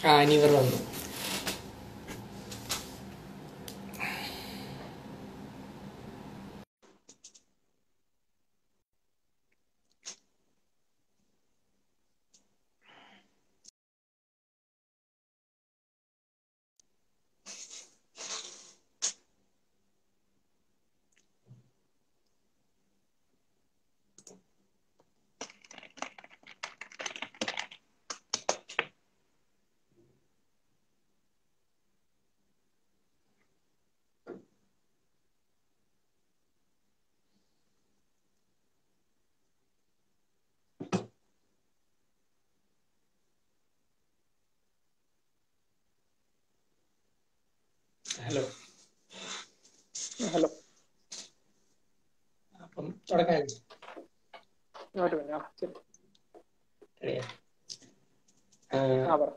ആ അനിവർ വന്നു hello hello അപ്പം തുടങ്ങാം ഒരു മിനിറ്റ് ആ ശരി റെഡിയാ? ആ പറ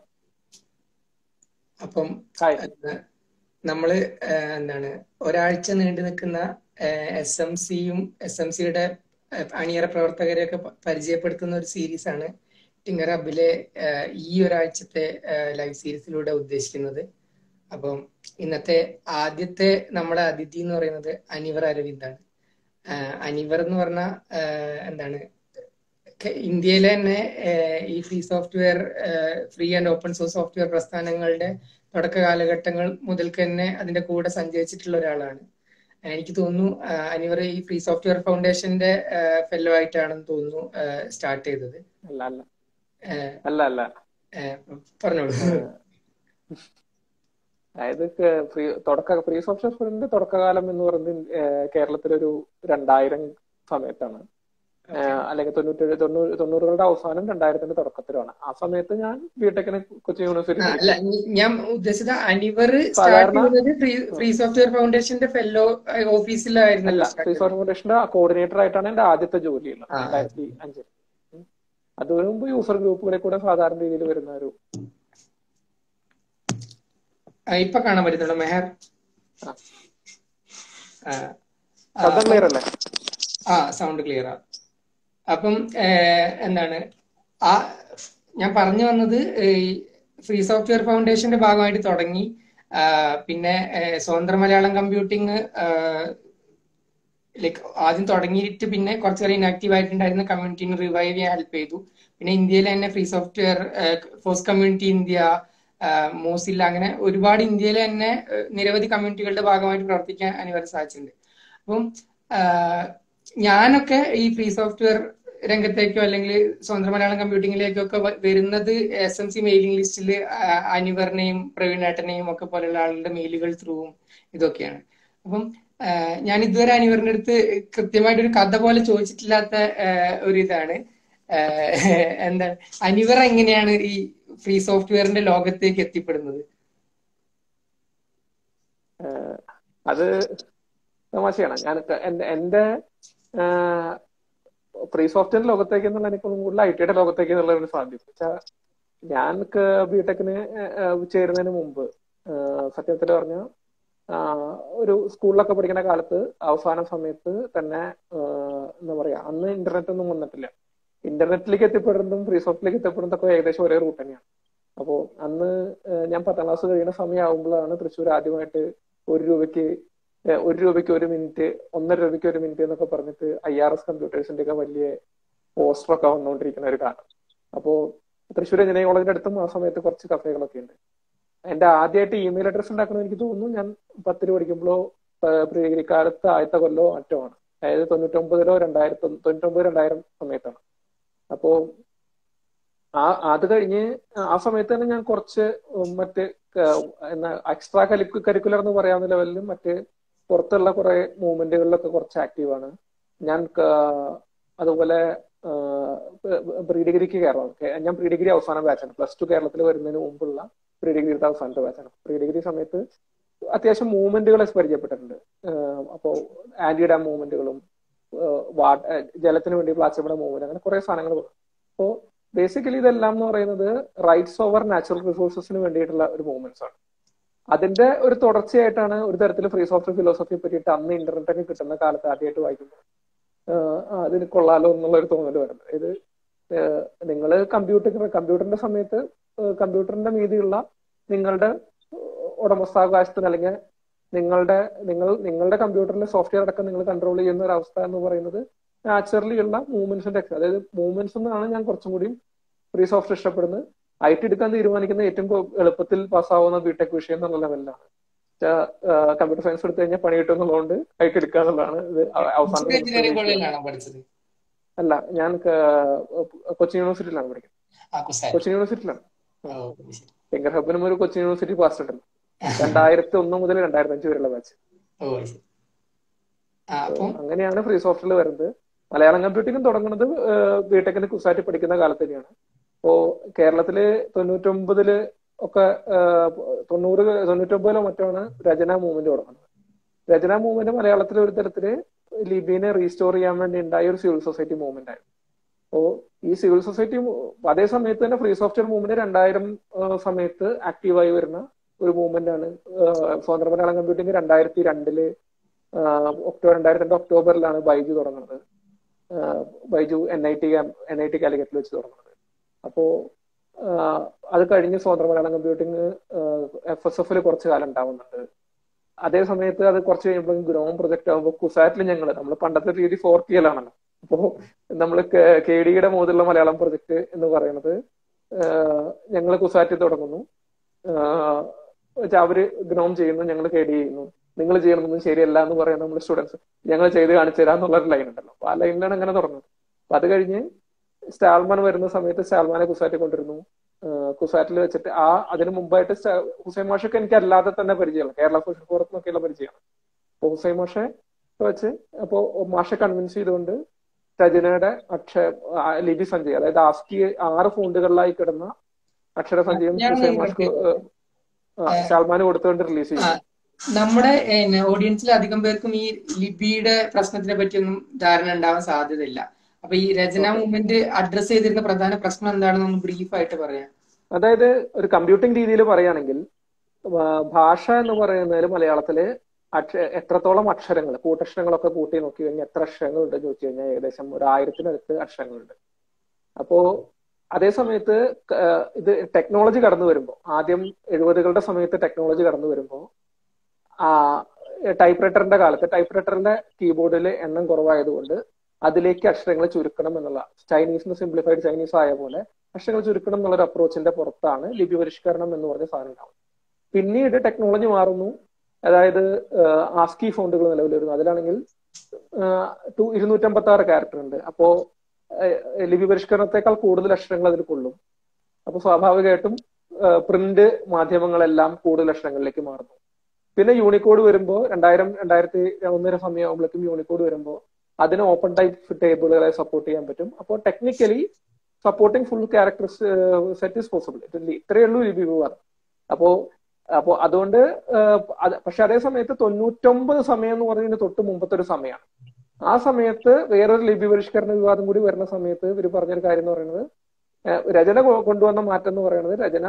അപ്പം ഹായ് ഏഹ്, നമ്മള് ഏഹ്, എന്താണ് ഒരാഴ്ച നീണ്ടു നിൽക്കുന്ന എസ് എം സിയും എസ് എം സിയുടെ അണിയറ പ്രവർത്തകരെയൊക്കെ പ- പരിചയപ്പെടുത്തുന്ന ഒരു സീരീസ് ആണ് ടിങ്കർ ഹബിലെ ഏഹ്, ഈ ഒരാഴ്ചത്തെ ലൈവ് സീരീസിലൂടെ ഉദ്ദേശിക്കുന്നത് അപ്പം ഇന്നത്തെ ആദ്യത്തെ നമ്മുടെ അതിഥി എന്ന് പറയുന്നത് അനിവർ അരവിന്ദാണ് ആഹ് അനിവർ എന്ന് പറഞ്ഞ എന്താണ് കെ- ഇന്ത്യയിലെ തന്നെ ഏഹ്, ഈ free software free and open source software പ്രസ്ഥാനങ്ങളുടെ തുടക്ക കാലഘട്ടങ്ങൾ മുതൽക്ക് തന്നെ അതിന്റെ കൂടെ സഞ്ചരിച്ചിട്ടുള്ള ഒരാളാണ് ആഹ് എനിക്ക് തോന്നുന്നു ആഹ് അനിവർ ഈ ഫ്രീ സോഫ്റ്റ്വെയർ ഫൗണ്ടേഷന്റെ ഫെല്ലോ ആയിട്ടാണെന്ന് തോന്നുന്നു സ്റ്റാർട്ട് ചെയ്തത് അല്ല അല്ല ആഹ് അല്ല അല്ല ആഹ് പറഞ്ഞോളൂ ഏഹ്, അതായത് ക- ഫ്രീ തുടക്ക ഫ്രീ സോഫ്റ്റ്വെയർ ഫണ്ടിന്റെ തുടക്കകാലം എന്ന് പറയുന്നത് ഏഹ്, കേരളത്തിലൊരു രണ്ടായിരം സമയത്താണ് ഓക്കെ ഏഹ്, അല്ലെങ്കിൽ തൊണ്ണൂറ്റേഴ് തൊണ്ണൂറ് തൊണ്ണൂറുകളുടെ അവസാനം രണ്ടായിരത്തിന്റെ തുടക്കത്തിലാണ് ആ സമയത്ത് ഞാൻ ബിടെക്കിന് കൊച്ചി ആ, യൂണിവേഴ്സിറ്റി അല്ല പഠിക്കുന്നു ഞ- ഞാൻ ഉദ്ദേശിച്ചത് അനിവർ സ്റ്റാർട്ട് സാധാരണ ചെയ്തത് ഫ്രീ ഉം, ഫ്രീ സോഫ്റ്റ്വെയർ ഫൗണ്ടേഷന്റെ ഫെല്ലോ അല്ല ഓഫീസിലായിരുന്നല്ലോ ഫ്രീ സ്റ്റാർട്ട് ചെയ്തത് സോഫ്റ്റ്വെയർ ഫൗണ്ടേഷന്റെ കോർഡിനേറ്റർ ആയിട്ടാണ് എന്റെ ആദ്യത്തെ ജോലിയുള്ളത് ആ ആ. രണ്ടായിരത്തി അഞ്ചിൽ ഉം. അതിനു മുമ്പ് യൂസർ ഗ്രൂപ്പുകളിൽ കൂടെ സാധാരണ രീതിയിൽ വരുന്ന ഒരു ആ, ഇപ്പൊ കാണാൻ പറ്റുന്നുണ്ടോ മെഹർ ആ, ആ, ആ, ശബ്ദം അപ്പം ക്ലിയർ അല്ലേ ആ സൗണ്ട് ക്ലിയർ ആ അപ്പം ഏഹ്, എന്താണ് ആ ഞാൻ പറഞ്ഞു വന്നത് ഈ ഫ്രീ സോഫ്റ്റ്വെയർ ഫൗണ്ടേഷന്റെ ഭാഗമായിട്ട് തുടങ്ങി ആ, പിന്നെ ഏഹ്, സ്വതന്ത്ര മലയാളം കമ്പ്യൂട്ടിംഗ് ലൈക്ക് ആദ്യം തുടങ്ങിയിട്ട് പിന്നെ കുറച്ച് കാലം ഇനാക്റ്റീവ് ആയിട്ടുണ്ടായിരുന്ന കമ്മ്യൂണിറ്റിനെ റിവൈവ് ചെയ്യാൻ ഹെൽപ്പ് ചെയ്തു പിന്നെ ഇന്ത്യയിൽ തന്നെ free software FOSS community India Mozilla അങ്ങനെ ഒരുപാട് ഇന്ത്യയിൽ തന്നെ ഏഹ്, നിരവധി കമ്മ്യൂണിറ്റികളുടെ ഭാഗമായിട്ട് പ്രവർത്തിക്കാൻ അനിവാര്യ സാധിച്ചിട്ടുണ്ട് അപ്പം ആഹ്, ഞാനൊക്കെ ഈ ഫ്രീ സോഫ്റ്റ്വെയർ രംഗത്തേക്കോ അല്ലെങ്കിൽ സ്വന്തം മലയാളം കമ്പ്യൂട്ടിങ്ങിലേക്കോ ഒക്കെ വ- വരുന്നത് എസ് എം സി മെയിലിംഗ് ലിസ്റ്റിൽ അനിവറിനെയും പ്രവീണേട്ടനെയും ഒക്കെ പോലെയുള്ള ആളുകളുടെ മെയിലുകൾ ത്രൂവും ഇതൊക്കെയാണ് അപ്പം ആഹ്, ഞാൻ ഇതുവരെ അനിവറിന്റെ അടുത്ത് കൃത്യമായിട്ടൊരു കഥ പോലെ ചോദിച്ചിട്ടില്ലാത്ത ആഹ്, ഒരു ഇതാണ് ആഹ്, എന്താണ് അനിവർ എങ്ങനെയാണ് ഈ ഫ്രീ സോഫ്റ്റ്വെയറിന്റെ ലോകത്തേക്ക് എത്തിപ്പെടുന്നത് ഏഹ്, അത് തമാശയാണ് ഞാൻ എന്റെ എന്റെ ഫ്രീ സോഫ്റ്റ്വെയർ ലോകത്തേക്ക് എന്നുള്ള എനിക്ക് കൂടുതൽ ഐ ടിയുടെ ലോകത്തേക്ക് എന്നുള്ള ഒരു സാധ്യത വെച്ചാൽ ഞാൻ ബിടെക്കിന് ചേരുന്നതിന് മുമ്പ് ഏഹ്, സത്യത്തിൽ പറഞ്ഞ ഒരു സ്കൂളിലൊക്കെ പഠിക്കുന്ന കാലത്ത് അവസാന സമയത്ത് തന്നെ ഏഹ്, എന്താ പറയാ അന്ന് ഇന്റർനെറ്റ് ഒന്നും വന്നിട്ടില്ല ഇന്റർനെറ്റിലേക്ക് എത്തിപ്പെടുന്നതും ഫ്രീ സോഫ്റ്റ്വറിലേക്ക് എത്തിപ്പെടുന്നതൊക്കെ ഏകദേശം ഒരേ റൂട്ട് തന്നെയാണ് അപ്പോൾ അന്ന് ഏഹ്, ഞാൻ പത്താം ക്ലാസ് കഴിയുന്ന സമയമാകുമ്പോഴാണ് തൃശ്ശൂർ ആദ്യമായിട്ട് ഒരു രൂപയ്ക്ക് ഏഹ്, ഒരു രൂപയ്ക്ക് ഒരു മിനിറ്റ് ഒന്നര രൂപയ്ക്ക് ഒരു മിനിറ്റ് എന്നൊക്കെ പറഞ്ഞിട്ട് ഐ ആർ എസ് കമ്പ്യൂട്ടേഴ്സിന്റെ ഒക്കെ വലിയ പോസ്റ്ററൊക്കെ വന്നുകൊണ്ടിരിക്കുന്ന ഒരു കാലം അപ്പോ തൃശ്ശൂർ എഞ്ചിനീയറിംഗ് കോളേജിന്റെ അടുത്തും ആ സമയത്ത് കുറച്ച് കഫേകളൊക്കെ ഉണ്ട് എന്റെ ആദ്യമായിട്ട് ഇമെയിൽ അഡ്രസ് ഉണ്ടാക്കുന്നത് എനിക്ക് തോന്നുന്നു ഞാൻ പത്തിൽ പഠിക്കുമ്പോഴോ പ്രീ ഡിഗ്രി കാലത്ത് ആദ്യത്തെ കൊല്ലോ മറ്റോ ആണ് അതായത് തൊണ്ണൂറ്റൊമ്പതിലോ രണ്ടായിരത്തി തൊണ്ണൂറ്റൊമ്പത് രണ്ടായിരം സമയത്താണ് അപ്പോ ആ അത് കഴിഞ്ഞ് ആ സമയത്ത് തന്നെ ഞാൻ കുറച്ച് മറ്റ് ക- എന്നാ എക്സ്ട്രാ കരിക്കുലർ എന്ന് പറയാവുന്ന ലെവലിലും മറ്റ് പുറത്തുള്ള കുറെ മൂവ്മെന്റുകളിലൊക്കെ കുറച്ച് ആക്റ്റീവാണ് ഞാൻ ക- അതുപോലെ പ്രീ ഡിഗ്രിക്ക് കയറണം കെ- ഞാൻ പ്രീ ഡിഗ്രി അവസാന ബാച്ചാണ് പ്ലസ് ടു കേരളത്തിൽ വരുന്നതിന് മുമ്പുള്ള പ്രീ ഡിഗ്രിയുടെ അവസാനത്തെ ബാച്ചാണ് പ്രീ ഡിഗ്രി സമയത്ത് അത്യാവശ്യം മൂവ്മെന്റുകളെ പരിചയപ്പെട്ടിട്ടുണ്ട് ഏഹ് അപ്പോ ആന്റി ഡാം മൂവ്മെന്റുകളും വാട്ട് ജലത്തിന് വേണ്ടി പ്ലാച്ചയുടെ മൂവ്മെന്റ് അങ്ങനെ കുറെ സാധനങ്ങൾ വന്നു അപ്പോ ബേസിക്കലി ഇതെല്ലാം എന്ന് പറയുന്നത് റൈറ്റ്സ് ഓവർ നാച്ചുറൽ റിസോഴ്സസിന് വേണ്ടിയിട്ടുള്ള ഒരു മൂവ്മെന്റ്സ് ആണ് അതിന്റെ ഒരു തുടർച്ചയായിട്ടാണ് ഒരു തരത്തിൽ ഫ്രീ സോഫ്റ്റ്വെയർ ഫിലോസഫിയെ പറ്റിയിട്ട് അന്ന് ഇന്റർനെറ്റ് ഒക്കെ കിട്ടുന്ന കാലത്ത് ആദ്യമായിട്ട് വായിക്കുമ്പോൾ ആഹ് ആ, അതിന് കൊള്ളാലോ എന്നുള്ള ഒരു തോന്നൽ വരുന്നത് ഇത് നിങ്ങൾ കമ്പ്യൂട്ടർ കമ്പ്യൂട്ടറിന്റെ സമയത്ത് കമ്പ്യൂട്ടറിന്റെ മീതിയുള്ള നിങ്ങളുടെ ഉടമസ്ഥാവകാശത്തിന് അല്ലെങ്കിൽ നിങ്ങളുടെ നിങ്ങൾ നിങ്ങളുടെ കമ്പ്യൂട്ടറിലെ സോഫ്റ്റ്വെയർ അടക്കം നിങ്ങൾ കൺട്രോൾ ചെയ്യുന്ന ഒരു അവസ്ഥ എന്ന് പറയുന്നത് നാച്ചുറലി ഉള്ള മൂവ്മെന്റ്സിന്റെ ഒക്കെ അതായത് മൂവ്മെന്റ്സ് എന്നാണ് ഞാൻ കുറച്ചും കൂടിയും ഫ്രീ സോഫ്റ്റ്വെയർ ഇഷ്ടപ്പെടുന്നത് ഐ ടി എടുക്കാൻ തീരുമാനിക്കുന്ന ഏറ്റവും എളുപ്പത്തിൽ പാസ്സാവുന്ന ബിടെക് വിഷയം എന്നുള്ള ലെവലിലാണ് കമ്പ്യൂട്ടർ സയൻസ് എടുത്തു കഴിഞ്ഞാൽ പണി കിട്ടും എന്നുള്ളതുകൊണ്ട് ഐ ടി എടുക്കുക എന്നുള്ളതാണ് ഇത് അവസാനം അല്ല ഞാൻ കൊച്ചിൻ യൂണിവേഴ്സിറ്റിയിലാണ് പഠിക്കുന്നത് കൊച്ചിൻ യൂണിവേഴ്സിറ്റിയിലാണ് ഫിംഗർ ഹബിനും ഒരു കൊച്ചിൻ യൂണിവേഴ്സിറ്റി പാസ് ഉണ്ടല്ലോ രണ്ടായിരത്തി ഒന്ന് മുതൽ രണ്ടായിരത്തി അഞ്ച് വരെയുള്ള ബാച്ച് അങ്ങനെയാണ് ഫ്രീ സോഫ്റ്റ്വെയർ വരുന്നത് മലയാളം കമ്പ്യൂട്ടിംഗ് തുടങ്ങുന്നത് ബിടെക്കിന് കുസാറ്റ് പഠിക്കുന്ന കാലത്ത് തന്നെയാണ് അപ്പോ കേരളത്തില് തൊണ്ണൂറ്റൊമ്പതില് ഒക്കെ തൊണ്ണൂറ് തൊണ്ണൂറ്റൊമ്പതിലോ മറ്റാണ് രചന മൂവ്മെന്റ് തുടങ്ങുന്നത് രചന മൂവ്മെന്റ് മലയാളത്തിലെ ഒരു തരത്തില് ലിബിനെ റീസ്റ്റോർ ചെയ്യാൻ വേണ്ടി ഉണ്ടായ ഒരു സിവിൽ സൊസൈറ്റി മൂവ്മെന്റ് ആയിരുന്നു അപ്പോ ഈ സിവിൽ സൊസൈറ്റി അതേ സമയത്ത് തന്നെ ഫ്രീ സോഫ്റ്റ്വെയർ മൂവ്മെന്റ് രണ്ടായിരം സമയത്ത് ആക്റ്റീവായി വരുന്ന ഒരു മൂവ്മെന്റ് ആണ് സ്വതന്ത്ര മലയാളം കമ്പ്യൂട്ടിംഗ് രണ്ടായിരത്തി രണ്ടില് ഒക്ടോബർ രണ്ടായിരത്തി രണ്ട് ഒക്ടോബറിലാണ് ബൈജു തുടങ്ങുന്നത് Baiju N I T N I T കാലിക്കറ്റിൽ വെച്ച് തുടങ്ങുന്നത് അപ്പോ അത് കഴിഞ്ഞ് സ്വതന്ത്ര മലയാളം കമ്പ്യൂട്ടിംഗ് എഫ് എസ് എഫിൽ കുറച്ച് കാലം ഉണ്ടാവുന്നുണ്ട് അതേ സമയത്ത് അത് കുറച്ച് കഴിയുമ്പോൾ ഗ്രോം പ്രൊജക്ട് ആകുമ്പോൾ കുസാറ്റിൽ ഞങ്ങൾ നമ്മൾ പണ്ടത്തെ രീതി ഫോർ ചെയ്യലാണല്ലോ അപ്പോ നമ്മൾ കെ ഡിയുടെ മുതലുള്ള മലയാളം പ്രൊജക്ട് എന്ന് പറയുന്നത് ഞങ്ങൾ കുസാറ്റിൽ തുടങ്ങുന്നു അവര് ഗ്നോം ചെയ്യുന്നു ഞങ്ങൾ കെ ഡി ചെയ്യുന്നു നിങ്ങൾ ചെയ്യണമെന്നും ശരിയല്ല എന്ന് പറയുന്ന നമ്മൾ സ്റ്റുഡൻസ് ഞങ്ങൾ ചെയ്ത് കാണിച്ചു തരാം എന്നുള്ള ഒരു ലൈൻ ഉണ്ടല്ലോ അപ്പൊ ആ ലൈനിലാണ് അങ്ങനെ തുടങ്ങുന്നത് അപ്പൊ അത് കഴിഞ്ഞ് സ്റ്റാൽമാൻ വരുന്ന സമയത്ത് സ്റ്റാൽമാനെ കുസാറ്റിൽ കൊണ്ടിരുന്നു കുസാറ്റിൽ വെച്ചിട്ട് ആ അതിന് മുമ്പായിട്ട് ഹുസൈൻ മാഷൊക്കെ എനിക്ക് അല്ലാതെ തന്നെ പരിചയമാണ് കേരള സോഷ്യൽ ഫോറത്തിനൊക്കെയുള്ള പരിചയമാണ് അപ്പൊ ഹുസൈൻ മാഷെ വെച്ച് അപ്പോ മാഷെ കൺവിൻസ് ചെയ്തുകൊണ്ട് രചനയുടെ അക്ഷര ലിപി സഞ്ചയം അതായത് ആസ്കി ആറ് ഫോണ്ടുകളിലായി കിടന്ന അക്ഷര സഞ്ചയം ഹുസൈൻ മാഷ് സൽമാന് കൊടുത്തുകൊണ്ട് റിലീസ് ചെയ്തു നമ്മുടെ ഓഡിയൻസിൽ അധികം പേർക്കും ഈ ലിപിയുടെ പ്രശ്നത്തിനെ പറ്റിയൊന്നും ധാരണ ഉണ്ടാവാൻ സാധ്യതയില്ല അപ്പൊ ഈ രചന മൂവ്മെന്റ് അഡ്രസ് ചെയ്തിരുന്ന പ്രധാന പ്രശ്നം എന്താണെന്ന് ഒന്ന് ബ്രീഫ് ആയിട്ട് പറയാം അതായത് ഒരു കമ്പ്യൂട്ടിംഗ് രീതിയിൽ പറയുകയാണെങ്കിൽ ഭാഷ എന്ന് പറയുന്നതിൽ മലയാളത്തില് അക്ഷ എത്രത്തോളം അക്ഷരങ്ങൾ കൂട്ടക്ഷരങ്ങളൊക്കെ കൂട്ടി നോക്കി കഴിഞ്ഞാൽ എത്ര അക്ഷരങ്ങൾ ഉണ്ടെന്ന് ചോദിച്ചു കഴിഞ്ഞാൽ ഏകദേശം ഒരു ആയിരത്തിനടുത്ത് അക്ഷരങ്ങളുണ്ട് അപ്പോ അതേ സമയത്ത് ഇത് ടെക്നോളജി കടന്നു വരുമ്പോൾ ആദ്യം എഴുപതുകളുടെ സമയത്ത് ടെക്നോളജി കടന്നു വരുമ്പോൾ ആ ടൈപ്പ് റൈറ്ററിന്റെ കാലത്ത് ടൈപ്പ് റൈറ്ററിന്റെ കീബോർഡിൽ എണ്ണം കുറവായതുകൊണ്ട് അതിലേക്ക് അക്ഷരങ്ങൾ ചുരുക്കണം എന്നുള്ള ചൈനീസിന് സിംപ്ലിഫൈഡ് ചൈനീസ് ആയ പോലെ അക്ഷരങ്ങൾ ചുരുക്കണം എന്നുള്ള ഒരു അപ്രോച്ചിന്റെ പുറത്താണ് ലിപി പരിഷ്കരണം എന്ന് പറഞ്ഞ സാധനം ഉണ്ടാവുന്നത് പിന്നീട് ടെക്നോളജി മാറുന്നു അതായത് ആസ്കി ഫോണ്ടുകൾ നിലവിൽ വരുന്നു അതിലാണെങ്കിൽ ടു ഇരുന്നൂറ്റമ്പത്തി ആറ് ക്യാരക്ടർ ഉണ്ട് അപ്പോ ലിപി പരിഷ്കരണത്തെക്കാൾ കൂടുതൽ അക്ഷരങ്ങൾ അതിൽ കൊള്ളും അപ്പൊ സ്വാഭാവികമായിട്ടും പ്രിന്റ് മാധ്യമങ്ങളെല്ലാം കൂടുതൽ അക്ഷരങ്ങളിലേക്ക് മാറുന്നു പിന്നെ യൂണിക്കോഡ് വരുമ്പോൾ രണ്ടായിരം രണ്ടായിരത്തി ഒന്നര സമയമാകുമ്പോഴേക്കും യൂണിക്കോഡ് വരുമ്പോൾ അതിന് ഓപ്പൺ ടൈപ്പ് ടേബിളുകളെ സപ്പോർട്ട് ചെയ്യാൻ പറ്റും അപ്പോൾ technically supporting full character set is possible ഇത്രയേ ഉള്ളൂ ലിപി വിവാദം അപ്പോ അപ്പോ അതുകൊണ്ട് പക്ഷെ അതേ സമയത്ത് തൊണ്ണൂറ്റൊമ്പത് സമയം എന്ന് പറയുന്നതിന് തൊട്ട് മുമ്പത്തെ ഒരു സമയമാണ് ആ സമയത്ത് വേറൊരു ലിപി പരിഷ്കരണ വിവാദം കൂടി വരുന്ന സമയത്ത് ഇവർ പറഞ്ഞൊരു കാര്യം എന്ന് പറയുന്നത് രചന കൊണ്ടുവന്ന മാറ്റം എന്ന് പറയുന്നത് രചന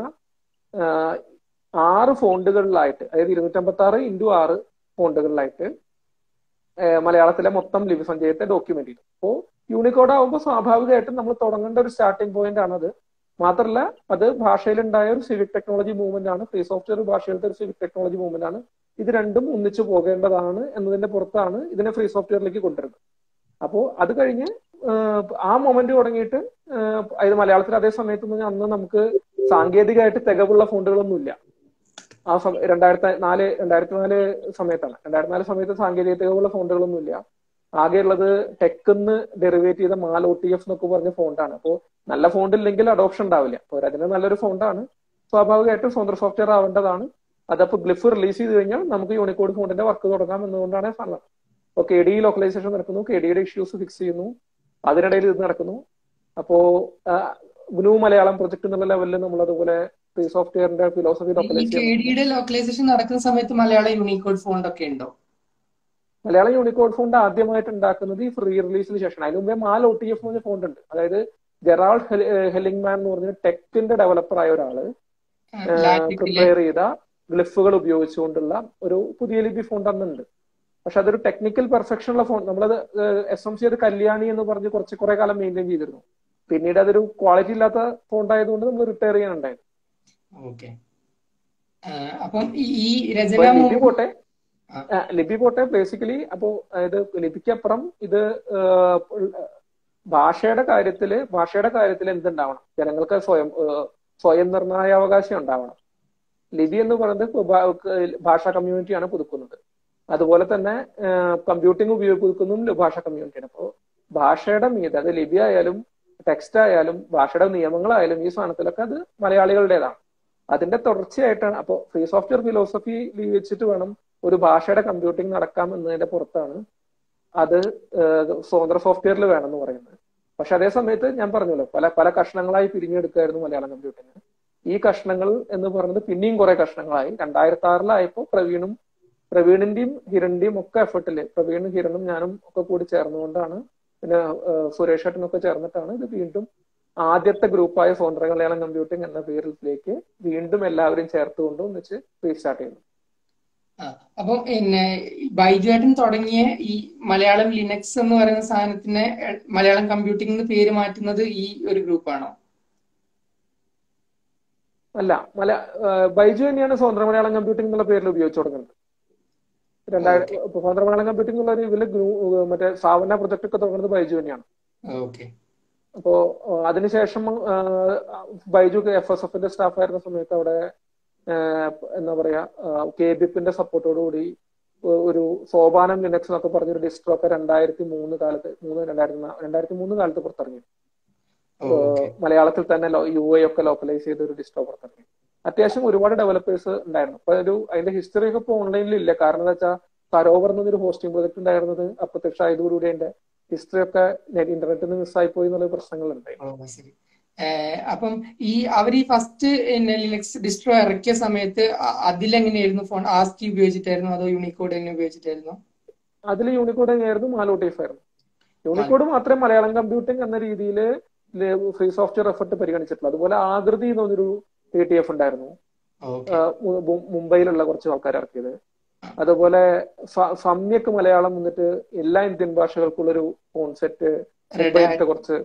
ആറ് ഫോണ്ടുകളിലായിട്ട് അതായത് ഇരുന്നൂറ്റമ്പത്തി ആറ് ഇൻറ്റു ആറ് ഫോണ്ടുകളിലായിട്ട് മലയാളത്തിലെ മൊത്തം ലിപി സഞ്ചയത്തെ ഡോക്യുമെന്റ് ചെയ്തു അപ്പോൾ യൂണിക്കോഡ് ആകുമ്പോൾ സ്വാഭാവികമായിട്ടും നമ്മൾ തുടങ്ങേണ്ട ഒരു സ്റ്റാർട്ടിംഗ് പോയിന്റ് ആണത് മാത്രമല്ല അത് ഭാഷയിലുണ്ടായ ഒരു സിവിക് ടെക്നോളജി മൂവ്മെന്റ് ആണ് ഫ്രീ സോഫ്റ്റ്വെയർ ഭാഷയിലത്തെ ഒരു സിവിക് ടെക്നോളജി മൂവ്മെന്റ് ആണ് ഇത് രണ്ടും ഒന്നിച്ചു പോകേണ്ടതാണ് എന്നതിന്റെ പുറത്താണ് ഇതിനെ ഫ്രീ സോഫ്റ്റ്വെയറിലേക്ക് കൊണ്ടുവരുന്നത് അപ്പോൾ അത് കഴിഞ്ഞ് ആ മൊമെന്റ് തുടങ്ങിയിട്ട് അതായത് മലയാളത്തിൽ അതേ സമയത്ത് അന്ന് നമുക്ക് സാങ്കേതികമായിട്ട് തികവുള്ള ഫോണ്ടുകളൊന്നുമില്ല ആ സമയം രണ്ടായിരത്തി നാല് രണ്ടായിരത്തി നാല് സമയത്താണ് രണ്ടായിരത്തി നാല് സമയത്ത് സാങ്കേതിക തികവുള്ള ഫോണ്ടുകളൊന്നുമില്ല ആകെയുള്ളത് ടെക്കിന്ന് ഡെറിവേറ്റ് ചെയ്ത മാൽ ഒ ടി എഫ് എന്നൊക്കെ പറഞ്ഞ ഫോണ്ടാണ് അപ്പോൾ നല്ല ഫോണ്ട് ഇല്ലെങ്കിൽ അഡോപ്ഷൻ ഉണ്ടാവില്ല അപ്പോൾ അതിന് നല്ലൊരു ഫോണ്ടാണ് സ്വാഭാവികമായിട്ടും സ്വന്തം സോഫ്റ്റ്വെയർ ആവേണ്ടതാണ് അതപ്പോൾ ഗ്ലിഫ് റിലീസ് ചെയ്ത് കഴിഞ്ഞാൽ നമുക്ക് യൂണിക്കോഡ് ഫോണ്ടിന്റെ വർക്ക് തുടങ്ങാം എന്നുകൊണ്ടാണ് പറഞ്ഞത് അപ്പോൾ കെ ഡി ലോക്കലൈസേഷൻ നടക്കുന്നു കെ ഡിയുടെ ഇഷ്യൂസ് ഫിക്സ് ചെയ്യുന്നു അതിനിടയിൽ ഇത് നടക്കുന്നു അപ്പോ ഗ്നു മലയാളം പ്രൊജക്ട് എന്നുള്ള ലെവലിൽ നമ്മൾ അതുപോലെ ഫ്രീ സോഫ്റ്റ്വെയറിന്റെ ഫിലോസഫി ലോക്കലൈസേഷൻ നടക്കുന്ന സമയത്ത് മലയാളം യൂണിക്കോഡ് ഫോണ്ട് ഒക്കെ ഉണ്ടോ മലയാളം യൂണിക്കോഡ് ഫോണ്ട് ആദ്യമായിട്ട് ഉണ്ടാക്കുന്നത് ഈ ഫ്രീ റിലീസിന് ശേഷം അതിന് മുമ്പേ മാൽ ഒ ടി എഫ് എന്ന് പറഞ്ഞ ഫോണ്ട് ഉണ്ട് അതായത് ജെറാൾഡ് ഹെലിംഗ്മാൻ എന്ന് പറഞ്ഞ ടെക്കിന്റെ ഡെവലപ്പർ ആയ ഒരാള് പ്രിപ്പയർ ചെയ്ത ഗ്ലിഫുകൾ ഉപയോഗിച്ചുകൊണ്ടുള്ള ഒരു പുതിയ ലിപി ഫോണ്ട് അന്നുണ്ട് പക്ഷെ അതൊരു ടെക്നിക്കൽ പെർഫെക്ഷൻ ഉള്ള ഫോൺ നമ്മളത് എസ് എം സി അത് കല്യാണി എന്ന് പറഞ്ഞ് കുറച്ച് കുറെ കാലം മെയിൻറ്റെയിൻ ചെയ്തിരുന്നു പിന്നീട് അതൊരു ക്വാളിറ്റി ഇല്ലാത്ത ഫോണ്ട് ആയതുകൊണ്ട് നമ്മൾ റിട്ടയർ ചെയ്യാനുണ്ടായിരുന്നു ഓക്കെ അപ്പം ഈ- ഈ അപ്പൊ രചന ലിപി മൂവി പോട്ടെ ആ. ആ, ലിപി പോട്ടെ ബേസിക്കലി അപ്പോ അതായത് ലിപിക്കപ്പുറം ഇത് ആ, ഭാഷയുടെ കാര്യത്തില് ഭാഷയുടെ കാര്യത്തിൽ എന്തുണ്ടാവണം ജനങ്ങൾക്ക് സ്വയം ആ, സ്വയം നിർണായാവകാശം ഉണ്ടാവണം ലിപി എന്ന് പറയുന്നത് ഭാ- ഭാഷാ കമ്മ്യൂണിറ്റിയാണ് പുതുക്കുന്നത് അതുപോലെ തന്നെ കമ്പ്യൂട്ടിംഗ് ഉപയോഗ പുതുക്കുന്നതും ഭാഷാ കമ്മ്യൂണിറ്റിയാണ് അപ്പോൾ ഭാഷയുടെ മീതെ അത് ലിപി ആയാലും ടെക്സ്റ്റ് ആയാലും ഭാഷയുടെ നിയമങ്ങളായാലും ഈ സാധനത്തിലൊക്കെ അത് മലയാളികളുടേതാണ് അതിന്റെ തുടർച്ചയായിട്ടാണ് അപ്പോൾ ഫ്രീ സോഫ്റ്റ്വെയർ ഫിലോസഫി വെച്ചിട്ട് വേണം ഒരു ഭാഷയുടെ കമ്പ്യൂട്ടിംഗ് നടക്കാം എന്നതിന്റെ പുറത്താണ് അത് ഏഹ്, സ്വതന്ത്ര സോഫ്റ്റ്വെയറിൽ വേണം എന്ന് പറയുന്നത് പക്ഷെ അതേ സമയത്ത് ഞാൻ പറഞ്ഞല്ലോ പല പല കഷ്ണങ്ങളായി പിരിഞ്ഞെടുക്കായിരുന്നു മലയാളം കമ്പ്യൂട്ടിംഗ് ഈ കഷ്ണങ്ങൾ എന്ന് പറയുന്നത് പിന്നെയും കുറെ കഷ്ണങ്ങളായി രണ്ടായിരത്തി ആറിലായപ്പോ പ്രവീണും പ്രവീണിന്റെയും ഹിരണിന്റെയും ഒക്കെ എഫർട്ടില് പ്രവീണും ഹിരണും ഞാനും ഒക്കെ കൂടി ചേർന്നുകൊണ്ടാണ് പിന്നെ ഏഹ്, സുരേഷ് ഏട്ടനൊക്കെ ചേർന്നിട്ടാണ് ഇത് വീണ്ടും ആദ്യത്തെ ഗ്രൂപ്പായ സ്വതന്ത്ര മലയാളം കമ്പ്യൂട്ടിംഗ് എന്ന പേരിലേക്ക് വീണ്ടും എല്ലാവരും ചേർത്തുകൊണ്ട് ഒന്നിച്ച് റീസ്റ്റാർട്ട് ചെയ്യുന്നു ആ, അപ്പം പിന്നെ ബൈജുവേട്ടൻ തുടങ്ങിയ ഈ മലയാളം ലിനക്സ് എന്ന് പറയുന്ന സാധനത്തിനെ എ, മലയാളം കമ്പ്യൂട്ടിംഗ് എന്ന് പേര് മാറ്റുന്നത് ഈ ഒരു ഗ്രൂപ്പാണോ അല്ല മല ഏഹ്, ബൈജു തന്നെയാണ് സ്വതന്ത്ര മലയാളം കമ്പ്യൂട്ടിംഗ് എന്നുള്ള പേരിൽ ഉപയോഗിച്ചു തുടങ്ങുന്നത് രണ്ടായിരം ഇപ്പൊ സ്വതന്ത്ര മലയാളം കമ്പ്യൂട്ടിംഗ് എന്നുള്ള ഒരു ഇതില് ഗ്രൂ മറ്റേ സാവന പ്രൊജക്ട് ഒക്കെ തുടങ്ങുന്നത് ബൈജു തന്നെയാണ് ഓക്കെ അപ്പോ ഏഹ്, അതിനുശേഷം ഏഹ്, ബൈജു എഫ് എസ് എഫിന്റെ സ്റ്റാഫ് ആയിരുന്ന സമയത്ത് അവിടെ ഏഹ്, എന്താ പറയാ കെ ബി എഫിന്റെ സപ്പോർട്ടോട് കൂടി ഒ- ഒരു സോപാനം ലിനക്സ് എന്നൊക്കെ പറഞ്ഞൊരു ഡിസ്ട്രോ ഒക്കെ രണ്ടായിരത്തി മൂന്ന് കാലത്ത് മൂന്ന് രണ്ടായിരത്തി നാ- രണ്ടായിരത്തി മൂന്ന് കാലത്ത് പുറത്തിറങ്ങി ഓക്കെ മലയാളത്തിൽ തന്നെ യു ഐ ഒക്കെ ലോക്കലൈസ് ചെയ്ത ഒരു ഡിസ്ട്രോ പുറത്തിറങ്ങി അത്യാവശ്യം ഒരുപാട് ഡെവലപ്പേഴ്സ് ഉണ്ടായിരുന്നു അപ്പൊ ഒരു അതിന്റെ ഹിസ്റ്ററി ഒക്കെ ഇപ്പൊ ഓൺലൈനിൽ ഇല്ല കാരണം എന്താ വെച്ചാൽ സരോവർ എന്നൊരു ഹോസ്റ്റിംഗ് പ്രൊജക്ട് ഉണ്ടായിരുന്നത് അപ്രത്യക്ഷമായതോടുകൂടി അതിന്റെ ഹിസ്റ്ററി ഒക്കെ ഇന്റർനെറ്റിൽ നിന്ന് മിസ്സായി പോയി എന്നുള്ള പ്രശ്നങ്ങളുണ്ടായി ഓ ശരി ഏഹ് അപ്പം ഈ അവർ ഈ ഫസ്റ്റ് ലിനക്സ് ഡിസ്ട്രോ ഇറക്കിയ സമയത്ത് അ- അതിലെങ്ങനെയായിരുന്നു ഫോൺ ആസ്കി ഉപയോഗിച്ചിട്ടായിരുന്നു അതോ യൂണിക്കോഡ് തന്നെ ഉപയോഗിച്ചിട്ടായിരുന്നു അതിൽ യൂണിക്കോഡ് തന്നെയായിരുന്നു മാലോട്ടീഫ് ആയിരുന്നു യൂണിക്കോഡ് മാത്രമേ മലയാളം കമ്പ്യൂട്ടിംഗ് എന്ന രീതിയിൽ ഫ്രീ സോഫ്റ്റ്വെയർ എഫർട്ട് പരിഗണിച്ചിട്ടുള്ളൂ അതുപോലെ ആകൃതി എന്നൊരു എ ടി എഫ് ഉണ്ടായിരുന്നു ഓക്കെ ആ, മു- മു- മുംബൈയിലുള്ള കുറച്ച് ആൾക്കാർ ഇറക്കിയത് അതുപോലെ സ- സമ്യക്ക് മലയാളം എന്നിട്ട് എല്ലാ ഇന്ത്യൻ ഭാഷകൾക്കുള്ളൊരു കോൺസെപ്റ്റ് മുംബൈയിലത്തെ കുറച്ച്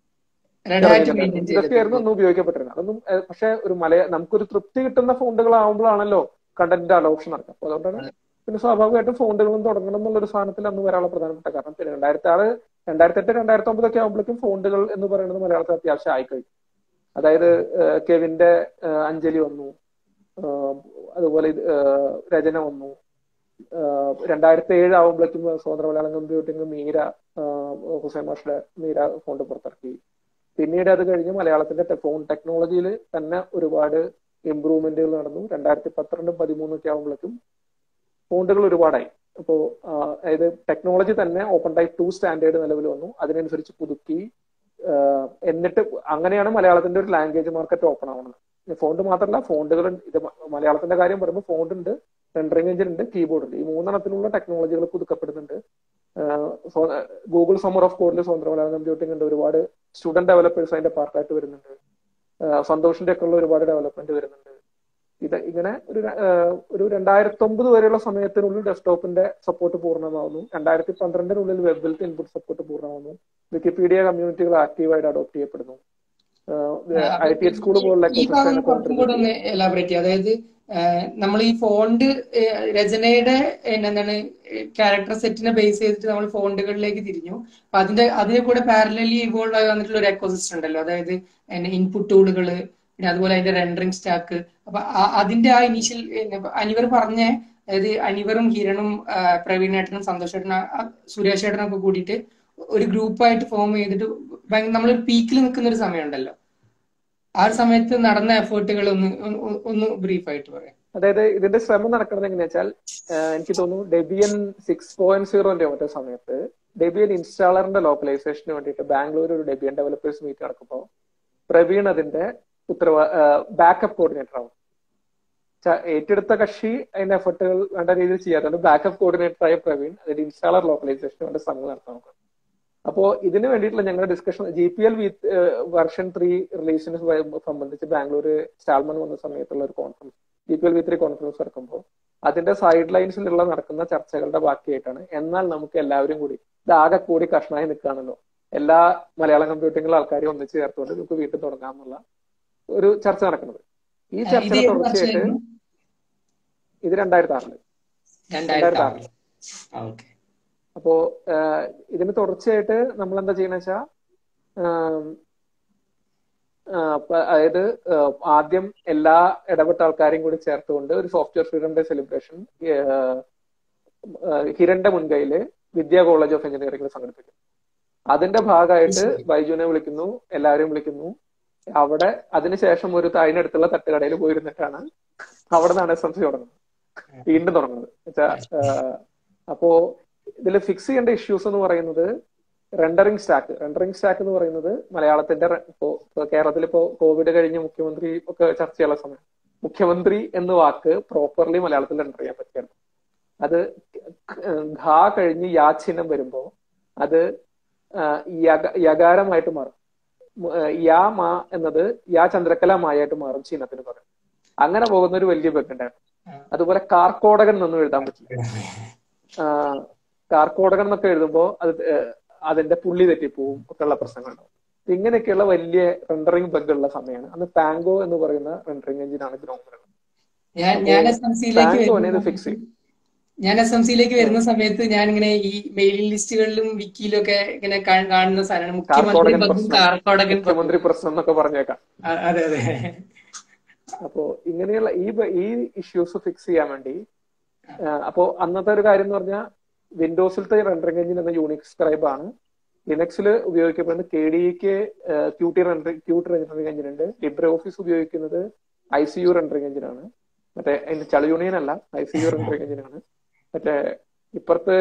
റെഡ് ഹാറ്റ് ഇറങ്ങിയിട്ടുണ്ടായിരുന്നു മെയിൻറ്റെയിൻ ഇതൊക്കെയായിരുന്നു ചെയ്തിട്ടുണ്ട് അന്ന് ഉപയോഗിക്കപ്പെട്ടിരുന്നത് അതൊന്നും ഏഹ്, പക്ഷെ ഒരു മലയ നമുക്കൊരു തൃപ്തി കിട്ടുന്ന ഫോണ്ടുകളാവുമ്പോഴാണല്ലോ കണ്ടന്റിന്റെ അഡോപ്ഷൻ നടക്കുക അപ്പൊ അതുകൊണ്ടാണ് പിന്നെ സ്വാഭാവികമായിട്ടും ഫോണ്ടുകളും തുടങ്ങണം എന്നുള്ള ഒരു സാധനത്തിൽ അന്ന് വരാനുള്ള പ്രധാനപ്പെട്ട കാരണം പിന്നെ രണ്ടായിരത്തി ആറ് രണ്ടായിരത്തി എട്ട് രണ്ടായിരത്തി ഒമ്പതൊക്കെ ആകുമ്പോഴേക്കും ഫോണ്ടുകൾ എന്ന് പറയുന്നത് മലയാളത്തിൽ അത്യാവശ്യം ആയിക്കഴിഞ്ഞു അതായത് ഏഹ്, കെവിന്റെ ഏഹ്, അഞ്ജലി വന്നു ഏഹ്, അതുപോലെ ഇത്, ഏഹ്, രചന വന്നു ഏഹ്, രണ്ടായിരത്തി ഏഴ് ആകുമ്പോഴേക്കും സ്വതന്ത്ര മലയാളം കമ്പ്യൂട്ടിംഗ് മീര ഏഹ്, ഹുസൈൻ മാഷയുടെ മീര ഫോണ്ട് പുറത്തിറക്കി പിന്നീട് അത് കഴിഞ്ഞ് മലയാളത്തിന്റെ ടെ- ഫോൺ ടെക്നോളജിയിൽ തന്നെ ഒരുപാട് ഇമ്പ്രൂവ്മെന്റുകൾ നടന്നു രണ്ടായിരത്തി പന്ത്രണ്ടും പതിമൂന്നൊക്കെ ആകുമ്പോഴേക്കും ഫോണ്ടുകൾ ഒരുപാടായി അപ്പോ ആ, അതായത് ടെക്നോളജി തന്നെ ഓപ്പൺ ടൈപ്പ് ടു സ്റ്റാൻഡേർഡ് നിലവിൽ വന്നു അതിനനുസരിച്ച് പുതുക്കി ആ, എന്നിട്ട് അങ്ങനെയാണ് മലയാളത്തിന്റെ ഒരു ലാംഗ്വേജ് മാർക്കറ്റ് ഓപ്പൺ ആവുന്നത് ഫോണ്ട് മാത്രമല്ല ഫോണ്ടുകൾ ഇത് മ- മലയാളത്തിന്റെ കാര്യം പറയുമ്പോൾ ഫോണ്ട് ഉണ്ട് റെൻഡറിംഗ് എഞ്ചിൻ ഉണ്ട് കീബോർഡ് ഉണ്ട് ഈ മൂന്നെണ്ണത്തിലുള്ള ടെക്നോളജികൾ പുതുക്കപ്പെടുന്നുണ്ട് ഗൂഗിൾ സമ്മർ ഓഫ് കോഡിൽ സ്വന്തം മലയാളം കമ്പ്യൂട്ടിംഗ് ഉണ്ട് ഒരുപാട് സ്റ്റുഡന്റ് ഡെവലപ്പേഴ്സ് അതിന്റെ പാർട്ടായിട്ട് വരുന്നുണ്ട് ആ, സന്തോഷിന്റെ ഒക്കെ ഉള്ള ഒരുപാട് ഡെവലപ്മെന്റ് വരുന്നുണ്ട് ഇത് ഇങ്ങനെ ഒരു ര- ആ, ഒരു രണ്ടായിരത്തി ഒമ്പത് വരെയുള്ള സമയത്തിനുള്ളിൽ ഡെസ്ക്ടോപ്പിന്റെ സപ്പോർട്ട് പൂർണ്ണമാവുന്നു രണ്ടായിരത്തി പന്ത്രണ്ടിനുള്ളിൽ വെബിലത്തെ ഇൻപുട്ട് സപ്പോർട്ട് പൂർണ്ണമാവുന്നു വിക്കിപീഡിയ കമ്മ്യൂണിറ്റികൾ ആക്റ്റീവായിട്ട് അഡോപ്റ്റ് ചെയ്യപ്പെടുന്നു ഐ ടി എച്ച് സ്കൂൾ പോലുള്ള ഈ ഭാഗം ecosystem കുറച്ചും കൂടെ ഒന്ന് എലാബറേറ്റ് ചെയ്യുക അതായത് നമ്മൾ ഈ ഫോണ്ട് ഏഹ്, രചനയുടെ ഏഹ്, എന്താണ് ക്യാരക്ടർ സെറ്റിനെ ബേസ് ചെയ്തിട്ട് നമ്മൾ ഫോണ്ടുകളിലേക്ക് തിരിഞ്ഞു അപ്പൊ അതിന്റെ അതിന് കൂടെ പാരലലി ഇവോൾവ് ആയി വന്നിട്ടുള്ള ഒരു എക്കോസിസ്റ്റം ഉണ്ടല്ലോ അതായത് ഇൻപുട്ട് ടൂളുകൾ പിന്നെ അതുപോലെ അതിന്റെ റെൻഡറിങ് സ്റ്റാക്ക് അപ്പൊ ആ- അതിന്റെ ആ ഇനീഷ്യൽ അനിവർ പറഞ്ഞ അതായത് അനിവറും ഹിരണും ആ, പ്രവീണേട്ടനും സന്തോഷേട്ടനും ആ, ആ, സുരേഷേട്ടനും ഒക്കെ കൂടിയിട്ട് ഒരു ഗ്രൂപ്പായിട്ട് ഫോം ചെയ്തിട്ട് ഭയങ്കര നമ്മളൊരു പീക്കിൽ നിൽക്കുന്ന ഒരു സമയമുണ്ടല്ലോ ആ ഒരു സമയത്ത് നടന്ന എഫേർട്ടുകൾ ഒന്ന് ഒന്ന് ഒന്ന് ബ്രീഫ് ആയിട്ട് പറയാം അതായത് ഇതിന്റെ ശ്രമം നടക്കുന്നത് എങ്ങനെയാ വെച്ചാൽ ആഹ് എനിക്ക് തോന്നുന്നു ഡെബിയൻ സിക്സ് പോയിന്റ് സീറോന്റെ മറ്റേ സമയത്ത് ഡെബിയൻ ഇൻസ്റ്റാളറിന്റെ ലോക്കലൈസേഷന് വേണ്ടിയിട്ട് ബാംഗ്ലൂർ ഒരു ഡെബിയൻ ഡെവലപ്പേഴ്സ് മീറ്റ് നടക്കുമ്പോൾ പ്രവീൺ അതിന്റെ ഉത്തരവാ ബാക്കപ്പ് കോർഡിനേറ്റർ ആവും ച- ഏറ്റെടുത്ത കക്ഷി അതിന്റെ എഫർട്ടുകൾ വേണ്ട രീതിയിൽ ചെയ്യാറുണ്ട് ബാക്കപ്പ് കോർഡിനേറ്റർ ആയ പ്രവീൺ അതിന്റെ ഇൻസ്റ്റാളർ ലോക്കലൈസേഷന് വേണ്ട ശ്രമങ്ങൾ നടത്താൻ നോക്കും അപ്പോ ഇതിന് വേണ്ടിയിട്ടുള്ള ഞങ്ങളുടെ discussion G P L version three റിലീസിനെ സംബന്ധിച്ച് ബാംഗ്ലൂർ സ്റ്റാൽമൺ വന്ന സമയത്തുള്ള ഒരു conference G P L V three conference നടക്കുമ്പോൾ അതിന്റെ സൈഡ് ലൈൻസിലുള്ള നടക്കുന്ന ചർച്ചകളുടെ ബാക്കിയായിട്ടാണ് എന്നാൽ നമുക്ക് എല്ലാവരും കൂടി ഇത് ആകെ കൂടി കഷ്ണമായി നിൽക്കുകയാണല്ലോ എല്ലാ മലയാളം കമ്പ്യൂട്ടിങ്ങിലെ ആൾക്കാരും ഒന്നിച്ച് ചേർത്തുകൊണ്ട് നമുക്ക് വീട്ടിൽ തുടങ്ങാമെന്നുള്ള ഒരു ചർച്ച നടക്കുന്നത് ഈ ഇത് ചർച്ചയുടെ ഏത് തുടർച്ചയായിട്ട് വർഷമായിരുന്നു ഇത് രണ്ടായിരത്തി ആറില് രണ്ടായിരത്തി രണ്ടായിരത്തി ആറിൽ ആറില് ഓക്കെ അപ്പോ ആഹ് ഇതിന് തുടർച്ചയായിട്ട് നമ്മൾ എന്താ ചെയ്യണ വെച്ചാ ആം, ആഹ് പ- അതായത് ആഹ് ആദ്യം എല്ലാ ഇടപെട്ട ആൾക്കാരെയും കൂടി ചേർത്തുകൊണ്ട് ഒരു സോഫ്റ്റ്വെയർ ഫ്രീഡം ഡേ സെലിബ്രേഷൻ ഹിരന്റെ മുൻകൈയില് വിദ്യാ കോളേജ് ഓഫ് എഞ്ചിനീയറിംഗിൽ സംഘടിപ്പിക്കും അതിന്റെ ഭാഗമായിട്ട് ബൈജുവിനെ വിളിക്കുന്നു എല്ലാവരെയും വിളിക്കുന്നു അവിടെ അതിനുശേഷം ഒരു താഴിനടുത്തുള്ള തട്ടുകടയിൽ പോയിരുന്നിട്ടാണ് അവിടെ നിന്നാണ് എസ് എം സി തുടങ്ങുന്നത് വീണ്ടും തുടങ്ങുന്നത് വെച്ചാ ആഹ് അപ്പോ ഇതിൽ ഫിക്സ് ചെയ്യേണ്ട ഇഷ്യൂസ് എന്ന് പറയുന്നത് റെൻഡറിങ് സ്റ്റാക്ക് റെൻഡറിങ് സ്റ്റാക്ക് എന്ന് പറയുന്നത് മലയാളത്തിന്റെ റെ- ഇപ്പോ ഇപ്പോ കേരളത്തിൽ ഇപ്പോ കോവിഡ് കഴിഞ്ഞ് മുഖ്യമന്ത്രി ഒക്കെ ചർച്ച ചെയ്യാനുള്ള സമയം മുഖ്യമന്ത്രി എന്ന വാക്ക് പ്രോപ്പർലി മലയാളത്തിൽ റെൻഡർ ചെയ്യാൻ പറ്റിയാണ് അത് ഘ കഴിഞ്ഞ് യാ ചിഹ്നം വരുമ്പോ അത് ആ, യക- യകാരമായിട്ട് മാറും മ- ആ, യാ മാ എന്നത് യാ ചന്ദ്രകല മായായിട്ട് മാറും ചിഹ്നത്തിന് പകരം അങ്ങനെ പോകുന്ന ഒരു വലിയ ബഗ് ഉണ്ടായിരുന്നു അതുപോലെ കാർക്കോടകൻ എന്നൊന്നും എഴുതാൻ പറ്റില്ല ആ, കാർക്കോടകൻ എന്നൊക്കെ എഴുതുമ്പോ അത് ഏഹ് അതിന്റെ പുള്ളി തെറ്റിപ്പോവും ഒക്കെയുള്ള പ്രശ്നങ്ങളുണ്ടാവും ഇങ്ങനെയൊക്കെയുള്ള വലിയ റെൻഡറിങ് ബഗ് ഉള്ള സമയമാണ് അന്ന് പാങ്കോ എന്ന് പറയുന്ന റെൻഡറിങ് എഞ്ചിനാണ് ഗ്രോമിലുള്ളത് ഞാൻ ഞാൻ എസ് എം സിയിലേക്ക് പാങ്കോനെ ഇത് വരുന്ന ഫിക്സ് ചെയ്യും ഞാൻ എസ് എം സിയിലേക്ക് വരുന്ന സമയത്ത് ഞാൻ ഇങ്ങനെ ഈ മെയിലിംഗ് ലിസ്റ്റുകളിലും വിക്കിയിലും ഒക്കെ ഇങ്ങനെ കാ- കാണുന്ന സാധനമാണ് മുഖ്യമന്ത്രി കാർക്കോടകൻ ബഗും പ്രശ്നം കാർക്കോടകൻ ബഗും മുഖ്യമന്ത്രി പ്രശ്നം എന്നൊക്കെ പറഞ്ഞേക്കാം അ- അതെ അതെ അപ്പോ ഇങ്ങനെയുള്ള ഈ ബ- ഈ ഇഷ്യൂസ് ഫിക്സ് ചെയ്യാൻ വേണ്ടി ആ, അപ്പോ അന്നത്തെ ഒരു കാര്യം എന്ന് പറഞ്ഞാൽ വിൻഡോസിലത്തെ റെൻഡറിംഗ് എഞ്ചിൻ എന്ന യൂണിക് സ്ക്രൈബ് ആണ് ലിനക്സിൽ ഉപയോഗിക്കപ്പെടുന്ന കെ ഡിക്ക് Qt rendering Qt rendering engine ഉണ്ട് ലിബ്രെ ഓഫീസ് ഉപയോഗിക്കുന്നത് I C U rendering engine ആണ് മറ്റേ അതിന്റെ ചളി യൂണിയൻ അല്ല I C U rendering engine ആണ് മറ്റേ ഇപ്പുറത്ത്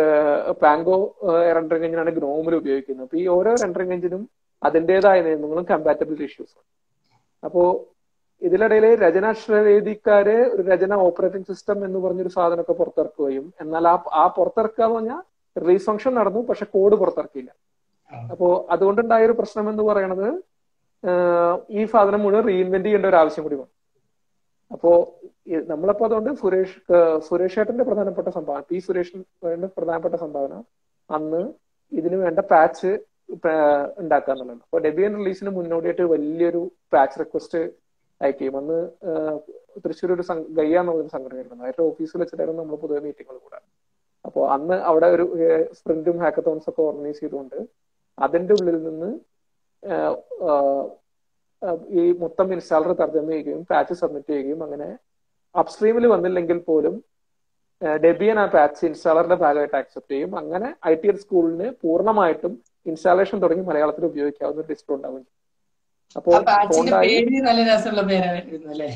പാങ്കോ റെൻഡറിംഗ് എഞ്ചിനാണ് ഗ്നോമിൽ ഉപയോഗിക്കുന്നത് അപ്പൊ ഈ ഓരോ റെൻഡറിംഗ് എഞ്ചിനും അതിന്റേതായ നിയമങ്ങളും കമ്പാറ്റബിലിറ്റി ഇഷ്യൂസ് അപ്പോ ഇതിനിടയിൽ രചനാശ്രവേദിക്കാര് ഒരു രചന ഓപ്പറേറ്റിംഗ് സിസ്റ്റം എന്ന് പറഞ്ഞൊരു സാധനമൊക്കെ പുറത്തിറക്കുകയും എന്നാൽ ആ ആ പുറത്തിറക്കുക എന്ന് പറഞ്ഞാൽ റിലീസ് ഫംഗ്ഷൻ നടന്നു പക്ഷെ കോഡ് പുറത്തിറക്കിയില്ല അപ്പോ അതുകൊണ്ടുണ്ടായ ഒരു പ്രശ്നം എന്ന് പറയുന്നത് ആഹ് ഈ സാധനം മുഴുവൻ റീഇൻവെന്റ് ചെയ്യേണ്ട ഒരു ആവശ്യം കൂടി വന്നു അപ്പോ ഈ- നമ്മളപ്പോ അതുകൊണ്ട് സുരേഷ് ആഹ് സുരേഷ് ഏട്ടന്റെ പ്രധാനപ്പെട്ട സംഭാവന പി സുരേഷിന് വേണ്ട പ്രധാനപ്പെട്ട സംഭാവന അന്ന് ഇതിന് വേണ്ട പാച്ച് ഉണ്ടാക്കുക എന്നുള്ളതാണ് അപ്പൊ ഡെബിയൻ റിലീസിന് മുന്നോടിയായിട്ട് വലിയൊരു പാച്ച് റിക്വസ്റ്റ് അയക്കുകയും അന്ന് ആഹ് തൃശ്ശൂർ ഒരു സം- ഗയ്യ എന്നുള്ളൊരു സംഘടന ഉണ്ടായിരുന്നു അതിന്റെ ഓഫീസിൽ വെച്ചിട്ടായിരുന്നു നമ്മൾ പൊതുവെ മീറ്റിങ്ങുകൾ കൂടാ അപ്പോൾ അന്ന് അവിടെ ഒരു സ്പ്രിന്റും ഹാക്കത്തോൺസ് ഒക്കെ ഓർഗനൈസ് ചെയ്തുകൊണ്ട് അതിന്റെ ഉള്ളിൽ നിന്ന് ആഹ് ആഹ് ആഹ് ഈ മൊത്തം ഇൻസ്റ്റാളർ തർജ്ജമ ചെയ്യുകയും പാച്ച് സബ്മിറ്റ് ചെയ്യുകയും അങ്ങനെ അപ്സ്ട്രീമിൽ വന്നില്ലെങ്കിൽ പോലും ഡെബിയൻ ആ പാച്ച് ഇൻസ്റ്റാളറിന്റെ ഭാഗമായിട്ട് ആക്സെപ്റ്റ് ചെയ്യും അങ്ങനെ ഐ ടി എൽ സ്കൂളിന് പൂർണ്ണമായിട്ടും ഇൻസ്റ്റാളേഷൻ തുടങ്ങി മലയാളത്തിൽ ഉപയോഗിക്കാവുന്ന ഒരു ഡിസ്പ്ലേ ഉണ്ടാവും അപ്പോൾ ആ പാച്ചിന്റെ ഫോണ്ടായി പേര് നല്ല രസമുള്ള പേരായിരുന്നു അല്ലേ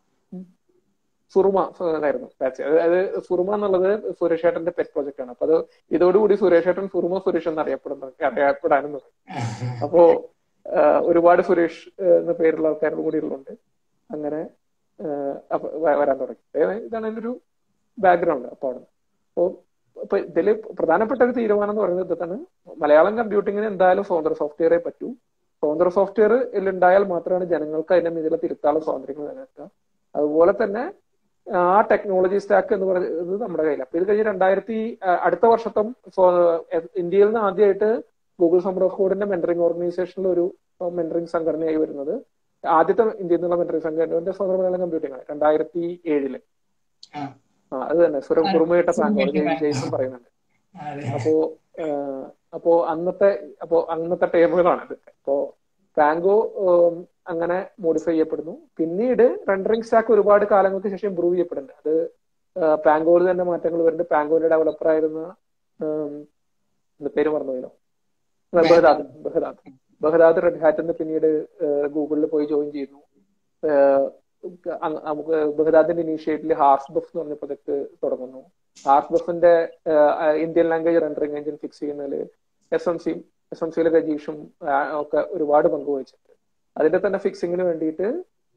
സുറുമ ആയിരുന്നു പാച്ച് അതായത് സുറുമ എന്നുള്ളത് സുരേഷ് ഏട്ടന്റെ പെറ്റ് പ്രോജക്റ്റ് ആണ് അപ്പൊ അത് ഇതോടുകൂടി സുരേഷ് ഏട്ടൻ സുറുമ സുരേഷ് എന്ന് അറിയപ്പെടുന്നു അറിയപ്പെടാനും തുടങ്ങി അപ്പോ ആഹ് ഒരുപാട് സുരേഷ് ആഹ് എന്ന പേരുള്ള ആൾക്കാരും കൂടി ഉള്ളതുകൊണ്ട് അങ്ങനെ ആഹ് അപ്പൊ വ- വരാൻ തുടങ്ങി ഏ- ഇതാണ് അതിന്റെ ഒരു ബാക്ക്ഗ്രൗണ്ട് അപ്പൊ അവിടെ അപ്പോ ഇപ്പൊ ഇതില് പ്രധാനപ്പെട്ട ഒരു തീരുമാനം എന്ന് പറയുന്നത് ഇതാണ് മലയാളം കമ്പ്യൂട്ടിങ്ങിന് എന്തായാലും സ്വതന്ത്ര സോഫ്റ്റ്വെയറേ പറ്റൂ സ്വതന്ത്ര സോഫ്റ്റ്വെയർ ഉണ്ടായാൽ മാത്രമാണ് ജനങ്ങൾക്ക് അതിന്റെ മീതിലുള്ള തിരുത്താനുള്ള സ്വാതന്ത്ര്യങ്ങൾ നിലനിൽക്കുക അതുപോലെ തന്നെ ആ ടെക്നോളജി സ്റ്റാക്ക് എന്ന് പറയുന്നത് നമ്മുടെ കയ്യിൽ അപ്പൊ ഇത് കഴിഞ്ഞ് രണ്ടായിരത്തി ആ, അടുത്ത വർഷത്തെ സ്വ- എ- ഇന്ത്യയിൽ നിന്ന് ആദ്യമായിട്ട് ഗൂഗിൾ സമ്മർ ഓഫ് കോഡിന്റെ മെന്ററിംഗ് ഓർഗനൈസേഷനിൽ ഒരു മെന്ററിംഗ് സംഘടനയായി വരുന്നത് ആദ്യത്തെ ഇന്ത്യയിൽ നിന്നുള്ള മെന്ററിംഗ് സംഘടന സ്വതന്ത്ര മലയാളം കമ്പ്യൂട്ടിംഗ് ആണ് രണ്ടായിരത്തി ഏഴില് ആ, ആ അത് തന്നെ സുരം കുറുമയിട്ട പാങ്കോ സുറുമയിട്ട ജെയ്സൺ പറയുന്നുണ്ട് അതെ അപ്പോ ആഹ് അപ്പോ അന്നത്തെ അപ്പോ അന്നത്തെ ടേമുകളാണിത് അപ്പോ പാങ്കോ ഉം, അങ്ങനെ മോഡിഫൈ ചെയ്യപ്പെടുന്നു പിന്നീട് റെൻഡറിംഗ് സ്റ്റാക്ക് ഒരുപാട് കാലങ്ങൾക്ക് ശേഷം ഇമ്പ്രൂവ് ചെയ്യപ്പെടുന്നുണ്ട് അത് പാങ്കോയിൽ തന്നെ മാറ്റങ്ങൾ വരുന്നുണ്ട് പാങ്കോയിലെ ഡെവലപ്പർ ആയിരുന്ന ഉം, എന്താ പേര് മറന്നുപോയല്ലോ ബഹദാദ് ബഹദാദ് ബഹദാദ് റെഡ് ഹാറ്റിന്ന് പിന്നീട് ഗൂഗിളിൽ പോയി ജോയിൻ ചെയ്യുന്നു ആഹ് അങ് നമുക്ക് ബഹദാദിന്റെ ഇനീഷ്യേറ്റീവിൽ ഹാർസ് ബഫ് എന്ന് പറഞ്ഞ പ്രൊജക്ട് തുടങ്ങുന്നു ഹാർസ് ബഫിന്റെ Indian language rendering engine fix ചെയ്യുന്നതിൽ എസ് എം സിയും എസ് എം സിയിലെ രജീഷും ആ, ഒക്കെ ഒരുപാട് പങ്ക് വഹിച്ചിട്ടുണ്ട് അതിന്റെ തന്നെ ഫിക്സിങ്ങിന് വേണ്ടിയിട്ട്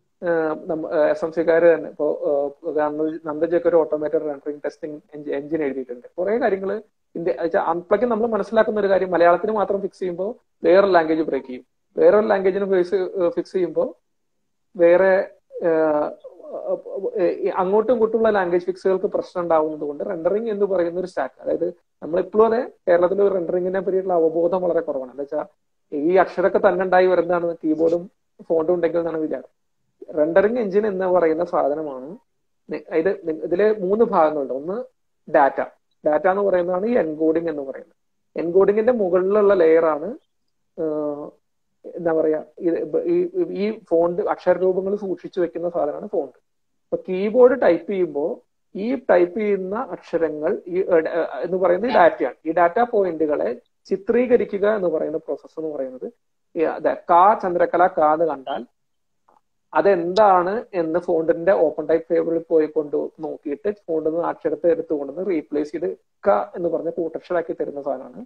എസ് എം സിക്കാര് തന്നെ ഇപ്പോ നന്ദജയ്ക്ക് ഒരു ഓട്ടോമേറ്റഡ് റെൻഡറിംഗ് ടെസ്റ്റിംഗ് എഞ്ചിൻ എഴുതിയിട്ടുണ്ട് കുറെ കാര്യങ്ങൾ ഇന്ത്യ അപ്പോഴേക്കും നമ്മൾ മനസ്സിലാക്കുന്ന ഒരു കാര്യം മലയാളത്തിന് മാത്രം ഫിക്സ് ചെയ്യുമ്പോൾ വേറൊരു ലാംഗ്വേജ് ബ്രേക്ക് ചെയ്യും വേറൊരു ലാംഗ്വേജിന് ഫിക്സ് ചെയ്യുമ്പോൾ വേറെ ഏഹ്, ഏഹ്, അങ്ങോട്ടും ഇങ്ങോട്ടുമുള്ള ലാംഗ്വേജ് ഫിക്സുകൾക്ക് പ്രശ്നം ഉണ്ടാവുന്നത് കൊണ്ട് റെൻഡറിംഗ് എന്ന് പറയുന്ന ഒരു സ്റ്റാക്ക് അതായത് നമ്മളിപ്പോഴും അതെ കേരളത്തിൽ റെൻഡറിങ്ങിനെ പറ്റിയിട്ടുള്ള അവബോധം വളരെ കുറവാണ് എന്താ വെച്ചാൽ ഈ അക്ഷരമൊക്കെ തന്നെ ഉണ്ടായി വരുന്നതാണ് കീബോർഡും ഫോണ്ടും ഉണ്ടെങ്കിൽ എന്നാണ് വിചാരം റെൻഡറിങ് എഞ്ചിൻ എന്ന് പറയുന്ന സാധനമാണ് നി- ഇത് നി- ഇതില് മൂന്ന് ഭാഗങ്ങളുണ്ട് ഒന്ന് ഡാറ്റ ഡാറ്റ എന്ന് പറയുന്നതാണ് ഈ എൻകോഡിംഗ് എന്ന് പറയുന്നത് എൻകോഡിങ്ങിന്റെ മുകളിലുള്ള ലെയർ ആണ് ആഹ്, എന്താ പറയാ ഇത് ഇപ്പ ഈ ഈ ഫോണ്ട് അക്ഷരരൂപങ്ങൾ സൂക്ഷിച്ചു വെക്കുന്ന സാധനമാണ് ഫോണ്ട് അപ്പൊ കീബോർഡ് ടൈപ്പ് ചെയ്യുമ്പോൾ ഈ ടൈപ്പ് ചെയ്യുന്ന അക്ഷരങ്ങൾ ഈ ഏഹ്, ഏഹ്, എന്ന് പറയുന്നത് ഡാറ്റയാണ് ഈ ഡാറ്റ പോയിന്റുകളെ ചിത്രീകരിക്കുക എന്ന് പറയുന്ന പ്രോസസ്സ് എന്ന് പറയുന്നത് ഈ അതെ കാ ചന്ദ്രകല കാ എന്ന് കണ്ടാൽ അതെന്താണ് എന്ന് ഫോണ്ടിന്റെ ഓപ്പൺ ടൈപ്പ് ടേബിളിൽ പോയി കൊണ്ട് നോക്കിയിട്ട് ഫോണ്ടിൽ നിന്ന് അക്ഷരത്തെ എടുത്തു കൊണ്ടുവന്ന് റീപ്ലേസ് ചെയ്ത് ക എന്ന് പറഞ്ഞ കൂട്ടക്ഷരാക്കി തരുന്ന സാധനമാണ്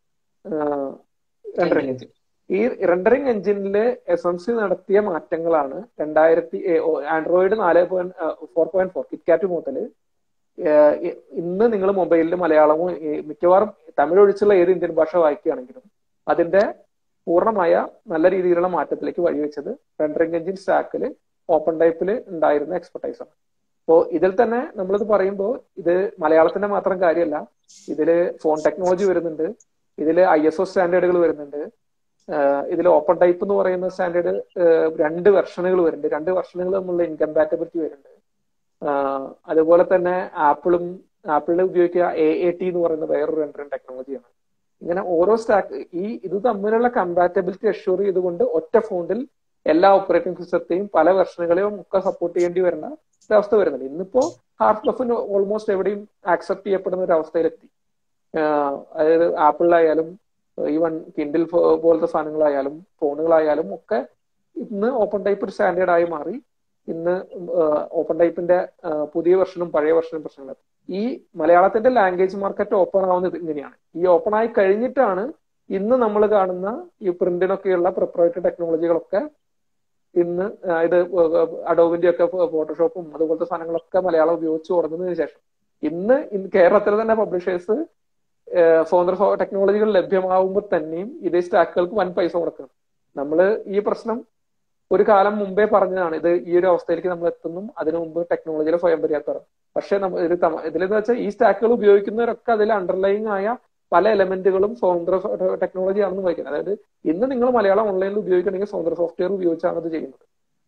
റെൻഡറിങ് എഞ്ചിൻ ഈ റെൻഡറിങ് എഞ്ചിനില് എസ് എം സി നടത്തിയ മാറ്റങ്ങളാണ് രണ്ടായിരത്തി ആൻഡ്രോയിഡ് നാല് point four point four KitKat മുതൽ ഇന്ന് നിങ്ങൾ മൊബൈലിൽ മലയാളമോ ഈ മിക്കവാറും തമിഴ് ഒഴിച്ചുള്ള ഏത് ഇന്ത്യൻ ഭാഷ വായിക്കുകയാണെങ്കിലും അതിന്റെ പൂർണ്ണമായ നല്ല രീതിയിലുള്ള മാറ്റത്തിലേക്ക് വഴിവെച്ചത് റെൻഡറിങ് എഞ്ചിൻ സ്റ്റാക്കിൽ ഓപ്പൺ ടൈപ്പിൽ ഉണ്ടായിരുന്ന എക്സ്പെർട്ടൈസ് ആണ് അപ്പോ ഇതിൽ തന്നെ നമ്മളിത് പറയുമ്പോൾ ഇത് മലയാളത്തിന്റെ മാത്രം കാര്യമല്ല ഇതില് ഫോൺ ടെക്നോളജി വരുന്നുണ്ട് ഇതില് ഐ എസ് ഒ സ്റ്റാൻഡേർഡുകൾ വരുന്നുണ്ട് ഇതിൽ ഓപ്പൺ ടൈപ്പ് എന്ന് പറയുന്ന സ്റ്റാൻഡേർഡ് രണ്ട് വെർഷനുകൾ വരുന്നുണ്ട് രണ്ട് വെർഷനുകൾ തമ്മിലുള്ള ഇൻകമ്പാറ്റബിലിറ്റി വരുന്നുണ്ട് ആഹ് അതുപോലെ തന്നെ ആപ്പിളും ആപ്പിളിൽ ഉപയോഗിക്കുക എ എ ടി എന്ന് പറയുന്ന വേറൊരു റെൻഡറിങ് ടെക്നോളജിയാണ് ഇങ്ങനെ ഓരോ സ്റ്റാക്ക് ഈ ഇത് തമ്മിലുള്ള കമ്പാറ്റബിലിറ്റി അഷ്യൂർ ചെയ്തുകൊണ്ട് ഒറ്റ ഫോണിൽ എല്ലാ ഓപ്പറേറ്റിംഗ് സിസ്റ്റത്തെയും പല വെർഷനുകളെയും ഒക്കെ സപ്പോർട്ട് ചെയ്യേണ്ടി വരുന്ന ഒരു അവസ്ഥ വരുന്നുണ്ട് ഇന്നിപ്പോ ഹാർഡ് ബഫിന് ഓൾമോസ്റ്റ് എവിടെയും ആക്സെപ്റ്റ് ചെയ്യപ്പെടുന്ന ഒരു അവസ്ഥയിലെത്തി ആഹ് അതായത് ആപ്പിളിലായാലും ഈവൻ കിൻഡിൽ പോലത്തെ സാധനങ്ങളായാലും ഫോണുകളായാലും ഒക്കെ ഇന്ന് ഓപ്പൺ ടൈപ്പ് ഒരു സ്റ്റാൻഡേർഡ് ആയി മാറി ഇന്ന് ഓപ്പൺ ടൈപ്പിന്റെ പുതിയ വെർഷനും പഴയ വെർഷനും പ്രശ്നങ്ങൾ ഈ മലയാളത്തിന്റെ ലാംഗ്വേജ് മാർക്കറ്റ് ഓപ്പൺ ആവുന്നത് ഇങ്ങനെയാണ് ഈ ഓപ്പൺ ആയി കഴിഞ്ഞിട്ടാണ് ഇന്ന് നമ്മൾ കാണുന്ന ഈ പ്രിന്റിനൊക്കെയുള്ള പ്രിപ്പറേറ്ററി ടെക്നോളജികളൊക്കെ ഇന്ന് ആ, ഇത് അഡോബിന്റെ ഒക്കെ ഫോട്ടോഷോപ്പും അതുപോലത്തെ സാധനങ്ങളൊക്കെ മലയാളം ഉപയോഗിച്ച് തുടങ്ങുന്നതിന് ശേഷം ഇന്ന് ഇന്ന് കേരളത്തിൽ തന്നെ പബ്ലിഷേഴ്സ് സ്വതന്ത്ര ടെക്നോളജികൾ ലഭ്യമാവുമ്പോൾ തന്നെയും ഇതേ സ്റ്റാക്കുകൾക്ക് വൻ പൈസ കൊടുക്കണം നമ്മള് ഈ പ്രശ്നം ഒരു കാലം മുമ്പേ പറഞ്ഞതാണ് ഇത് ഈ ഒരു അവസ്ഥയിലേക്ക് നമ്മൾ എത്തുന്നു അതിനു മുമ്പ് ടെക്നോളജിയിലെ സ്വയം പര്യാപ്തം പക്ഷെ നമ്മ ഒരു ഇതിലെന്ന് വെച്ചാൽ ഈ സ്റ്റാക്കുകൾ ഉപയോഗിക്കുന്നവരൊക്കെ അതിൽ അണ്ടർലൈങ് ആയ പല എലമെന്റുകളും സ്വതന്ത്ര ടെക്നോളജി ആണെന്ന് വായിക്കുന്നത് അതായത് ഇന്ന് നിങ്ങൾ മലയാളം ഓൺലൈനിൽ ഉപയോഗിക്കണമെങ്കിൽ സ്വതന്ത്ര സോഫ്റ്റ്വെയർ ഉപയോഗിച്ചാണ് അത് ചെയ്യുന്നത്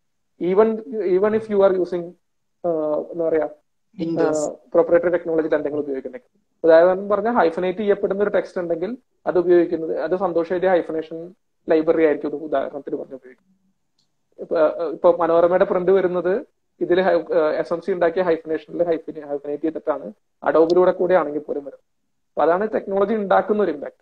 even even if you are using എന്താ പറയാ വിൻഡോസ് പ്രൊപ്പറേറ്ററി ടെക്നോളജി എന്തെങ്കിലും ഉപയോഗിക്കുന്നുണ്ടെങ്കിൽ ഉദാഹരണം പറഞ്ഞാൽ ഹൈഫനേറ്റ് ചെയ്യപ്പെടുന്ന ഒരു ടെക്സ്റ്റ് ഉണ്ടെങ്കിൽ അത് ഉപയോഗിക്കുന്നത് അത് സന്തോഷമായിട്ട് ഹൈഫനേഷൻ ലൈബ്രറി ആയിരിക്കും ഇത് ഉദാഹരണത്തിന് പറഞ്ഞ് ഉപയോഗിക്കുന്നത് ഇപ്പൊ ഇപ്പൊ മനോരമയുടെ പ്രിന്റ് വരുന്നത് ഇതിൽ എസ് എം സി ഉണ്ടാക്കിയ ഹൈഫനേഷനിൽ ഹൈഫനേറ്റ് ചെയ്തിട്ടാണ് അഡോബിലൂടെ കൂടെ ആണെങ്കിൽ പോലും വരും അപ്പൊ അതാണ് ടെക്നോളജി ഉണ്ടാക്കുന്ന ഒരു ഇമ്പാക്ട്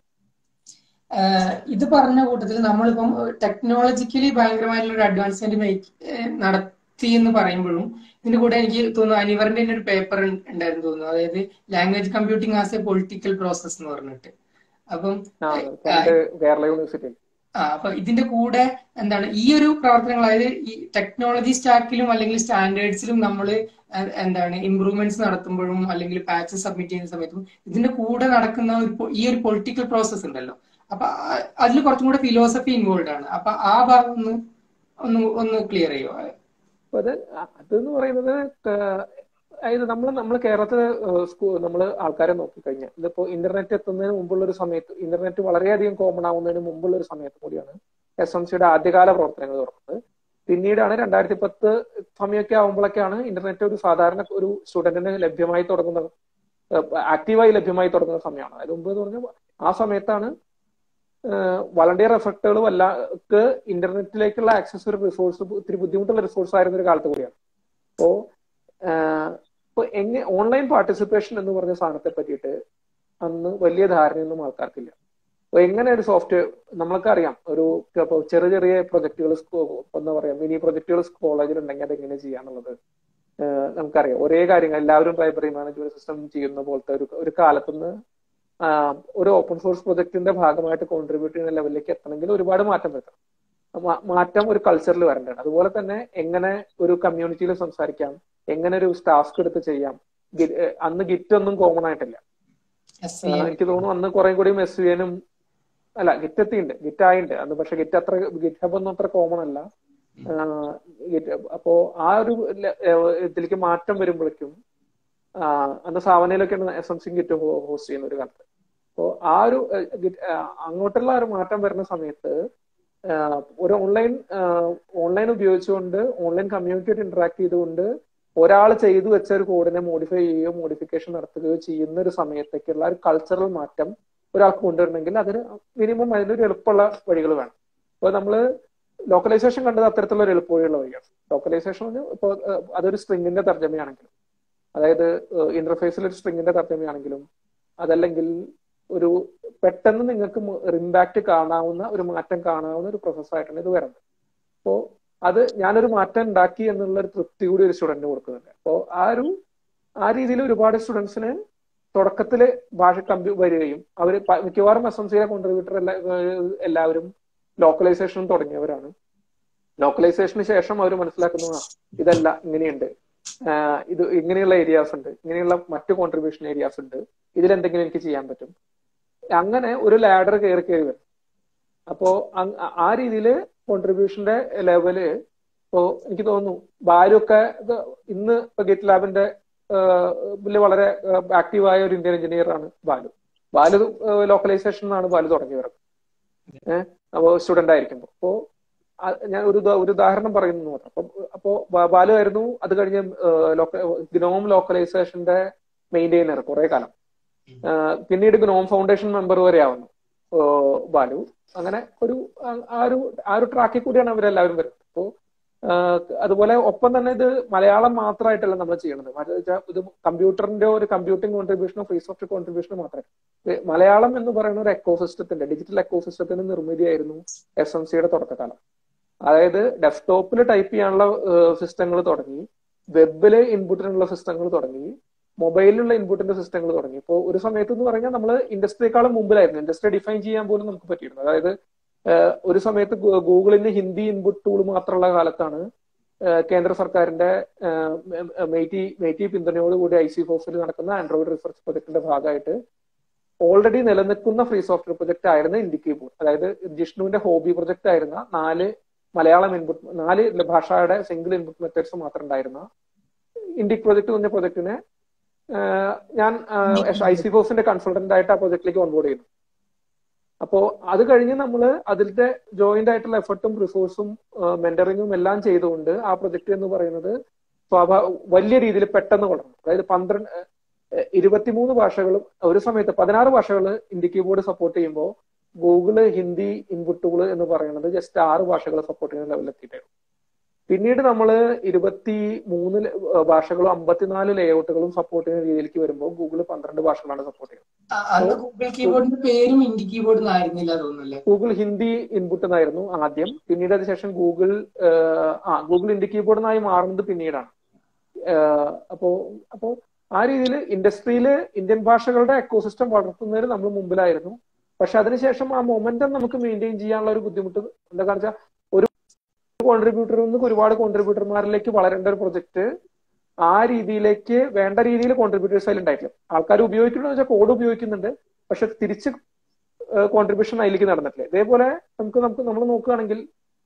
ഇത് പറഞ്ഞ കൂട്ടത്തിൽ നമ്മളിപ്പം ടെക്നോളജിക്കലി ഭയങ്കരമായിട്ടുള്ള ഒരു അഡ്വാൻസ്മെന്റ് നടത്തി എന്ന് പറയുമ്പോഴും ഇതിന്റെ കൂടെ എനിക്ക് തോന്നുന്നു അനിവറിന്റെ തന്നെ ഒരു പേപ്പർ ഉണ്ടായിരുന്നു തോന്നുന്നു അതായത് language computing as a political process എന്ന് പറഞ്ഞിട്ട് അപ്പം കേരള യൂണിവേഴ്സിറ്റിയിൽ ആ അപ്പൊ ഇതിന്റെ കൂടെ എന്താണ് ഈ ഒരു പ്രവർത്തനങ്ങൾ അതായത് ഈ ടെക്നോളജി സ്റ്റാക്കിലും അല്ലെങ്കിൽ സ്റ്റാൻഡേർഡ്സിലും നമ്മൾ എന്താണ് ഇംപ്രൂവ്മെന്റ്സ് നടത്തുമ്പോഴും അല്ലെങ്കിൽ പാച്ച് സബ്മിറ്റ് ചെയ്യുന്ന സമയത്തും ഇതിന്റെ കൂടെ നടക്കുന്ന ഒരു പൊ- ഈ ഒരു പൊളിറ്റിക്കൽ പ്രോസസ് ഉണ്ടല്ലോ അപ്പൊ അതിൽ കുറച്ചും കൂടെ ഫിലോസഫി ഇൻവോൾവ് ആണ് അപ്പൊ ആ ഭാഗം ഒന്ന് ഒന്ന് ഒന്ന് ക്ലിയർ ചെയ്യുമോ അപ്പൊ അത് അതെന്ന് പറയുന്നത് ക- അതായത് നമ്മൾ നമ്മൾ കേരളത്തിലെ സ്കൂൾ നമ്മൾ ആൾക്കാരെ നോക്കിക്കഴിഞ്ഞാൽ ഇതിപ്പോ ഇന്റർനെറ്റ് എത്തുന്നതിന് മുമ്പുള്ള ഒരു സമയത്ത് ഇന്റർനെറ്റ് വളരെയധികം കോമൺ ആവുന്നതിന് മുമ്പുള്ള ഒരു സമയത്ത് കൂടിയാണ് എസ് എം സിയുടെ ആദ്യകാല പ്രവർത്തനങ്ങൾ തുടങ്ങുന്നത് പിന്നീടാണ് രണ്ടായിരത്തി പത്ത് സമയമൊക്കെ ആകുമ്പോഴൊക്കെയാണ് ഇന്റർനെറ്റ് ഒരു സാധാരണ ഒരു സ്റ്റുഡന്റിന് ലഭ്യമായി തുടങ്ങുന്ന ആക്റ്റീവായി ലഭ്യമായി തുടങ്ങുന്ന സമയമാണ് അതിന് മുമ്പ് എന്ന് പറഞ്ഞാൽ ആ സമയത്താണ് വളണ്ടിയർ എഫക്റ്റുകളും എല്ലാക്ക് ഇന്റർനെറ്റിലേക്കുള്ള ആക്സസ് ഒരു റിസോഴ്സ് ഇത്തിരി ബുദ്ധിമുട്ടുള്ള റിസോഴ്സ് ആയിരുന്ന ഒരു കാലത്ത് കൂടിയാണ് അപ്പോ ഇപ്പൊ എങ്ങനെ ഓൺലൈൻ പാർട്ടിസിപ്പേഷൻ എന്ന് പറഞ്ഞ സാധനത്തെ പറ്റിയിട്ട് അന്ന് വലിയ ധാരണയൊന്നും ആൾക്കാർക്കില്ല അപ്പൊ എങ്ങനെ ഒരു സോഫ്റ്റ്വെയർ നമ്മൾക്ക് അറിയാം ഒരു ഇപ്പൊ ചെറിയ ചെറിയ പ്രൊജക്ടുകൾ എന്താ പറയാ മിനി പ്രൊജക്ടുകൾ കോളേജിൽ ഉണ്ടെങ്കിൽ അത് എങ്ങനെ ചെയ്യാന്നുള്ളത് ഏഹ് നമുക്കറിയാം ഒരേ കാര്യങ്ങൾ എല്ലാവരും ലൈബ്രറി മാനേജ്മെന്റ് സിസ്റ്റം ചെയ്യുന്ന പോലത്തെ ഒരു ഒരു കാലത്തുനിന്ന് ആഹ് ഒരു ഓപ്പൺ സോഴ്സ് പ്രൊജക്ടിന്റെ ഭാഗമായിട്ട് കോൺട്രിബ്യൂട്ട് ചെയ്യുന്ന ലെവലിലേക്ക് എത്തണമെങ്കിൽ ഒരുപാട് മാറ്റം വരുത്തണം മാ- മാറ്റം ഒരു കൾച്ചറിൽ വരേണ്ടതാണ് അതുപോലെ തന്നെ എങ്ങനെ ഒരു കമ്മ്യൂണിറ്റിയിൽ സംസാരിക്കാം എങ്ങനെ ഒരു ടാസ്ക് എടുത്ത് ചെയ്യാം ഗി- ഏഹ് അന്ന് ഗിറ്റ് ഒന്നും കോമൺ ആയിട്ടില്ല എസ് ആ, എനിക്ക് തോന്നുന്നു അന്ന് കുറെ കൂടി എസ് വി എനും അല്ല ഗിറ്റ് എത്തിയിട്ടുണ്ട് ഗിറ്റ് ആയിട്ടുണ്ട് അന്ന് പക്ഷെ ഗിറ്റ് അത്ര ഗിറ്റ് ഹബ് ഒന്നും അത്ര കോമൺ അല്ല ആ, ഗിറ്റ് അപ്പോ ആ ഒരു ല- ഏഹ് ഇതിലേക്ക് മാറ്റം വരുമ്പോഴേക്കും ആ, അന്ന് സാവനയിലൊക്കെയാണ് S M C git host ചെയ്യുന്ന ഒരു കാലത്ത് അപ്പോ ആ ഒരു ഏഹ്, ഗിറ്റ് ആ, അങ്ങോട്ടുള്ള ഒരു മാറ്റം വരുന്ന സമയത്ത് ഒരു ഓൺലൈൻ ഓൺലൈൻ ഉപയോഗിച്ചുകൊണ്ട് ഓൺലൈൻ കമ്മ്യൂണിറ്റിയായിട്ട് ഇന്ററാക്ട് ചെയ്തുകൊണ്ട് ഒരാൾ ചെയ്തു വെച്ച ഒരു കോഡിനെ മോഡിഫൈ ചെയ്യുകയോ മോഡിഫിക്കേഷൻ നടത്തുകയോ ചെയ്യുന്ന ഒരു സമയത്തേക്കുള്ള ഒരു കൾച്ചറൽ മാറ്റം ഒരാൾക്ക് കൊണ്ടുവരണമെങ്കിൽ അതിന് മിനിമം അതിനൊരു എളുപ്പമുള്ള വഴികൾ വേണം അപ്പോൾ നമ്മൾ ലോക്കലൈസേഷൻ കണ്ടത് അത്തരത്തിലുള്ള ഒരു എളുപ്പ വഴിയുള്ള വഴിയാണ് ലോക്കലൈസേഷൻ ഇപ്പോൾ അതൊരു സ്ട്രിങ്ങിന്റെ തർജ്ജമയാണെങ്കിലും അതായത് ഇന്റർഫേസിൽ ഒരു സ്ട്രിങ്ങിന്റെ തർജ്ജമയാണെങ്കിലും അതല്ലെങ്കിൽ ഒരു പെട്ടെന്ന് നിങ്ങൾക്ക് ഇമ്പാക്ട് കാണാവുന്ന ഒരു മാറ്റം കാണാവുന്ന ഒരു പ്രോസസ്സായിട്ടാണ് ഇത് വരുന്നത് അപ്പോൾ അത് ഞാനൊരു മാറ്റം ഉണ്ടാക്കി എന്നുള്ള ഒരു തൃപ്തി കൂടി ഒരു സ്റ്റുഡന്റിന് കൊടുക്കുന്നുണ്ട് അപ്പോൾ ആ ഒരു ആ രീതിയിൽ ഒരുപാട് സ്റ്റുഡൻസിന് തുടക്കത്തിൽ ഭാഷ കമ്പി വരികയും അവർ മിക്കവാറും എസ് എം സിയിലെ കോൺട്രിബ്യൂട്ടർ എല്ലാവരും ലോക്കലൈസേഷനും തുടങ്ങിയവരാണ് ലോക്കലൈസേഷന് ശേഷം അവർ മനസ്സിലാക്കുന്നു ഇതല്ല ഇങ്ങനെയുണ്ട് ഇത് ഇങ്ങനെയുള്ള ഏരിയാസ് ഉണ്ട് ഇങ്ങനെയുള്ള മറ്റു കോൺട്രിബ്യൂഷൻ ഏരിയാസ് ഉണ്ട് ഇതിലെന്തെങ്കിലും എനിക്ക് ചെയ്യാൻ പറ്റും അങ്ങനെ ഒരു ലാഡർ കയറി കയറി വരും അപ്പോ ആ രീതിയിൽ കോൺട്രിബ്യൂഷന്റെ ലെവല് ഇപ്പോ എനിക്ക് തോന്നുന്നു ബാലുവൊക്കെ ഇന്ന് ഇപ്പൊ ഗിറ്റ് ലാബിന്റെ വളരെ ആക്റ്റീവായ ഒരു ഇന്ത്യൻ എഞ്ചിനീയർ ആണ് ബാലു ബാലു ലോക്കലൈസേഷൻ എന്നാണ് ബാലു തുടങ്ങി വരുന്നത് ഏഹ് അപ്പോ സ്റ്റുഡന്റ് ആയിരിക്കുമ്പോൾ അപ്പോ ഞാൻ ഒരു ഒരു ഉദാഹരണം പറയുന്നു മാത്രം അപ്പൊ അപ്പോ ബാലു ആയിരുന്നു അത് കഴിഞ്ഞ് ഗ്നോം ലോക്കലൈസേഷന്റെ മെയിൻറ്റെയിനർ കുറെ കാലം പിന്നീട് ഗ്നോം ഫൗണ്ടേഷൻ മെമ്പർ വരെ ആവുന്നു ബാലു അങ്ങനെ ഒരു ആ ഒരു ആ ഒരു ട്രാക്കിൽ കൂടിയാണ് അവരെല്ലാവരും വരുന്നത് അപ്പോ അതുപോലെ ഒപ്പം തന്നെ ഇത് മലയാളം മാത്രമായിട്ടല്ല നമ്മൾ ചെയ്യണത് ഇത് കമ്പ്യൂട്ടറിന്റെ ഒരു കമ്പ്യൂട്ടിംഗ് കോൺട്രിബ്യൂഷനോ ഫ്രീ സോഫ്റ്റ്വെയർ കോൺട്രിബ്യൂഷനോ മാത്രമേ മലയാളം എന്ന് പറയുന്ന ഒരു എക്കോസിസ്റ്റത്തിന്റെ ഡിജിറ്റൽ എക്കോസിസ്റ്റത്തിന്റെ നിർമ്മിതിയായിരുന്നു എസ് എം സിയുടെ തുടക്കകാലം അതായത് ഡെസ്ക്ടോപ്പിൽ ടൈപ്പ് ചെയ്യാനുള്ള സിസ്റ്റങ്ങൾ തുടങ്ങി വെബില് ഇൻപുട്ടിനുള്ള സിസ്റ്റങ്ങൾ തുടങ്ങി മൊബൈലിലുള്ള ഇൻപുട്ടിന്റെ സിസ്റ്റങ്ങൾ തുടങ്ങി ഇപ്പോൾ ഒരു സമയത്ത് എന്ന് പറഞ്ഞാൽ നമ്മൾ ഇൻഡസ്ട്രിയെക്കാളും മുമ്പിലായിരുന്നു ഇൻഡസ്ട്രി ഡിഫൈൻ ചെയ്യാൻ പോലും നമുക്ക് പറ്റിയിരുന്നു അതായത് ഒരു സമയത്ത് ഗൂഗിളിന് ഹിന്ദി ഇൻപുട്ട് ടൂൾ മാത്രമുള്ള കാലത്താണ് കേന്ദ്ര സർക്കാരിന്റെ മെയ്റ്റി മെയ്റ്റി പിന്തുണയോടുകൂടി ഐ സി ഫോസിൽ നടക്കുന്ന ആൻഡ്രോയിഡ് റിസർച്ച് പ്രൊജക്ടിന്റെ ഭാഗമായിട്ട് ഓൾറെഡി നിലനിൽക്കുന്ന ഫ്രീ സോഫ്റ്റ്വെയർ പ്രൊജക്ട് ആയിരുന്ന ഇന്ത്യ കീബോർഡ് അതായത് ജിഷ്ണുവിന്റെ ഹോബി പ്രൊജക്ട് ആയിരുന്ന നാല് മലയാളം ഇൻപുട്ട് നാല് ഭാഷയുടെ സിംഗിൾ ഇൻപുട്ട് മെത്തേഡ്സ് മാത്രം ഉണ്ടായിരുന്ന ഇൻഡിക് പ്രൊജക്ട് എന്ന പ്രൊജക്ടിനെ ഞാൻ ഐ സി ഫോസിന്റെ കൺസൾട്ടന്റ് ആയിട്ട് ആ പ്രൊജക്റ്റിലേക്ക് ഓൺബോർഡ് ചെയ്തു അപ്പോ അത് കഴിഞ്ഞ് നമ്മൾ അതിന്റെ ജോയിന്റ് ആയിട്ടുള്ള എഫർട്ടും റിസോഴ്സും മെന്ററിങ്ങും എല്ലാം ചെയ്തുകൊണ്ട് ആ പ്രൊജക്ട് എന്ന് പറയുന്നത് സ്വാഭാ വലിയ രീതിയിൽ പെട്ടെന്ന് വളർന്നു അതായത് പന്ത്രണ്ട് ഇരുപത്തിമൂന്ന് ഭാഷകളും ഒരു സമയത്ത് പതിനാറ് ഭാഷകൾ ഇന്ത്യ കീബോർഡ് സപ്പോർട്ട് ചെയ്യുമ്പോൾ ഗൂഗിള് ഹിന്ദി ഇൻപുട്ട് ടൂൾ എന്ന് പറയുന്നത് ജസ്റ്റ് ആറ് ഭാഷകൾ സപ്പോർട്ട് ചെയ്യുന്ന ലെവലിൽ എത്തിയിട്ടായിരുന്നു പിന്നീട് നമ്മൾ ഇരുപത്തി മൂന്ന് ഭാഷകളും അമ്പത്തിനാല് ലേഔട്ടുകളും സപ്പോർട്ട് ചെയ്യുന്ന രീതിയിലേക്ക് വരുമ്പോൾ ഗൂഗിൾ പന്ത്രണ്ട് ഭാഷകളാണ് സപ്പോർട്ട് ചെയ്യുന്നത് ഗൂഗിൾ കീബോർഡിന്റെ പേരും ഇന്ത്യ കീബോർഡ് ആയിരുന്നില്ല തോന്നുന്നല്ലേ ഗൂഗിൾ ഹിന്ദി ഇൻപുട്ട് എന്നായിരുന്നു ആദ്യം പിന്നീട് അതിനുശേഷം ഗൂഗിൾ ആ ഗൂഗിൾ ഇന്ത്യ കീബോർഡ് എന്നായി മാറുന്നത് പിന്നീടാണ് അപ്പോ അപ്പോ ആ രീതിയിൽ ഇൻഡസ്ട്രിയിൽ ഇന്ത്യൻ ഭാഷകളുടെ എക്കോസിസ്റ്റം വളർത്തുന്നതിന് നമ്മൾ മുമ്പിലായിരുന്നു പക്ഷെ അതിനുശേഷം ആ മൊമെന്റം നമുക്ക് മെയിൻറ്റെയിൻ ചെയ്യാനുള്ള ഒരു ബുദ്ധിമുട്ട് എന്താ വെച്ചാൽ ഒരു കോൺട്രിബ്യൂട്ടറിൽ നിന്ന് ഒരുപാട് കോൺട്രിബ്യൂട്ടർമാരിലേക്ക് വളരേണ്ട ഒരു പ്രൊജക്ട് ആ രീതിയിലേക്ക് വേണ്ട രീതിയിൽ കോൺട്രിബ്യൂട്ടേഴ്സ് അതിൽ ഉണ്ടായിട്ടില്ല ആൾക്കാർ ഉപയോഗിക്കണമെന്ന് വെച്ചാൽ കോഡ് ഉപയോഗിക്കുന്നുണ്ട് പക്ഷെ തിരിച്ച് കോൺട്രിബ്യൂഷൻ അതിലേക്ക് നടന്നിട്ടില്ല ഇതേപോലെ നമുക്ക് നമുക്ക് നമ്മൾ നോക്കുകയാണെങ്കിൽ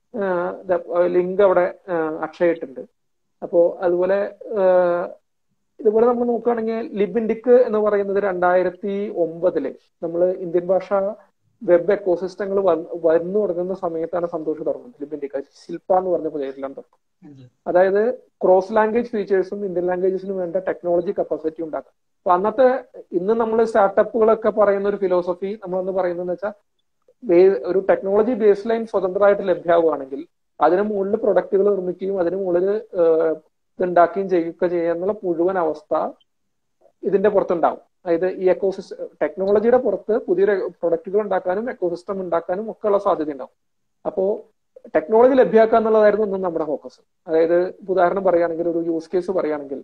ലിങ്ക് അവിടെ അക്ഷയിട്ടുണ്ട് അപ്പോ അതുപോലെ ഇതുപോലെ നമ്മൾ നോക്കുകയാണെങ്കിൽ ലിബിൻഡിക്ക് എന്ന് പറയുന്നത് രണ്ടായിരത്തി ഒമ്പതില് നമ്മൾ ഇന്ത്യൻ ഭാഷ വെബ് എക്കോസിസ്റ്റങ്ങൾ വന്നു തുടങ്ങുന്ന സമയത്താണ് സന്തോഷം തുടങ്ങുന്നത് ലിബിൻഡിക്ക് ശില്പ എന്ന് പറഞ്ഞ പ്രൊജക്റ്റിലാണ് തുടങ്ങുന്നത് അതായത് ക്രോസ് ലാംഗ്വേജ് ഫീച്ചേഴ്സും ഇന്ത്യൻ ലാംഗ്വേജസിനും വേണ്ട ടെക്നോളജി കപ്പാസിറ്റി ഉണ്ടാക്കുക അപ്പൊ അന്നത്തെ ഇന്ന് നമ്മൾ സ്റ്റാർട്ടപ്പുകളൊക്കെ പറയുന്ന ഒരു ഫിലോസഫി നമ്മളൊന്ന് പറയുന്നത് വെച്ചാൽ ഒരു ടെക്നോളജി ബേസ് ലൈൻ സ്വതന്ത്രമായിട്ട് ലഭ്യമാവുകയാണെങ്കിൽ അതിന് മുകളിൽ പ്രൊഡക്റ്റുകൾ നിർമ്മിക്കുകയും അതിന് മുകളിൽ ഇതുണ്ടാക്കുകയും ചെയ്യുക ചെയ്യുന്നുള്ള മുഴുവൻ അവസ്ഥ ഇതിന്റെ പുറത്തുണ്ടാവും അതായത് ഈ എക്കോസിസ്റ്റം ടെക്നോളജിയുടെ പുറത്ത് പുതിയ പ്രൊഡക്റ്റുകൾ ഉണ്ടാക്കാനും എക്കോസിസ്റ്റം ഉണ്ടാക്കാനും ഒക്കെ ഉള്ള സാധ്യത ഉണ്ടാവും അപ്പോ ടെക്നോളജി ലഭ്യമാക്കുക എന്നുള്ളതായിരുന്നു ഒന്നും നമ്മുടെ ഫോക്കസ് അതായത് ഉദാഹരണം പറയുകയാണെങ്കിൽ ഒരു യൂസ് കേസ് പറയുകയാണെങ്കിൽ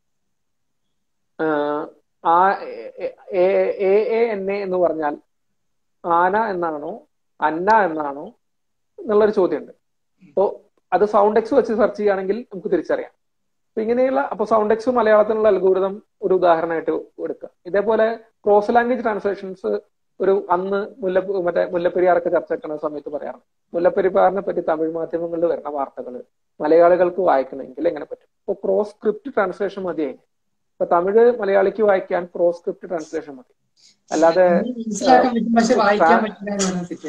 ആ എ എ എൻ എ എന്ന് പറഞ്ഞാൽ ആന എന്നാണോ അന്ന എന്നാണോ എന്നുള്ളൊരു ചോദ്യമുണ്ട് അപ്പോൾ അത് സൗണ്ട് എക്സ് വെച്ച് സെർച്ച് ചെയ്യുകയാണെങ്കിൽ നമുക്ക് തിരിച്ചറിയാം അപ്പൊ ഇങ്ങനെയുള്ള അപ്പൊ സൗണ്ട് എക്സ് മലയാളത്തിനുള്ള അൽഗോരിതം ഒരു ഉദാഹരണമായിട്ട് എടുക്കുക ഇതേപോലെ ക്രോസ് ലാംഗ്വേജ് ട്രാൻസ്ലേഷൻസ് ഒരു അന്ന് മുല്ല മറ്റേ മുല്ലപ്പെരിയാറൊക്കെ ചർച്ച വെക്കുന്ന സമയത്ത് പറയാറുണ്ട് മുല്ലപ്പെരിയാറിനെ പറ്റി തമിഴ് മാധ്യമങ്ങളിൽ വരുന്ന വാർത്തകൾ മലയാളികൾക്ക് വായിക്കണമെങ്കിൽ എങ്ങനെ പറ്റും ഇപ്പൊ ക്രോസ് സ്ക്രിപ്റ്റ് ട്രാൻസ്ലേഷൻ മതിയായി ഇപ്പൊ തമിഴ് മലയാളിക്ക് വായിക്കാൻ ക്രോസ് സ്ക്രിപ്റ്റ് ട്രാൻസ്ലേഷൻ മതി അല്ലാതെ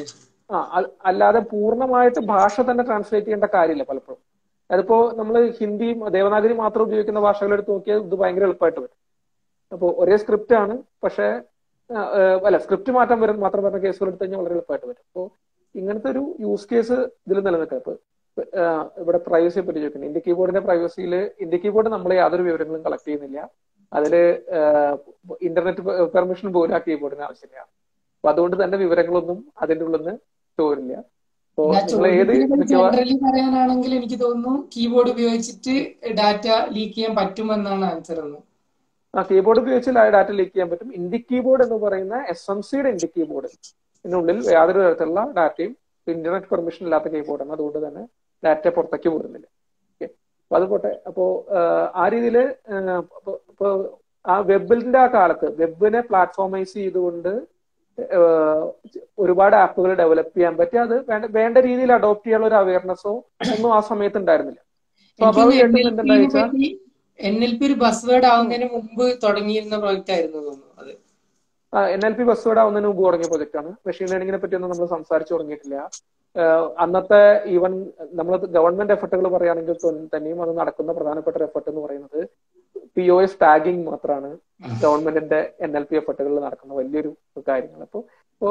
ആ അ- അല്ലാതെ പൂർണ്ണമായിട്ട് ഭാഷ തന്നെ ട്രാൻസ്ലേറ്റ് ചെയ്യേണ്ട കാര്യമില്ല പലപ്പോഴും അതിപ്പോ നമ്മൾ ഹിന്ദി ദേവനാഗരി മാത്രം ഉപയോഗിക്കുന്ന ഭാഷകൾ എടുത്ത് നോക്കിയാൽ ഇത് ഭയങ്കര എളുപ്പമായിട്ട് വരും അപ്പോൾ ഒരേ സ്ക്രിപ്റ്റ് ആണ് പക്ഷേ ആ, ആ, അല്ല സ്ക്രിപ്റ്റ് മാറ്റം വരും മാത്രം പറഞ്ഞ കേസുകൾ എടുത്ത് കഴിഞ്ഞാൽ വളരെ എളുപ്പമായിട്ട് വരും അപ്പോൾ ഇങ്ങനത്തെ ഒരു യൂസ് കേസ് ഇതിൽ നിലനിൽക്കുക ഇപ്പൊ ആ, ഇവിടെ പ്രൈവസിയെ പറ്റി ചോദിക്കുന്നത് ഇന്ത്യ കീബോർഡിന്റെ പ്രൈവസിയിൽ ഇന്ത്യ കീബോർഡ് നമ്മൾ യാതൊരു വിവരങ്ങളും കളക്ട് ചെയ്യുന്നില്ല അതില് ഇന്റർനെറ്റ് പെർമിഷൻ പോലും ആ കീബോർഡിന് ആവശ്യമില്ല അപ്പൊ അതുകൊണ്ട് തന്നെ വിവരങ്ങളൊന്നും അതിന്റെ ഉള്ളിൽ നിന്ന് ചോരില്ല അപ്പോ ഞാൻ നിങ്ങൾ ഏത് ചോദ്യത്തിന് മിക്കവാറും ജനറലി പറയാനാണെങ്കിൽ എനിക്ക് തോന്നുന്നു കീബോർഡ് ഉപയോഗിച്ചിട്ട് ഡാറ്റ ലീക്ക് ചെയ്യാൻ പറ്റുമെന്നാണ് ആൻസർ എന്ന് ആ കീബോർഡ് ഉപയോഗിച്ച് ഡാറ്റ ലീക്ക് ചെയ്യാൻ പറ്റും ഇന്ത്യ കീബോർഡ് എന്ന് പറയുന്ന എസ് എം സിയുടെ ഇന്ത്യ കീബോർഡ് ഇതിനുള്ളിൽ യാതൊരു തരത്തിലുള്ള ഡാറ്റയും ഇന്റർനെറ്റ് പെർമിഷൻ ഇല്ലാത്ത കീബോർഡാണ് അതുകൊണ്ട് തന്നെ ഡാറ്റ പുറത്തേക്ക് പോരുന്നില്ല ഓക്കെ അപ്പൊ അത് പോട്ടെ അപ്പോ ആഹ്, ആ രീതിയിൽ ഇപ്പൊ ആ വെബിന്റെ ആ കാലത്ത് വെബിനെ പ്ലാറ്റ്ഫോമൈസ് ചെയ്തുകൊണ്ട് ആഹ്, ഒരുപാട് ആപ്പുകൾ ഡെവലപ്പ് ചെയ്യാൻ പറ്റി അത് വേണ്ട വേണ്ട രീതിയിൽ അഡോപ്റ്റ് ചെയ്യാനുള്ള ഒരു അവയർനെസ്സോ ഒന്നും ആ സമയത്ത് ഉണ്ടായിരുന്നില്ല സ്വാഭാവികമായിട്ടും എന്തുണ്ടാ വെച്ചാൽ എൻ എൽ പി ഒരു ബസ് വേർഡ് ആവുന്നതിന് മുമ്പ് തുടങ്ങിയിരുന്ന പ്രോജക്റ്റ് ആയിരുന്നു തോന്നുന്നു അത് N L P buzz word ആവുന്നതിന് മുമ്പ് തുടങ്ങിയ പ്രൊജക്ട് ആണ് മെഷീൻ ലേണിംഗിനെ പറ്റിയൊന്നും നമ്മൾ സംസാരിച്ചു തുടങ്ങിയിട്ടില്ല ആഹ് അന്നത്തെ ഈവൻ നമ്മൾ ഗവൺമെന്റ് എഫർട്ടുകൾ പറയുകയാണെങ്കിൽ തൊ- തന്നെയും അത് നടക്കുന്ന പ്രധാനപ്പെട്ട ഒരു എഫർട്ട് എന്ന് പറയുന്നത് പി ഒ എസ് ടാഗിങ് മാത്രമാണ് ഗവൺമെന്റിന്റെ എൻ എൽ പി എഫർട്ടുകളിൽ നടക്കുന്ന വലിയൊരു കാര്യങ്ങൾ അപ്പോ അപ്പോ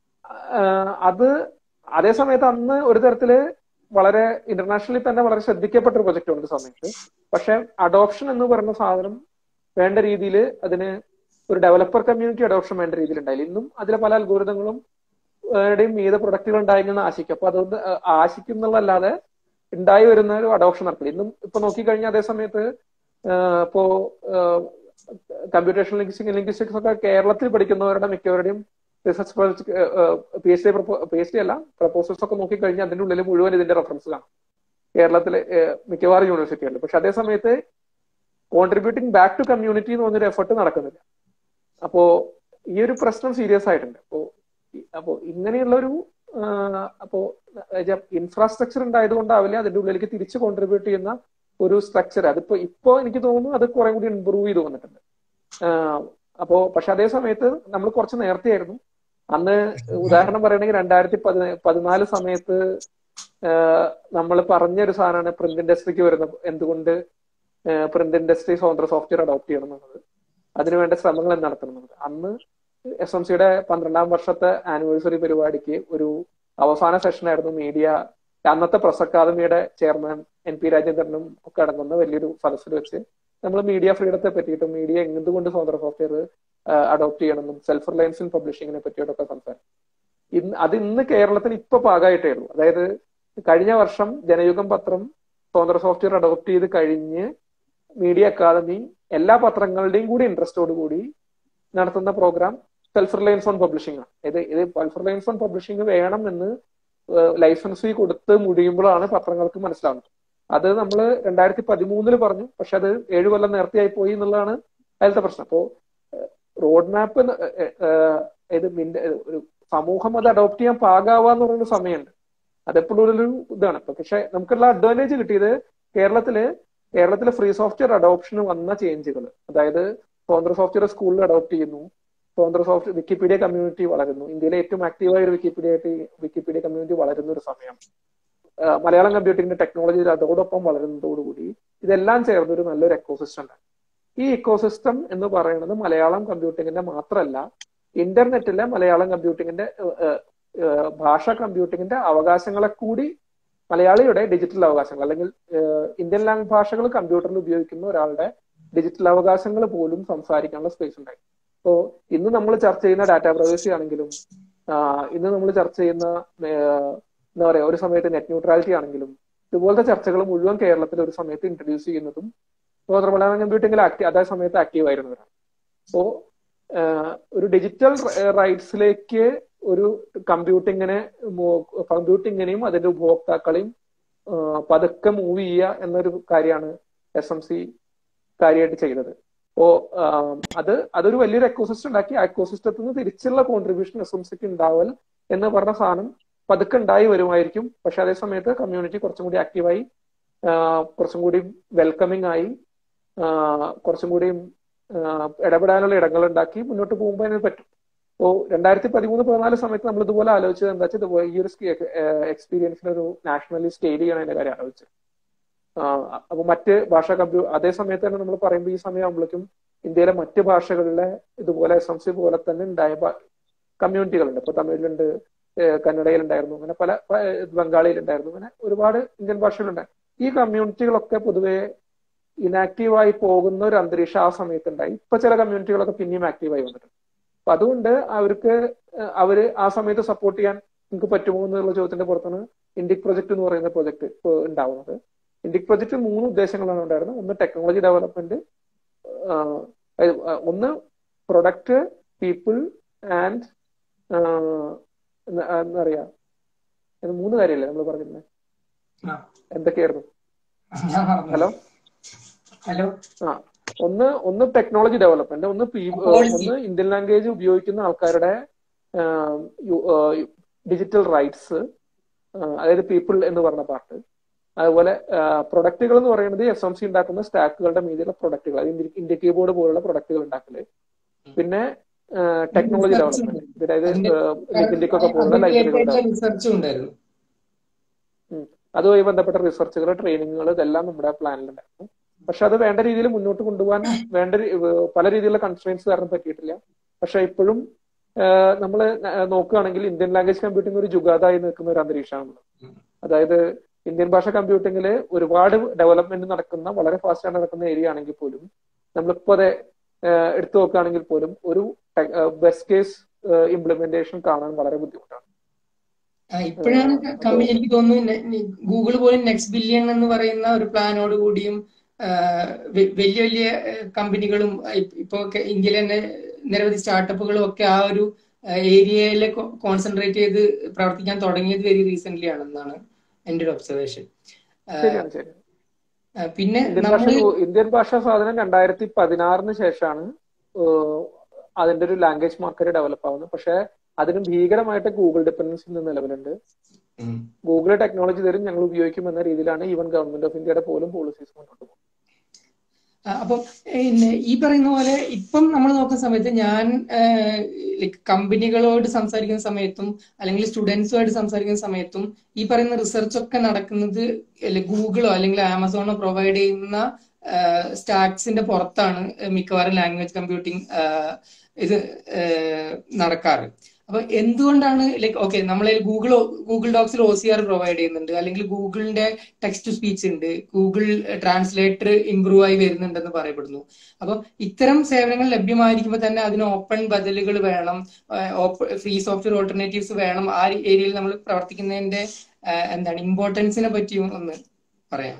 ആഹ് അത് അതേ സമയത്ത് അന്ന് ഒരു തരത്തില് വളരെ ഇന്റർനാഷണലി തന്നെ വളരെ ശ്രദ്ധിക്കപ്പെട്ട ഒരു പ്രൊജക്ട് ഉണ്ട് സമയത്ത് പക്ഷെ അഡോപ്ഷൻ എന്ന് പറയുന്ന സാധനം വേണ്ട രീതിയിൽ അതിന് ഒരു ഡെവലപ്പർ കമ്മ്യൂണിറ്റി അഡോപ്ഷൻ വേണ്ട രീതിയിൽ ഉണ്ടായില്ല ഇന്നും അതിലെ പല അൽഗോരിതങ്ങളും യും മീത പ്രൊഡക്റ്റുകൾ ഉണ്ടായിരുന്നു ആശിക്കും അപ്പൊ അതുകൊണ്ട് ആ, ആശിക്കും എന്നുള്ളതല്ലാതെ ഉണ്ടായി വരുന്ന ഒരു അഡോപ്ഷൻ നടക്കില്ല ഇന്നും ഇപ്പൊ നോക്കിക്കഴിഞ്ഞാൽ അതേ സമയത്ത് ആഹ് ഇപ്പോ കമ്പ്യൂട്ടേഷണൽ ലിംഗ്വിസ്റ്റിക് ലിംഗ്വിസ്റ്റിക്സ് ഒക്കെ കേരളത്തിൽ പഠിക്കുന്നവരുടെ മിക്കവരുടെയും research project P H D P H D അല്ല പ്രപ്പോസൽസ് ഒക്കെ നോക്കിക്കഴിഞ്ഞാൽ അതിന്റെ ഉള്ളിൽ മുഴുവൻ ഇതിന്റെ റെഫറൻസ് കാണാം കേരളത്തിലെ ഏഹ്, മിക്കവാറും യൂണിവേഴ്സിറ്റികളിൽ പക്ഷെ അതേ സമയത്ത് കോൺട്രിബ്യൂട്ടിംഗ് ബാക്ക് ടു കമ്മ്യൂണിറ്റി എന്ന് പറഞ്ഞൊരു എഫർട്ട് നടക്കുന്നില്ല അപ്പോ ഈ ഒരു പ്രശ്നം സീരിയസ് ആയിട്ടുണ്ട് അപ്പോ ഈ- അപ്പോ ഇങ്ങനെയുള്ള ഒരു അപ്പോ ഇൻഫ്രാസ്ട്രക്ചർ ഉണ്ടായതുകൊണ്ടാവില്ല അതിന്റെ ഉള്ളിലേക്ക് തിരിച്ച് കോൺട്രിബ്യൂട്ട് ചെയ്യുന്ന ഒരു സ്ട്രക്ചർ അതിപ്പോ ഇപ്പോ എനിക്ക് തോന്നുന്നു അത് കുറെ കൂടി ഇമ്പ്രൂവ് ചെയ്ത് വന്നിട്ടുണ്ട് ആഹ് അപ്പോ പക്ഷെ അതേ സമയത്ത് നമ്മൾ കുറച്ച് നേരത്തെയായിരുന്നു അന്ന് ഉദാഹരണം പറയുകയാണെങ്കിൽ രണ്ടായിരത്തി പതിന പതിനാല് സമയത്ത് നമ്മൾ പറഞ്ഞൊരു സാധനമാണ് പ്രിന്റ് ഇൻഡസ്ട്രിക്ക് വരുന്ന എന്തുകൊണ്ട് പ്രിന്റ് ഇൻഡസ്ട്രി സ്വതന്ത്ര സോഫ്റ്റ്വെയർ അഡോപ്റ്റ് ചെയ്യണം എന്നുള്ളത് അതിനുവേണ്ട ശ്രമങ്ങൾ നടത്തണം എന്നുള്ളത് അന്ന് എസ് എം സിയുടെ പന്ത്രണ്ടാം വർഷത്തെ ആനിവേഴ്സറി പരിപാടിക്ക് ഒരു അവസാന സെഷനായിരുന്നു മീഡിയ അന്നത്തെ പ്രസ് അക്കാദമിയുടെ ചെയർമാൻ എൻ പി രാജേന്ദ്രനും ഒക്കെ അടങ്ങുന്ന വലിയൊരു സദസ്സിൽ വെച്ച് നമ്മൾ മീഡിയ ഫ്രീഡത്തെ പറ്റിയിട്ടും മീഡിയ എന്തുകൊണ്ട് സ്വതന്ത്ര സോഫ്റ്റ്വെയർ അഡോപ്റ്റ് ചെയ്യണമെന്നും സെൽഫ് റിലയൻസ് ഇൻ പബ്ലിഷിങ്ങിനെ പറ്റിയിട്ടൊക്കെ സംസാരിച്ചു ഇന്ന് അത് ഇന്ന് കേരളത്തിൽ ഇപ്പൊ പാകമായിട്ടേ ഉള്ളൂ അതായത് കഴിഞ്ഞ വർഷം ജനയുഗം പത്രം സ്വതന്ത്ര സോഫ്റ്റ്വെയർ അഡോപ്റ്റ് ചെയ്ത് കഴിഞ്ഞ് മീഡിയ അക്കാദമി എല്ലാ പത്രങ്ങളുടെയും കൂടി ഇൻട്രസ്റ്റോട് കൂടി നടത്തുന്ന program self reliance on publishing ആണ് ഇത് ഇത് സെൽഫ് റിലയൻസ് ഓൺ പബ്ലിഷിംഗ് വേണം എന്ന് ലൈസൻസ് ഫീ കൊടുത്ത് മുടിയുമ്പോഴാണ് പത്രങ്ങൾക്ക് മനസ്സിലാവുന്നത് അത് നമ്മൾ രണ്ടായിരത്തി പതിമൂന്നില് പറഞ്ഞു പക്ഷെ അത് ഏഴു കൊല്ലം നേരത്തെയായി പോയി എന്നുള്ളതാണ് അതിലത്തെ പ്രശ്നം അപ്പോ റോഡ് മാപ്പ് ഇത് മിന്റെ ഒരു സമൂഹം അത് അഡോപ്റ്റ് ചെയ്യാൻ പാകാവാന്ന് പറയുന്ന സമയമുണ്ട് അതെപ്പോഴും ഒരു ഇതാണ് ഇപ്പൊ പക്ഷെ നമുക്കുള്ള അഡ്വാൻറ്റേജ് കിട്ടിയത് കേരളത്തില് കേരളത്തിലെ ഫ്രീ സോഫ്റ്റ്വെയർ അഡോപ്ഷന് വന്ന ചേഞ്ചുകൾ അതായത് സ്വതന്ത്ര സോഫ്റ്റ്വെയർ സ്കൂളിൽ അഡോപ്റ്റ് ചെയ്യുന്നു സ്വതന്ര സോഫ്റ്റ് വിക്കിപീഡിയ കമ്മ്യൂണിറ്റി വളരുന്നു ഇന്ത്യയിലെ ഏറ്റവും ആക്റ്റീവായ ഒരു വിക്കിപീഡിയ വിക്കിപീഡിയ കമ്മ്യൂണിറ്റി വളരുന്ന ഒരു സമയം ആഹ് മലയാളം കമ്പ്യൂട്ടിംഗിന്റെ ടെക്നോളജി അതോടൊപ്പം വളരുന്നതോടുകൂടി ഇതെല്ലാം ചേർന്ന ഒരു നല്ലൊരു എക്കോസിസ്റ്റം ഉണ്ടായി ഈ ഇക്കോസിസ്റ്റം എന്ന് പറയുന്നത് മലയാളം കമ്പ്യൂട്ടിങ്ങിന്റെ മാത്രമല്ല ഇന്റർനെറ്റിലെ മലയാളം കമ്പ്യൂട്ടിങ്ങിന്റെ ഭാഷ കമ്പ്യൂട്ടിങ്ങിന്റെ അവകാശങ്ങളെ കൂടി മലയാളിയുടെ ഡിജിറ്റൽ അവകാശങ്ങൾ അല്ലെങ്കിൽ ഇന്ത്യൻ ലാംഗ്വേജ് ഭാഷകൾ കമ്പ്യൂട്ടറിൽ ഉപയോഗിക്കുന്ന ഒരാളുടെ ഡിജിറ്റൽ അവകാശങ്ങൾ പോലും സംസാരിക്കാനുള്ള സ്പേസ് ഉണ്ടായി ഇപ്പോ ഇന്ന് നമ്മൾ ചർച്ച ചെയ്യുന്ന ഡാറ്റ പ്രൈവസി ആണെങ്കിലും ഇന്ന് നമ്മൾ ചർച്ച ചെയ്യുന്ന എന്താ പറയാ ഒരു സമയത്ത് നെറ്റ് ന്യൂട്രാലിറ്റി ആണെങ്കിലും ഇതുപോലത്തെ ചർച്ചകൾ മുഴുവൻ കേരളത്തിൽ ഒരു സമയത്ത് ഇൻട്രൊഡ്യൂസ് ചെയ്യുന്നതും സ്വതന്ത്ര മലയാളം കമ്പ്യൂട്ടിംഗിൽ ആക്റ്റീവ് അതേ സമയത്ത് ആക്റ്റീവ് ആയിരുന്നവരാണ് അപ്പോ ഒരു ഡിജിറ്റൽ റൈറ്റ്സിലേക്ക് ഒരു കമ്പ്യൂട്ടിങ്ങിനെ കമ്പ്യൂട്ടിങ്ങിനെയും അതിന്റെ ഉപഭോക്താക്കളെയും പതുക്കെ മൂവ് ചെയ്യുക എന്നൊരു കാര്യമാണ് എസ് എം സി കാര്യമായിട്ട് ചെയ്തത് അപ്പോ അത് അതൊരു വലിയൊരു എക്കോസിസ്റ്റം ഉണ്ടാക്കി ആ എക്കോസിസ്റ്റത്തിൽ നിന്ന് തിരിച്ചുള്ള കോൺട്രിബ്യൂഷൻ എസ് എം സിക്ക് ഉണ്ടാവൽ എന്ന് പറഞ്ഞ സാധനം പതുക്കെ ഉണ്ടായി വരുമായിരിക്കും പക്ഷെ അതേ സമയത്ത് കമ്മ്യൂണിറ്റി കുറച്ചും കൂടി ആക്റ്റീവായി കുറച്ചും കൂടി വെൽക്കമിങ് ആയി കുറച്ചും കൂടി ഇടപെടാനുള്ള ഇടങ്ങൾ ഉണ്ടാക്കി മുന്നോട്ട് പോകുമ്പോൾ അതിന് പറ്റും അപ്പോൾ രണ്ടായിരത്തി പതിമൂന്ന് പതിനാല് സമയത്ത് നമ്മൾ ഇതുപോലെ ആലോചിച്ചത് എന്താ വെച്ചാൽ ഇതുപോലെ ഈ ഒരു എക്സ്പീരിയൻസിന് ഒരു നാഷണലി സ്കെയിൽ ചെയ്യണതിന്റെ കാര്യം ആലോചിച്ചു അപ്പൊ മറ്റ് ഭാഷാ കമ്പ്യൂ അതേ സമയത്ത് തന്നെ നമ്മൾ പറയുമ്പോൾ ഈ സമയമാകുമ്പോഴേക്കും ഇന്ത്യയിലെ മറ്റ് ഭാഷകളിലെ ഇതുപോലെ എസ് എം സി പോലെ തന്നെ ഉണ്ടായ കമ്മ്യൂണിറ്റികളുണ്ട് ഇപ്പൊ തമിഴിലുണ്ട് കന്നഡയിലുണ്ടായിരുന്നു അങ്ങനെ പല ബംഗാളിയിലുണ്ടായിരുന്നു അങ്ങനെ ഒരുപാട് ഇന്ത്യൻ ഭാഷകളുണ്ടായിരുന്നു ഈ കമ്മ്യൂണിറ്റികളൊക്കെ പൊതുവെ ഇനാക്റ്റീവായി പോകുന്ന ഒരു അന്തരീക്ഷം ആ സമയത്തുണ്ടായി ഇപ്പൊ ചില കമ്മ്യൂണിറ്റികളൊക്കെ പിന്നെയും ആക്റ്റീവായി വന്നിട്ടുണ്ട് അപ്പൊ അതുകൊണ്ട് അവർക്ക് അവര് ആ സമയത്ത് സപ്പോർട്ട് ചെയ്യാൻ നിങ്ങൾക്ക് പറ്റുമോ എന്നുള്ള ചോദ്യത്തിന്റെ പുറത്താണ് ഇൻഡിക് പ്രൊജക്ട് എന്ന് പറയുന്ന പ്രൊജക്ട് ഉണ്ടാവുന്നത് ഇൻഡിക് പ്രൊജക്ട് മൂന്ന് ഉദ്ദേശങ്ങളാണ് ഉണ്ടായിരുന്നത് ഒന്ന് ടെക്നോളജി ഡെവലപ്മെന്റ് ഒന്ന് പ്രൊഡക്റ്റ് പീപ്പിൾ ആൻഡ് എന്താ പറയാ മൂന്ന് കാര്യമല്ലേ നമ്മൾ പറഞ്ഞിരുന്നത് എന്തൊക്കെയായിരുന്നു ഹലോ ഹലോ ആ ഒന്ന് ഒന്ന് ടെക്നോളജി ഡെവലപ്മെന്റ് ഒന്ന് ഒന്ന് ഇന്ത്യൻ ലാംഗ്വേജ് ഉപയോഗിക്കുന്ന ആൾക്കാരുടെ ഡിജിറ്റൽ റൈറ്റ്സ് അതായത് പീപ്പിൾ എന്ന് പറഞ്ഞ പാർട്ട് അതുപോലെ പ്രൊഡക്റ്റുകൾ എന്ന് പറയുന്നത് എസ് എം സി ഉണ്ടാക്കുന്ന സ്റ്റാക്കുകളുടെ മീതിയുള്ള പ്രൊഡക്റ്റുകൾ അതായത് ഇന്ത്യ കീബോർഡ് പോലുള്ള പ്രൊഡക്റ്റുകൾ ഉണ്ടാക്കല് പിന്നെ ടെക്നോളജി ഡെവലപ്മെന്റ് അതായത് നിതിന്റെയൊക്കെ പോലുള്ള ലൈബ്രറികൾ അതുമായി ബന്ധപ്പെട്ട റിസർച്ചുകൾ ട്രെയിനിങ്ങുകൾ ഇതെല്ലാം നമ്മുടെ പ്ലാനിലുണ്ടായിരുന്നു പക്ഷെ അത് വേണ്ട രീതിയിൽ മുന്നോട്ട് കൊണ്ടുപോകാൻ വേണ്ട പല രീതിയിലുള്ള കൺസ്ട്രെയിൻസ് കാരണം പറ്റിയിട്ടില്ല പക്ഷെ ഇപ്പോഴും നമ്മൾ നോക്കുകയാണെങ്കിൽ ഇന്ത്യൻ ലാംഗ്വേജ് കമ്പ്യൂട്ടിംഗ് ഒരു ജുഗാതായി നിൽക്കുന്ന ഒരു അന്തരീക്ഷമാണുള്ളത് അതായത് ഇന്ത്യൻ ഭാഷ കമ്പ്യൂട്ടിങ്ങിൽ ഒരുപാട് ഡെവലപ്മെന്റ് നടക്കുന്ന വളരെ ഫാസ്റ്റ് ആയിട്ട് നടക്കുന്ന ഏരിയ ആണെങ്കിൽ പോലും നമ്മളിപ്പോ അതെ എടുത്തു നോക്കുകയാണെങ്കിൽ പോലും ഒരു ബെസ്റ്റ് കേസ് ഇംപ്ലിമെന്റേഷൻ കാണാൻ വളരെ ബുദ്ധിമുട്ടാണ് ഇപ്പോഴാണ് കമ്പനി എനിക്ക് തോന്നുന്നു ഗൂഗിൾ പോലും നെക്സ്റ്റ് ബില്യൺ എന്ന് പറയുന്ന ഒരു പ്ലാനോട് കൂടിയും വലിയ വലിയ കമ്പനികളും ഇപ്പോ ഇന്ത്യയിൽ തന്നെ നിരവധി സ്റ്റാർട്ടപ്പുകളും ഒക്കെ ആ ഒരു ഏരിയയിൽ കോൺസെൻട്രേറ്റ് ചെയ്ത് പ്രവർത്തിക്കാൻ തുടങ്ങിയത് വെരി റീസെന്റ് ആണെന്നാണ് എന്റെ ഒരു ഒബ്സർവേഷൻ പിന്നെ ഇന്ത്യൻ ഭാഷാ സാധനം രണ്ടായിരത്തി പതിനാറിന് ശേഷമാണ് അതിന്റെ ഒരു ലാംഗ്വേജ് മാർക്കറ്റ് ഡെവലപ്പ് ആവുന്നത് പക്ഷെ അതിന് ഭീകരമായിട്ട് ഗൂഗിൾ ഡിപ്പെൻഡൻസി ഇന്ന് നിലവിലുണ്ട് ഗൂഗിൾ ടെക്നോളജി തരും ഞങ്ങൾ ഉപയോഗിക്കും എന്ന രീതിയിലാണ് ഈവൻ ഗവൺമെന്റ് ഓഫ് ഇന്ത്യയുടെ പോലും പോളിസീസ് മുന്നോട്ട് പോകുന്നത് അപ്പം ഈ പറയുന്ന പോലെ ഇപ്പം നമ്മൾ നോക്കുന്ന സമയത്ത് ഞാൻ ലൈക്ക് കമ്പനികളോട് സംസാരിക്കുന്ന സമയത്തും അല്ലെങ്കിൽ സ്റ്റുഡൻസുമായിട്ട് സംസാരിക്കുന്ന സമയത്തും ഈ പറയുന്ന റിസർച്ച് ഒക്കെ നടക്കുന്നത് ഗൂഗിളോ അല്ലെങ്കിൽ ആമസോണോ പ്രൊവൈഡ് ചെയ്യുന്ന സ്റ്റാക്സിന്റെ പുറത്താണ് മിക്കവാറും ലാംഗ്വേജ് കമ്പ്യൂട്ടിംഗ് ഇത് നടക്കാറ് അപ്പൊ എന്തുകൊണ്ടാണ് ലൈക്ക് ഓക്കെ നമ്മളെ ഗൂഗിൾ ഗൂഗിൾ ഡോക്സിൽ ഒ സി ആർ പ്രൊവൈഡ് ചെയ്യുന്നുണ്ട് അല്ലെങ്കിൽ ഗൂഗിളിന്റെ ടെക്സ്റ്റ് ടു സ്പീച്ച് ഉണ്ട് ഗൂഗിൾ ട്രാൻസ്ലേറ്റർ ഇംപ്രൂവ് ആയി വരുന്നുണ്ടെന്ന് പറയപ്പെടുന്നു അപ്പൊ ഇത്തരം സേവനങ്ങൾ ലഭ്യമായിരിക്കുമ്പോൾ തന്നെ അതിന് ഓപ്പൺ ബദലുകൾ വേണം ഫ്രീ സോഫ്റ്റ്വെയർ ഓൾട്ടർനേറ്റീവ്സ് വേണം ആ ഏരിയയിൽ നമ്മൾ പ്രവർത്തിക്കുന്നതിന്റെ എന്താണ് ഇമ്പോർട്ടൻസിനെ പറ്റിയും ഒന്ന് പറയാം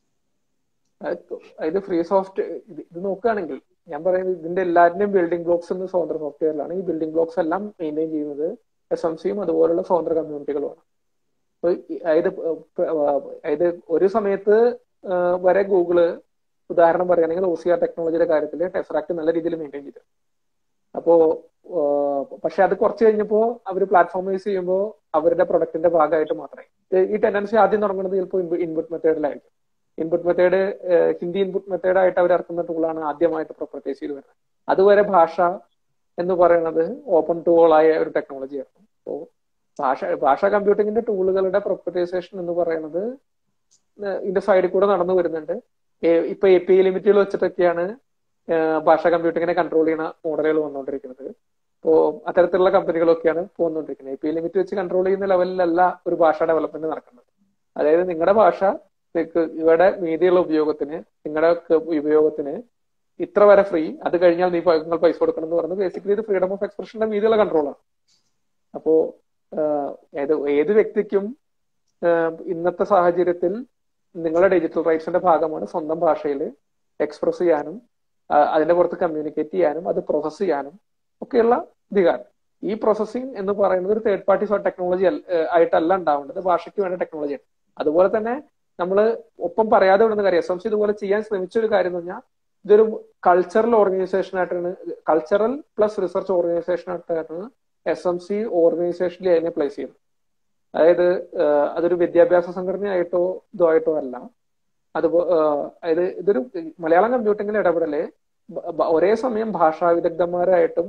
ഇത് ഫ്രീ സോഫ്റ്റ് ഇത് നോക്കുകയാണെങ്കിൽ ഞാൻ പറയുന്നത് ഇതിന്റെ എല്ലാത്തിന്റെയും ബിൽഡിംഗ് ബ്ലോക്സ് എന്ന് സ്വതന്ത്ര സോഫ്റ്റ്വെയറിലാണ് ഈ ബിൽഡിംഗ് ബ്ലോക്സ് എല്ലാം മെയിൻറ്റെയിൻ ചെയ്യുന്നത് എസ് എം സിയും അതുപോലുള്ള സ്വതന്ത്ര കമ്മ്യൂണിറ്റികളുമാണ് അതായത് അതായത് ഒരു സമയത്ത് വരെ ഗൂഗിള് ഉദാഹരണം പറയുകയാണെങ്കിൽ ഒ സി ആർ ടെക്നോളജിയുടെ കാര്യത്തിൽ ടെസ്റാക്ട് നല്ല രീതിയിൽ മെയിൻറ്റെയിൻ ചെയ്തു അപ്പോ പക്ഷെ അത് കുറച്ച് കഴിഞ്ഞപ്പോൾ അവർ പ്ലാറ്റ്ഫോമൈസ് ചെയ്യുമ്പോൾ അവരുടെ പ്രൊഡക്റ്റിന്റെ ഭാഗമായിട്ട് മാത്രമേ ഈ ടെൻഡൻസി ആദ്യം തുടങ്ങുന്നത് ചിലപ്പോൾ ഇൻപുട്ട് മെത്തേഡിലായിരിക്കും input method Hindi input method ആയിട്ട് അവർ ഇറക്കുന്ന ടൂളാണ് ആദ്യമായിട്ട് പ്രൊപ്പർട്ടൈസ് ചെയ്ത് വരുന്നത് അതുവരെ ഭാഷ എന്ന് പറയുന്നത് ഓപ്പൺ ടൂളായ ഒരു ടെക്നോളജിയായിരുന്നു അപ്പോൾ ഭാഷ ഭാഷാ കമ്പ്യൂട്ടിങ്ങിന്റെ ടൂളുകളുടെ പ്രൊപ്പർട്ടൈസേഷൻ എന്ന് പറയുന്നത് ഇതിന്റെ സൈഡിൽ കൂടെ നടന്നു വരുന്നുണ്ട് ഇപ്പൊ എ പി ഐ ലിമിറ്റുകൾ വെച്ചിട്ടൊക്കെയാണ് ഭാഷാ കമ്പ്യൂട്ടിങ്ങിനെ കൺട്രോൾ ചെയ്യുന്ന മോഡലുകൾ വന്നുകൊണ്ടിരിക്കുന്നത് ഇപ്പോ അത്തരത്തിലുള്ള കമ്പനികളൊക്കെയാണ് പോന്നുകൊണ്ടിരിക്കുന്നത് എ പി ഐ ലിമിറ്റ് വെച്ച് കൺട്രോൾ ചെയ്യുന്ന ലെവലിലല്ല ഒരു ഭാഷ ഡെവലപ്മെന്റ് നടക്കുന്നത് അതായത് നിങ്ങളുടെ ഭാഷ ഇവിടെ മീതിയുള്ള ഉപയോഗത്തിന് നിങ്ങളുടെ ഉപയോഗത്തിന് ഇത്ര വരെ ഫ്രീ അത് കഴിഞ്ഞാൽ നീ നിങ്ങൾ പൈസ കൊടുക്കണം എന്ന് പറയുന്നത് ബേസിക്കലി ഇത് ഫ്രീഡം ഓഫ് എക്സ്പ്രഷന്റെ മീതിയുള്ള കൺട്രോളാണ് അപ്പോ ഏത് ഏത് വ്യക്തിക്കും ഇന്നത്തെ സാഹചര്യത്തിൽ നിങ്ങളുടെ ഡിജിറ്റൽ റൈറ്റ്സിന്റെ ഭാഗമാണ് സ്വന്തം ഭാഷയിൽ എക്സ്പ്രസ് ചെയ്യാനും അതിന്റെ പുറത്ത് കമ്മ്യൂണിക്കേറ്റ് ചെയ്യാനും അത് പ്രോസസ് ചെയ്യാനും ഒക്കെയുള്ള അധികാരം ഈ പ്രോസസ്സിംഗ് എന്ന് പറയുന്നത് ഒരു തേർഡ് പാർട്ടി ടെക്നോളജി ആയിട്ടല്ല ഉണ്ടാവേണ്ടത് ഭാഷയ്ക്ക് വേണ്ട ടെക്നോളജിയാണ് അതുപോലെ തന്നെ നമ്മൾ ഒപ്പം പറയാതെ വിടുന്ന കാര്യം എസ് എം സി ഇതുപോലെ ചെയ്യാൻ ശ്രമിച്ച ഒരു കാര്യം എന്ന് പറഞ്ഞാൽ ഇതൊരു കൾച്ചറൽ ഓർഗനൈസേഷൻ ആയിട്ടാണ് കൾച്ചറൽ പ്ലസ് റിസർച്ച് ഓർഗനൈസേഷൻ ആയിട്ടാണ് എസ് എം സി ഓർഗനൈസേഷനിൽ അതിനെ പ്ലേസ് ചെയ്യുന്നത് അതായത് അതൊരു വിദ്യാഭ്യാസ സംഘടനയായിട്ടോ ഇതോ ആയിട്ടോ അല്ല അതുപോ അതായത് ഇതൊരു മലയാളം കമ്പ്യൂട്ടിങ്ങിൽ ഇടപെടല് ഒരേ സമയം ഭാഷാ വിദഗ്ധന്മാരായിട്ടും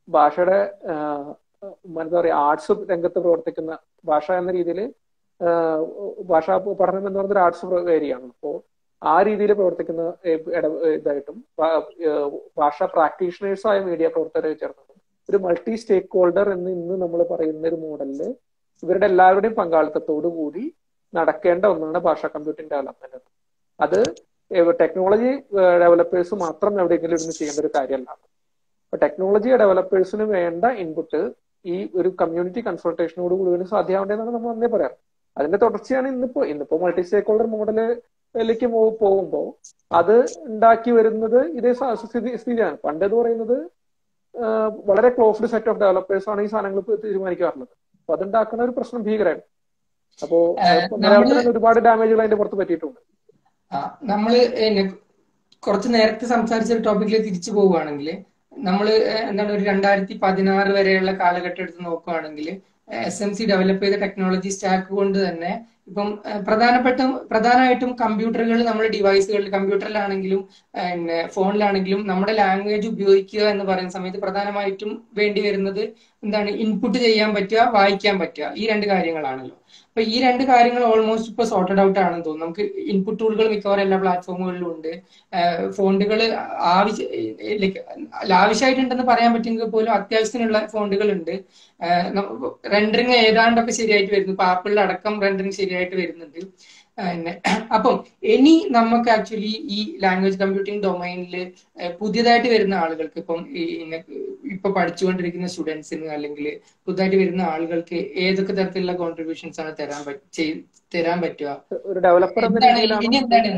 ഭാഷയുടെ എന്താ പറയുക ആർട്സ് രംഗത്ത് പ്രവർത്തിക്കുന്ന ഭാഷ എന്ന രീതിയിൽ ഭാഷാ പഠനം എന്ന് പറയുന്നത് ഒരു ആർട്സ് ഏരിയയാണ് അപ്പോൾ ആ രീതിയിൽ പ്രവർത്തിക്കുന്ന ഇതായിട്ടും ഭാഷ പ്രാക്ടീഷണേഴ്സായ മീഡിയ പ്രവർത്തകരെ ചേർന്നതും ഒരു മൾട്ടി സ്റ്റേക്ക് ഹോൾഡർ എന്ന് ഇന്ന് നമ്മൾ പറയുന്ന ഒരു മോഡലില് ഇവരുടെ എല്ലാവരുടെയും പങ്കാളിത്തത്തോടു കൂടി നടക്കേണ്ട ഒന്നാണ് ഭാഷാ കമ്പ്യൂട്ടിംഗ് ഡെവലപ്മെന്റ് അത് ടെക്നോളജി ഡെവലപ്പേഴ്സ് മാത്രം എവിടെയെങ്കിലും ഇരുന്ന് ചെയ്യേണ്ട ഒരു കാര്യമല്ല അപ്പൊ ടെക്നോളജി ഡെവലപ്പേഴ്സിന് വേണ്ട ഇൻപുട്ട് ഈ ഒരു കമ്മ്യൂണിറ്റി കൺസൾട്ടേഷനോട് കൂടി സാധ്യമാവേണ്ടതെന്നാണ് നമ്മൾ അന്നേ പറയാം അതിന്റെ തുടർച്ചയാണ് ഇന്നിപ്പോ ഇന്നിപ്പോ മൾട്ടി സ്റ്റേക്ക് ഹോൾഡർ മോഡലിലേക്ക് പോകുമ്പോൾ അത് ഉണ്ടാക്കി വരുന്നത് ഇതേ സ്ഥിതി സ്ഥിതിയാണ് പണ്ട് എന്ന് പറയുന്നത് വളരെ ക്ലോസ്ഡ് സെറ്റ് ഓഫ് ഡെവലപ്പേഴ്സ് ആണ് ഈ സാധനങ്ങൾ തീരുമാനിക്കാറുള്ളത് അപ്പൊ അതുണ്ടാക്കുന്ന ഒരു പ്രശ്നം ഭീകരമാണ് അപ്പോ മലയാളത്തിൽ ഒരുപാട് ഡാമേജുകൾ അതിന്റെ പുറത്ത് പറ്റിയിട്ടുണ്ട് നമ്മള് കുറച്ച് നേരത്തെ സംസാരിച്ച ഒരു ടോപ്പിക്കിൽ തിരിച്ചു പോവുകയാണെങ്കിൽ നമ്മൾ എന്താണ് ഒരു രണ്ടായിരത്തി പതിനാറ് വരെയുള്ള കാലഘട്ടം എടുത്ത് നോക്കുകയാണെങ്കിൽ എസ് എം സി ഡെവലപ്പ് ചെയ്ത ടെക്നോളജി സ്റ്റാക്ക് കൊണ്ട് തന്നെ ഇപ്പം പ്രധാനപ്പെട്ട പ്രധാനമായിട്ടും കമ്പ്യൂട്ടറുകൾ നമ്മുടെ ഡിവൈസുകളിൽ കമ്പ്യൂട്ടറിലാണെങ്കിലും പിന്നെ ഫോണിലാണെങ്കിലും നമ്മുടെ ലാംഗ്വേജ് ഉപയോഗിക്കുക എന്ന് പറയുന്ന സമയത്ത് പ്രധാനമായിട്ടും വേണ്ടി വരുന്നത് എന്താണ് ഇൻപുട്ട് ചെയ്യാൻ പറ്റുക വായിക്കാൻ പറ്റുക ഈ രണ്ട് കാര്യങ്ങളാണല്ലോ അപ്പൊ ഈ രണ്ട് കാര്യങ്ങൾ ഓൾമോസ്റ്റ് ഇപ്പൊ സോർട്ടഡ് ഔട്ട് ആണെന്ന് തോന്നുന്നു നമുക്ക് ഇൻപുട്ട് ടൂളുകൾ മിക്കവാറും എല്ലാ പ്ലാറ്റ്ഫോമുകളിലും ഉണ്ട് ഫോണ്ടുകൾ ആവശ്യ ലാവശ്യമായിട്ടുണ്ടെന്ന് പറയാൻ പറ്റുമെങ്കിൽ പോലും അത്യാവശ്യത്തിനുള്ള ഫോണ്ടുകൾ ഉണ്ട് റെൻഡറിങ് ഏതാണ്ടൊക്കെ ശരിയായിട്ട് വരുന്നു ഇപ്പൊ ആപ്പിളിൽ അടക്കം റെൻഡറിങ് ശരിയായിട്ട് വരുന്നുണ്ട് പിന്നെ അപ്പം ഇനി നമുക്ക് ആക്ച്വലി ഈ ലാംഗ്വേജ് കമ്പ്യൂട്ടിംഗ് ഡൊമൈനിൽ പുതിയതായിട്ട് വരുന്ന ആളുകൾക്ക് ഇപ്പം ഇപ്പൊ പഠിച്ചുകൊണ്ടിരിക്കുന്ന സ്റ്റുഡൻസിന് അല്ലെങ്കിൽ പുതുതായിട്ട് വരുന്ന ആളുകൾക്ക് ഏതൊക്കെ തരത്തിലുള്ള കോൺട്രിബ്യൂഷൻസ് ആണ് തരാൻ തരാൻ പറ്റുക ഒരു ഡെവലപ്പർ ഇനി എന്താണ്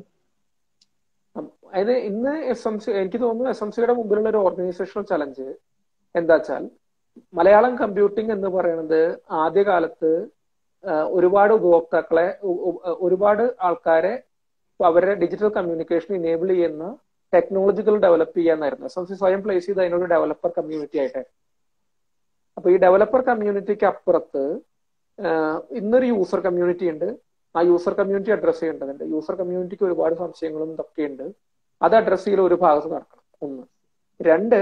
അതായത് ഇന്ന് എസ് എം സി എനിക്ക് തോന്നുന്നു എസ് എം സിയുടെ മുമ്പിലുള്ള ഒരു ഓർഗനൈസേഷണൽ ചലഞ്ച് എന്താ വെച്ചാൽ മലയാളം കമ്പ്യൂട്ടിംഗ് എന്ന് പറയുന്നത് ആദ്യകാലത്ത് ഒരുപാട് ഉപഭോക്താക്കളെ ഒരുപാട് ആൾക്കാരെ അവരുടെ ഡിജിറ്റൽ കമ്മ്യൂണിക്കേഷൻ ഇനേബിൾ ചെയ്യുന്ന ടെക്നോളജികൾ ഡെവലപ്പ് ചെയ്യാന്നായിരുന്നു എസ് എം സി സ്വയം പ്ലേസ് ചെയ്ത് അതിനൊരു ഡെവലപ്പർ കമ്മ്യൂണിറ്റി ആയിട്ട് അപ്പൊ ഈ ഡെവലപ്പർ കമ്മ്യൂണിറ്റിക്ക് അപ്പുറത്ത് ഇന്നൊരു യൂസർ കമ്മ്യൂണിറ്റി ഉണ്ട് ആ യൂസർ കമ്മ്യൂണിറ്റി അഡ്രസ് ചെയ്യേണ്ടതുണ്ട് യൂസർ കമ്മ്യൂണിറ്റിക്ക് ഒരുപാട് സംശയങ്ങളും ഇതൊക്കെ ഉണ്ട് അത് അഡ്രസ് ചെയ്യൽ ഒരു ഭാഗത്ത് നടക്കണം ഒന്ന് രണ്ട്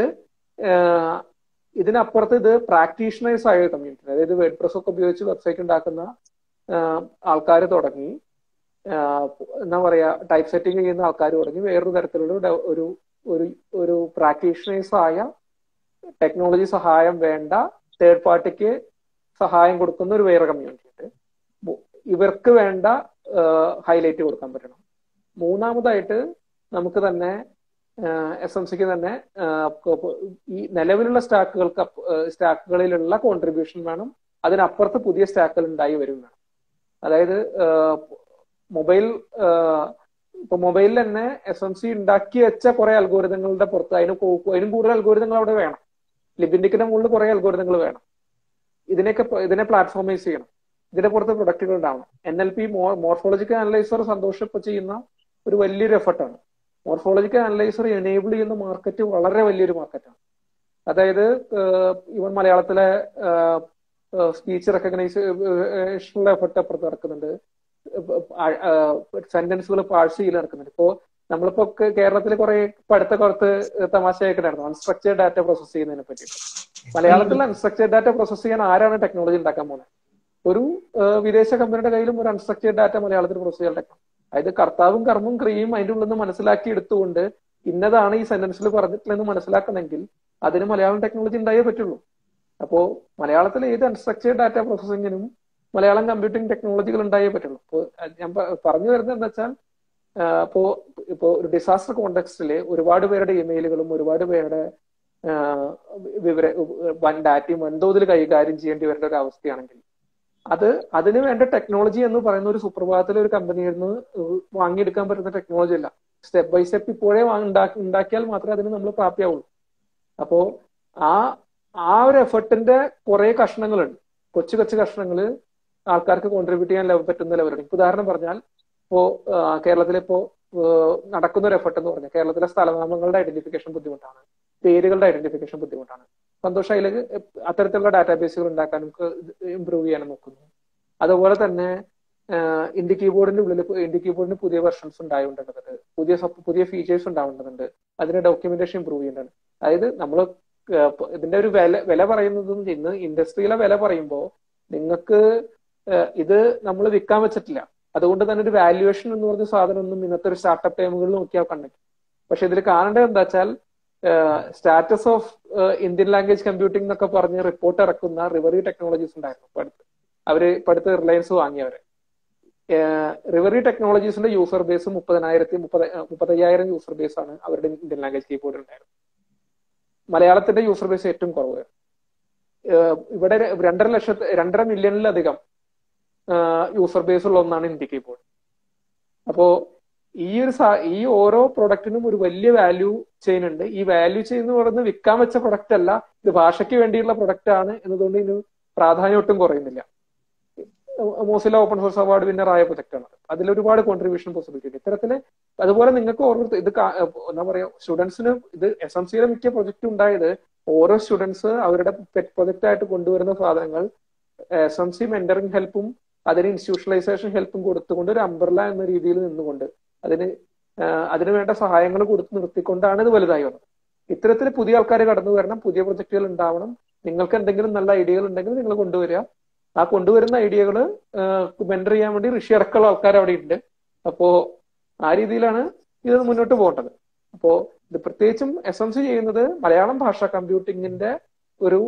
ഇതിനപ്പുറത്ത് ഇത് പ്രാക്ടീഷണേഴ്സ് ആയ കമ്മ്യൂണിറ്റി അതായത് വേഡ് പ്രസ് ഒക്കെ ഉപയോഗിച്ച് വെബ്സൈറ്റ് ഉണ്ടാക്കുന്ന ആൾക്കാർ തുടങ്ങി എന്താ പറയാ ടൈപ്പ് സെറ്റിംഗ് ചെയ്യുന്ന ആൾക്കാർ തുടങ്ങി വേറൊരു തരത്തിലുള്ള ഒരു ഒരു ഒരു പ്രാക്ടീഷണേഴ്സ് ആയ ടെക്നോളജി സഹായം വേണ്ട തേർഡ് പാർട്ടിക്ക് സഹായം കൊടുക്കുന്ന ഒരു വേറെ കമ്മ്യൂണിറ്റി ഉണ്ട് ഇവർക്ക് വേണ്ട ഹൈലൈറ്റ് കൊടുക്കാൻ പറ്റണം മൂന്നാമതായിട്ട് നമുക്ക് തന്നെ എസ് എം സിക്ക് തന്നെ ഈ നിലവിലുള്ള സ്റ്റാക്കുകൾക്ക് സ്റ്റാക്കുകളിലുള്ള കോൺട്രിബ്യൂഷൻ വേണം അതിനപ്പുറത്ത് പുതിയ സ്റ്റാക്കുകൾ ഉണ്ടായി വരും വേണം അതായത് മൊബൈൽ ഇപ്പൊ മൊബൈലിൽ തന്നെ എസ് എം സി ഉണ്ടാക്കി വെച്ച കുറെ അൽഗോരിതങ്ങളുടെ പുറത്ത് അതിന് അതിനും കൂടുതൽ അൽഗോരിതങ്ങൾ അവിടെ വേണം ലിബിൻഡിക്കിന്റെ മുകളിൽ കുറെ അൽഗോരിതങ്ങൾ വേണം ഇതിനൊക്കെ ഇതിനെ പ്ലാറ്റ്ഫോമൈസ് ചെയ്യണം ഇതിന്റെ പുറത്ത് പ്രൊഡക്റ്റുകൾ ഉണ്ടാവണം N L P morphological analyser സന്തോഷം ഇപ്പൊ ചെയ്യുന്ന ഒരു വലിയൊരു എഫർട്ടാണ് മോർഫോളജിക്കൽ അനലൈസർ എനേബിൾ ചെയ്യുന്ന മാർക്കറ്റ് വളരെ വലിയൊരു മാർക്കറ്റാണ് അതായത് ഇവൻ മലയാളത്തിലെ സ്പീച്ച് റെക്കഗ്നൈസേഷനുള്ള എഫർട്ട് അപ്പുറത്ത് നടക്കുന്നുണ്ട് സെന്റൻസുകൾ പാഴ്സ് ചെയ്യൽ നടക്കുന്നുണ്ട് ഇപ്പോ നമ്മളിപ്പോ കേരളത്തിൽ കുറെ അടുത്ത കുറത്ത് തമാശയൊക്കെ നടന്നു അൺസ്ട്രക്ചേർഡ് ഡാറ്റ പ്രോസസ് ചെയ്യുന്നതിനെ പറ്റിയിട്ട് മലയാളത്തിൽ അൺസ്ട്രക്ചേർഡ് ഡാറ്റ പ്രോസസ് ചെയ്യാൻ ആരാണ് ടെക്നോളജി ഉണ്ടാക്കാൻ പോകുന്നത് ഒരു വിദേശ കമ്പനിയുടെ കയ്യിലും ഒരു അൺസ്ട്രക്ചേർഡ് ഡാറ്റ മലയാളത്തിൽ പ്രോസസ് ചെയ്യാൻ ടെക്നോ അതായത് കർത്താവും കർമ്മവും ക്രിയയും അതിന്റെ ഉള്ളിൽ നിന്ന് മനസ്സിലാക്കി എടുത്തുകൊണ്ട് ഇന്നതാണ് ഈ സെന്റൻസിൽ പറഞ്ഞിട്ടുള്ളതെന്ന് മനസ്സിലാക്കണമെങ്കിൽ അതിന് മലയാളം ടെക്നോളജി ഉണ്ടായേ പറ്റുള്ളൂ അപ്പോ മലയാളത്തിൽ ഏത് അൺസ്ട്രക്ചേർഡ് ഡാറ്റ പ്രോസസ്സിങ്ങിനും മലയാളം കമ്പ്യൂട്ടിംഗ് ടെക്നോളജികൾ ഉണ്ടായേ പറ്റുള്ളൂ അപ്പോൾ ഞാൻ പറഞ്ഞു വരുന്നത് എന്താ വെച്ചാൽ ഇപ്പോ ഇപ്പോ ഒരു ഡിസാസ്റ്റർ കോണ്ടെക്സ്റ്റില് ഒരുപാട് പേരുടെ ഇമെയിലുകളും ഒരുപാട് പേരുടെ വിവര വൻ ഡാറ്റയും വൻതോതിൽ കൈകാര്യം ചെയ്യേണ്ടി വരേണ്ട ഒരു അവസ്ഥയാണെങ്കിൽ അത് അതിന് വേണ്ട ടെക്നോളജി എന്ന് പറയുന്ന ഒരു സുപ്രഭാതത്തിലെ ഒരു കമ്പനിയിൽ നിന്ന് വാങ്ങിയെടുക്കാൻ പറ്റുന്ന ടെക്നോളജി അല്ല സ്റ്റെപ്പ് ബൈ സ്റ്റെപ്പ് ഇപ്പോഴേ ഉണ്ടാക്കിയാൽ മാത്രമേ അതിന് നമ്മൾ പ്രാപ്തിയാവുള്ളൂ അപ്പോ ആ ആ ഒരു എഫർട്ടിന്റെ കുറെ കഷ്ണങ്ങളുണ്ട് കൊച്ചു കൊച്ചു കഷ്ണങ്ങൾ ആൾക്കാർക്ക് കോൺട്രിബ്യൂട്ട് ചെയ്യാൻ പറ്റുന്ന ലെവലുണ്ട് ഇപ്പൊ ഉദാഹരണം പറഞ്ഞാൽ ഇപ്പോ കേരളത്തിലെ ഇപ്പോ നടക്കുന്ന ഒരു എഫർട്ട് എന്ന് പറഞ്ഞാൽ കേരളത്തിലെ സ്ഥലനാമങ്ങളുടെ ഐഡന്റിഫിക്കേഷൻ ബുദ്ധിമുട്ടാണ് പേരുകളുടെ ഐഡന്റിഫിക്കേഷൻ ബുദ്ധിമുട്ടാണ് സന്തോഷം അതിൽ അത്തരത്തിലുള്ള ഡാറ്റാബേസുകൾ ഉണ്ടാക്കാൻ നമുക്ക് ഇമ്പ്രൂവ് ചെയ്യാനും നോക്കുന്നു അതുപോലെ തന്നെ ഇന്ത്യ കീബോർഡിന്റെ ഉള്ളിൽ ഇന്ത്യ കീബോർഡിന് പുതിയ വെർഷൻസ് ഉണ്ടാവേണ്ടതുണ്ട് പുതിയ പുതിയ ഫീച്ചേഴ്സ് ഉണ്ടാവേണ്ടതുണ്ട് അതിന്റെ ഡോക്യുമെന്റേഷൻ ഇമ്പ്രൂവ് ചെയ്യേണ്ടത് അതായത് നമ്മൾ ഇതിന്റെ ഒരു വില വില പറയുന്നതും ഇന്ന് ഇൻഡസ്ട്രിയിലെ വില പറയുമ്പോൾ നിങ്ങൾക്ക് ഇത് നമ്മൾ വിൽക്കാൻ വെച്ചിട്ടില്ല അതുകൊണ്ട് തന്നെ ഒരു വാല്യുവേഷൻ എന്ന് പറഞ്ഞ സാധനം ഒന്നും ഇന്നത്തെ ഒരു സ്റ്റാർട്ടപ്പ് ടൈമുകളിൽ നോക്കിയാൽ കണ്ടെങ്കിൽ പക്ഷെ ഇതിൽ കാണേണ്ടത് എന്താ വെച്ചാൽ status of Indian language computing എന്നൊക്കെ പറഞ്ഞ് റിപ്പോർട്ട് ഇറക്കുന്ന റിവറി ടെക്നോളജീസ് ഉണ്ടായിരുന്നു ഇപ്പൊ അടുത്ത് അവര് ഇപ്പൊ അടുത്ത് റിലയൻസ് വാങ്ങിയവര് റിവറി ടെക്നോളജീസിന്റെ യൂസർ ബേസ് മുപ്പതിനായിരത്തി മുപ്പത് മുപ്പത്തയ്യായിരം യൂസർ ബേസ് ആണ് അവരുടെ ഇന്ത്യൻ ലാംഗ്വേജ് കീബോർഡ് ഉണ്ടായിരുന്നത് മലയാളത്തിന്റെ യൂസർ ബേസ് ഏറ്റവും കുറവ് ഇവിടെ രണ്ടര ലക്ഷത്തി രണ്ടര മില്യണിലധികം യൂസർ ബേസ് ഉള്ള ഒന്നാണ് ഇന്ത്യ കീബോർഡ് അപ്പോ ഈ ഒരു ഈ ഓരോ പ്രൊഡക്റ്റിനും ഒരു വലിയ വാല്യൂ ചെയിൻ ഉണ്ട് ഈ വാല്യൂ ചെയിൻ എന്ന് പറയുന്നത് വിൽക്കാൻ വെച്ച പ്രൊഡക്റ്റ് അല്ല ഇത് ഭാഷയ്ക്ക് വേണ്ടിയുള്ള പ്രൊഡക്റ്റ് ആണ് എന്നതുകൊണ്ട് ഇതിന് പ്രാധാന്യം ഒട്ടും കുറയുന്നില്ല Mozilla open source award winner ആയ പ്രൊജക്ട് ആണ് അതിൽ ഒരുപാട് കോൺട്രിബ്യൂഷൻ പോസിബിലിറ്റി ഉണ്ട് ഇത്തരത്തില് അതുപോലെ നിങ്ങൾക്ക് ഓരോ ഇത് എന്താ പറയാ സ്റ്റുഡൻസിന് ഇത് എസ് എം സിയുടെ മിക്ക പ്രൊജക്ട് ഉണ്ടായത് ഓരോ സ്റ്റുഡൻസ് അവരുടെ പെറ്റ് പ്രൊജക്റ്റ് ആയിട്ട് കൊണ്ടുവരുന്ന സാധനങ്ങൾ എസ് എം സി മെന്ററിംഗ് ഹെൽപ്പും അതിന് ഇൻസ്റ്റിറ്റ്യൂഷണലൈസേഷൻ ഹെൽപ്പും കൊടുത്തുകൊണ്ട് ഒരു അംബ്രല എന്ന രീതിയിൽ നിന്നുകൊണ്ട് അതിന് അതിന് വേണ്ട സഹായങ്ങൾ കൊടുത്ത് നിർത്തിക്കൊണ്ടാണ് ഇത് വലുതായി വന്നത് ഇത്തരത്തിൽ പുതിയ ആൾക്കാർ കടന്നു വരണം പുതിയ പ്രൊജക്ടുകൾ ഉണ്ടാവണം നിങ്ങൾക്ക് എന്തെങ്കിലും നല്ല ഐഡിയകൾ ഉണ്ടെങ്കിൽ നിങ്ങൾ കൊണ്ടുവരിക ആ കൊണ്ടുവരുന്ന ഐഡിയകൾ മെന്റർ ചെയ്യാൻ വേണ്ടി ഋഷി അടക്കമുള്ള ആൾക്കാർ അവിടെ ഉണ്ട് അപ്പോ ആ രീതിയിലാണ് ഇത് മുന്നോട്ട് പോകേണ്ടത് അപ്പോ ഇത് പ്രത്യേകിച്ചും എസ് എം സി ചെയ്യുന്നത് മലയാളം ഭാഷ കമ്പ്യൂട്ടിങ്ങിന്റെ ഒരു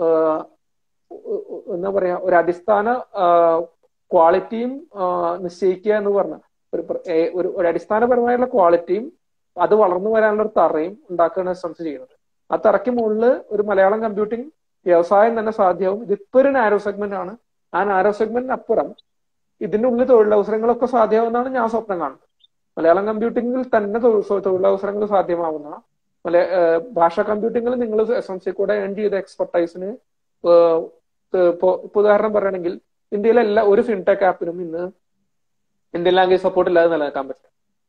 എന്താ പറയാ ഒരു അടിസ്ഥാന ക്വാളിറ്റിയും നിശ്ചയിക്കുക എന്ന് പറഞ്ഞ ഒരു ഒരു ഒരു അടിസ്ഥാനപരമായുള്ള ക്വാളിറ്റിയും അത് വളർന്നു വരാനുള്ള ഒരു തറയും ഉണ്ടാക്കുകയാണ് എസ് എം സി ചെയ്യുന്നത് ആ തറയ്ക്ക് മുകളിൽ ഒരു മലയാളം കമ്പ്യൂട്ടിംഗ് വ്യവസായം തന്നെ സാധ്യമാവും ഇതിപ്പോ ഒരു നാരോ സെഗ്മെന്റ് ആണ് ആ നാരോ സെഗ്മെന്റിന് അപ്പുറം ഇതിന്റെ ഉള്ളിൽ തൊഴിലവസരങ്ങളൊക്കെ സാധ്യമാവുന്നതാണ് ഞാൻ സ്വപ്നം കാണുന്നത് മലയാളം കമ്പ്യൂട്ടിംഗിൽ തന്നെ തൊഴിലവസരങ്ങൾ സാധ്യമാവുന്ന മല ഭാഷ കമ്പ്യൂട്ടിംഗിൽ നിങ്ങൾ എസ് എം സി കൂടെ ഏൺ ചെയ്ത എക്സ്പെർട്ടൈസിന് ഇപ്പൊ ഉദാഹരണം പറയുകയാണെങ്കിൽ ഇന്ത്യയിലെ എല്ലാ ഒരു ഫിൻടെക് ആപ്പിനും ഇന്ന് ഇന്ത്യൻ ലാംഗ്വേജ് സപ്പോർട്ട് ഇല്ലാതെ നിലനിൽക്കാൻ പറ്റില്ല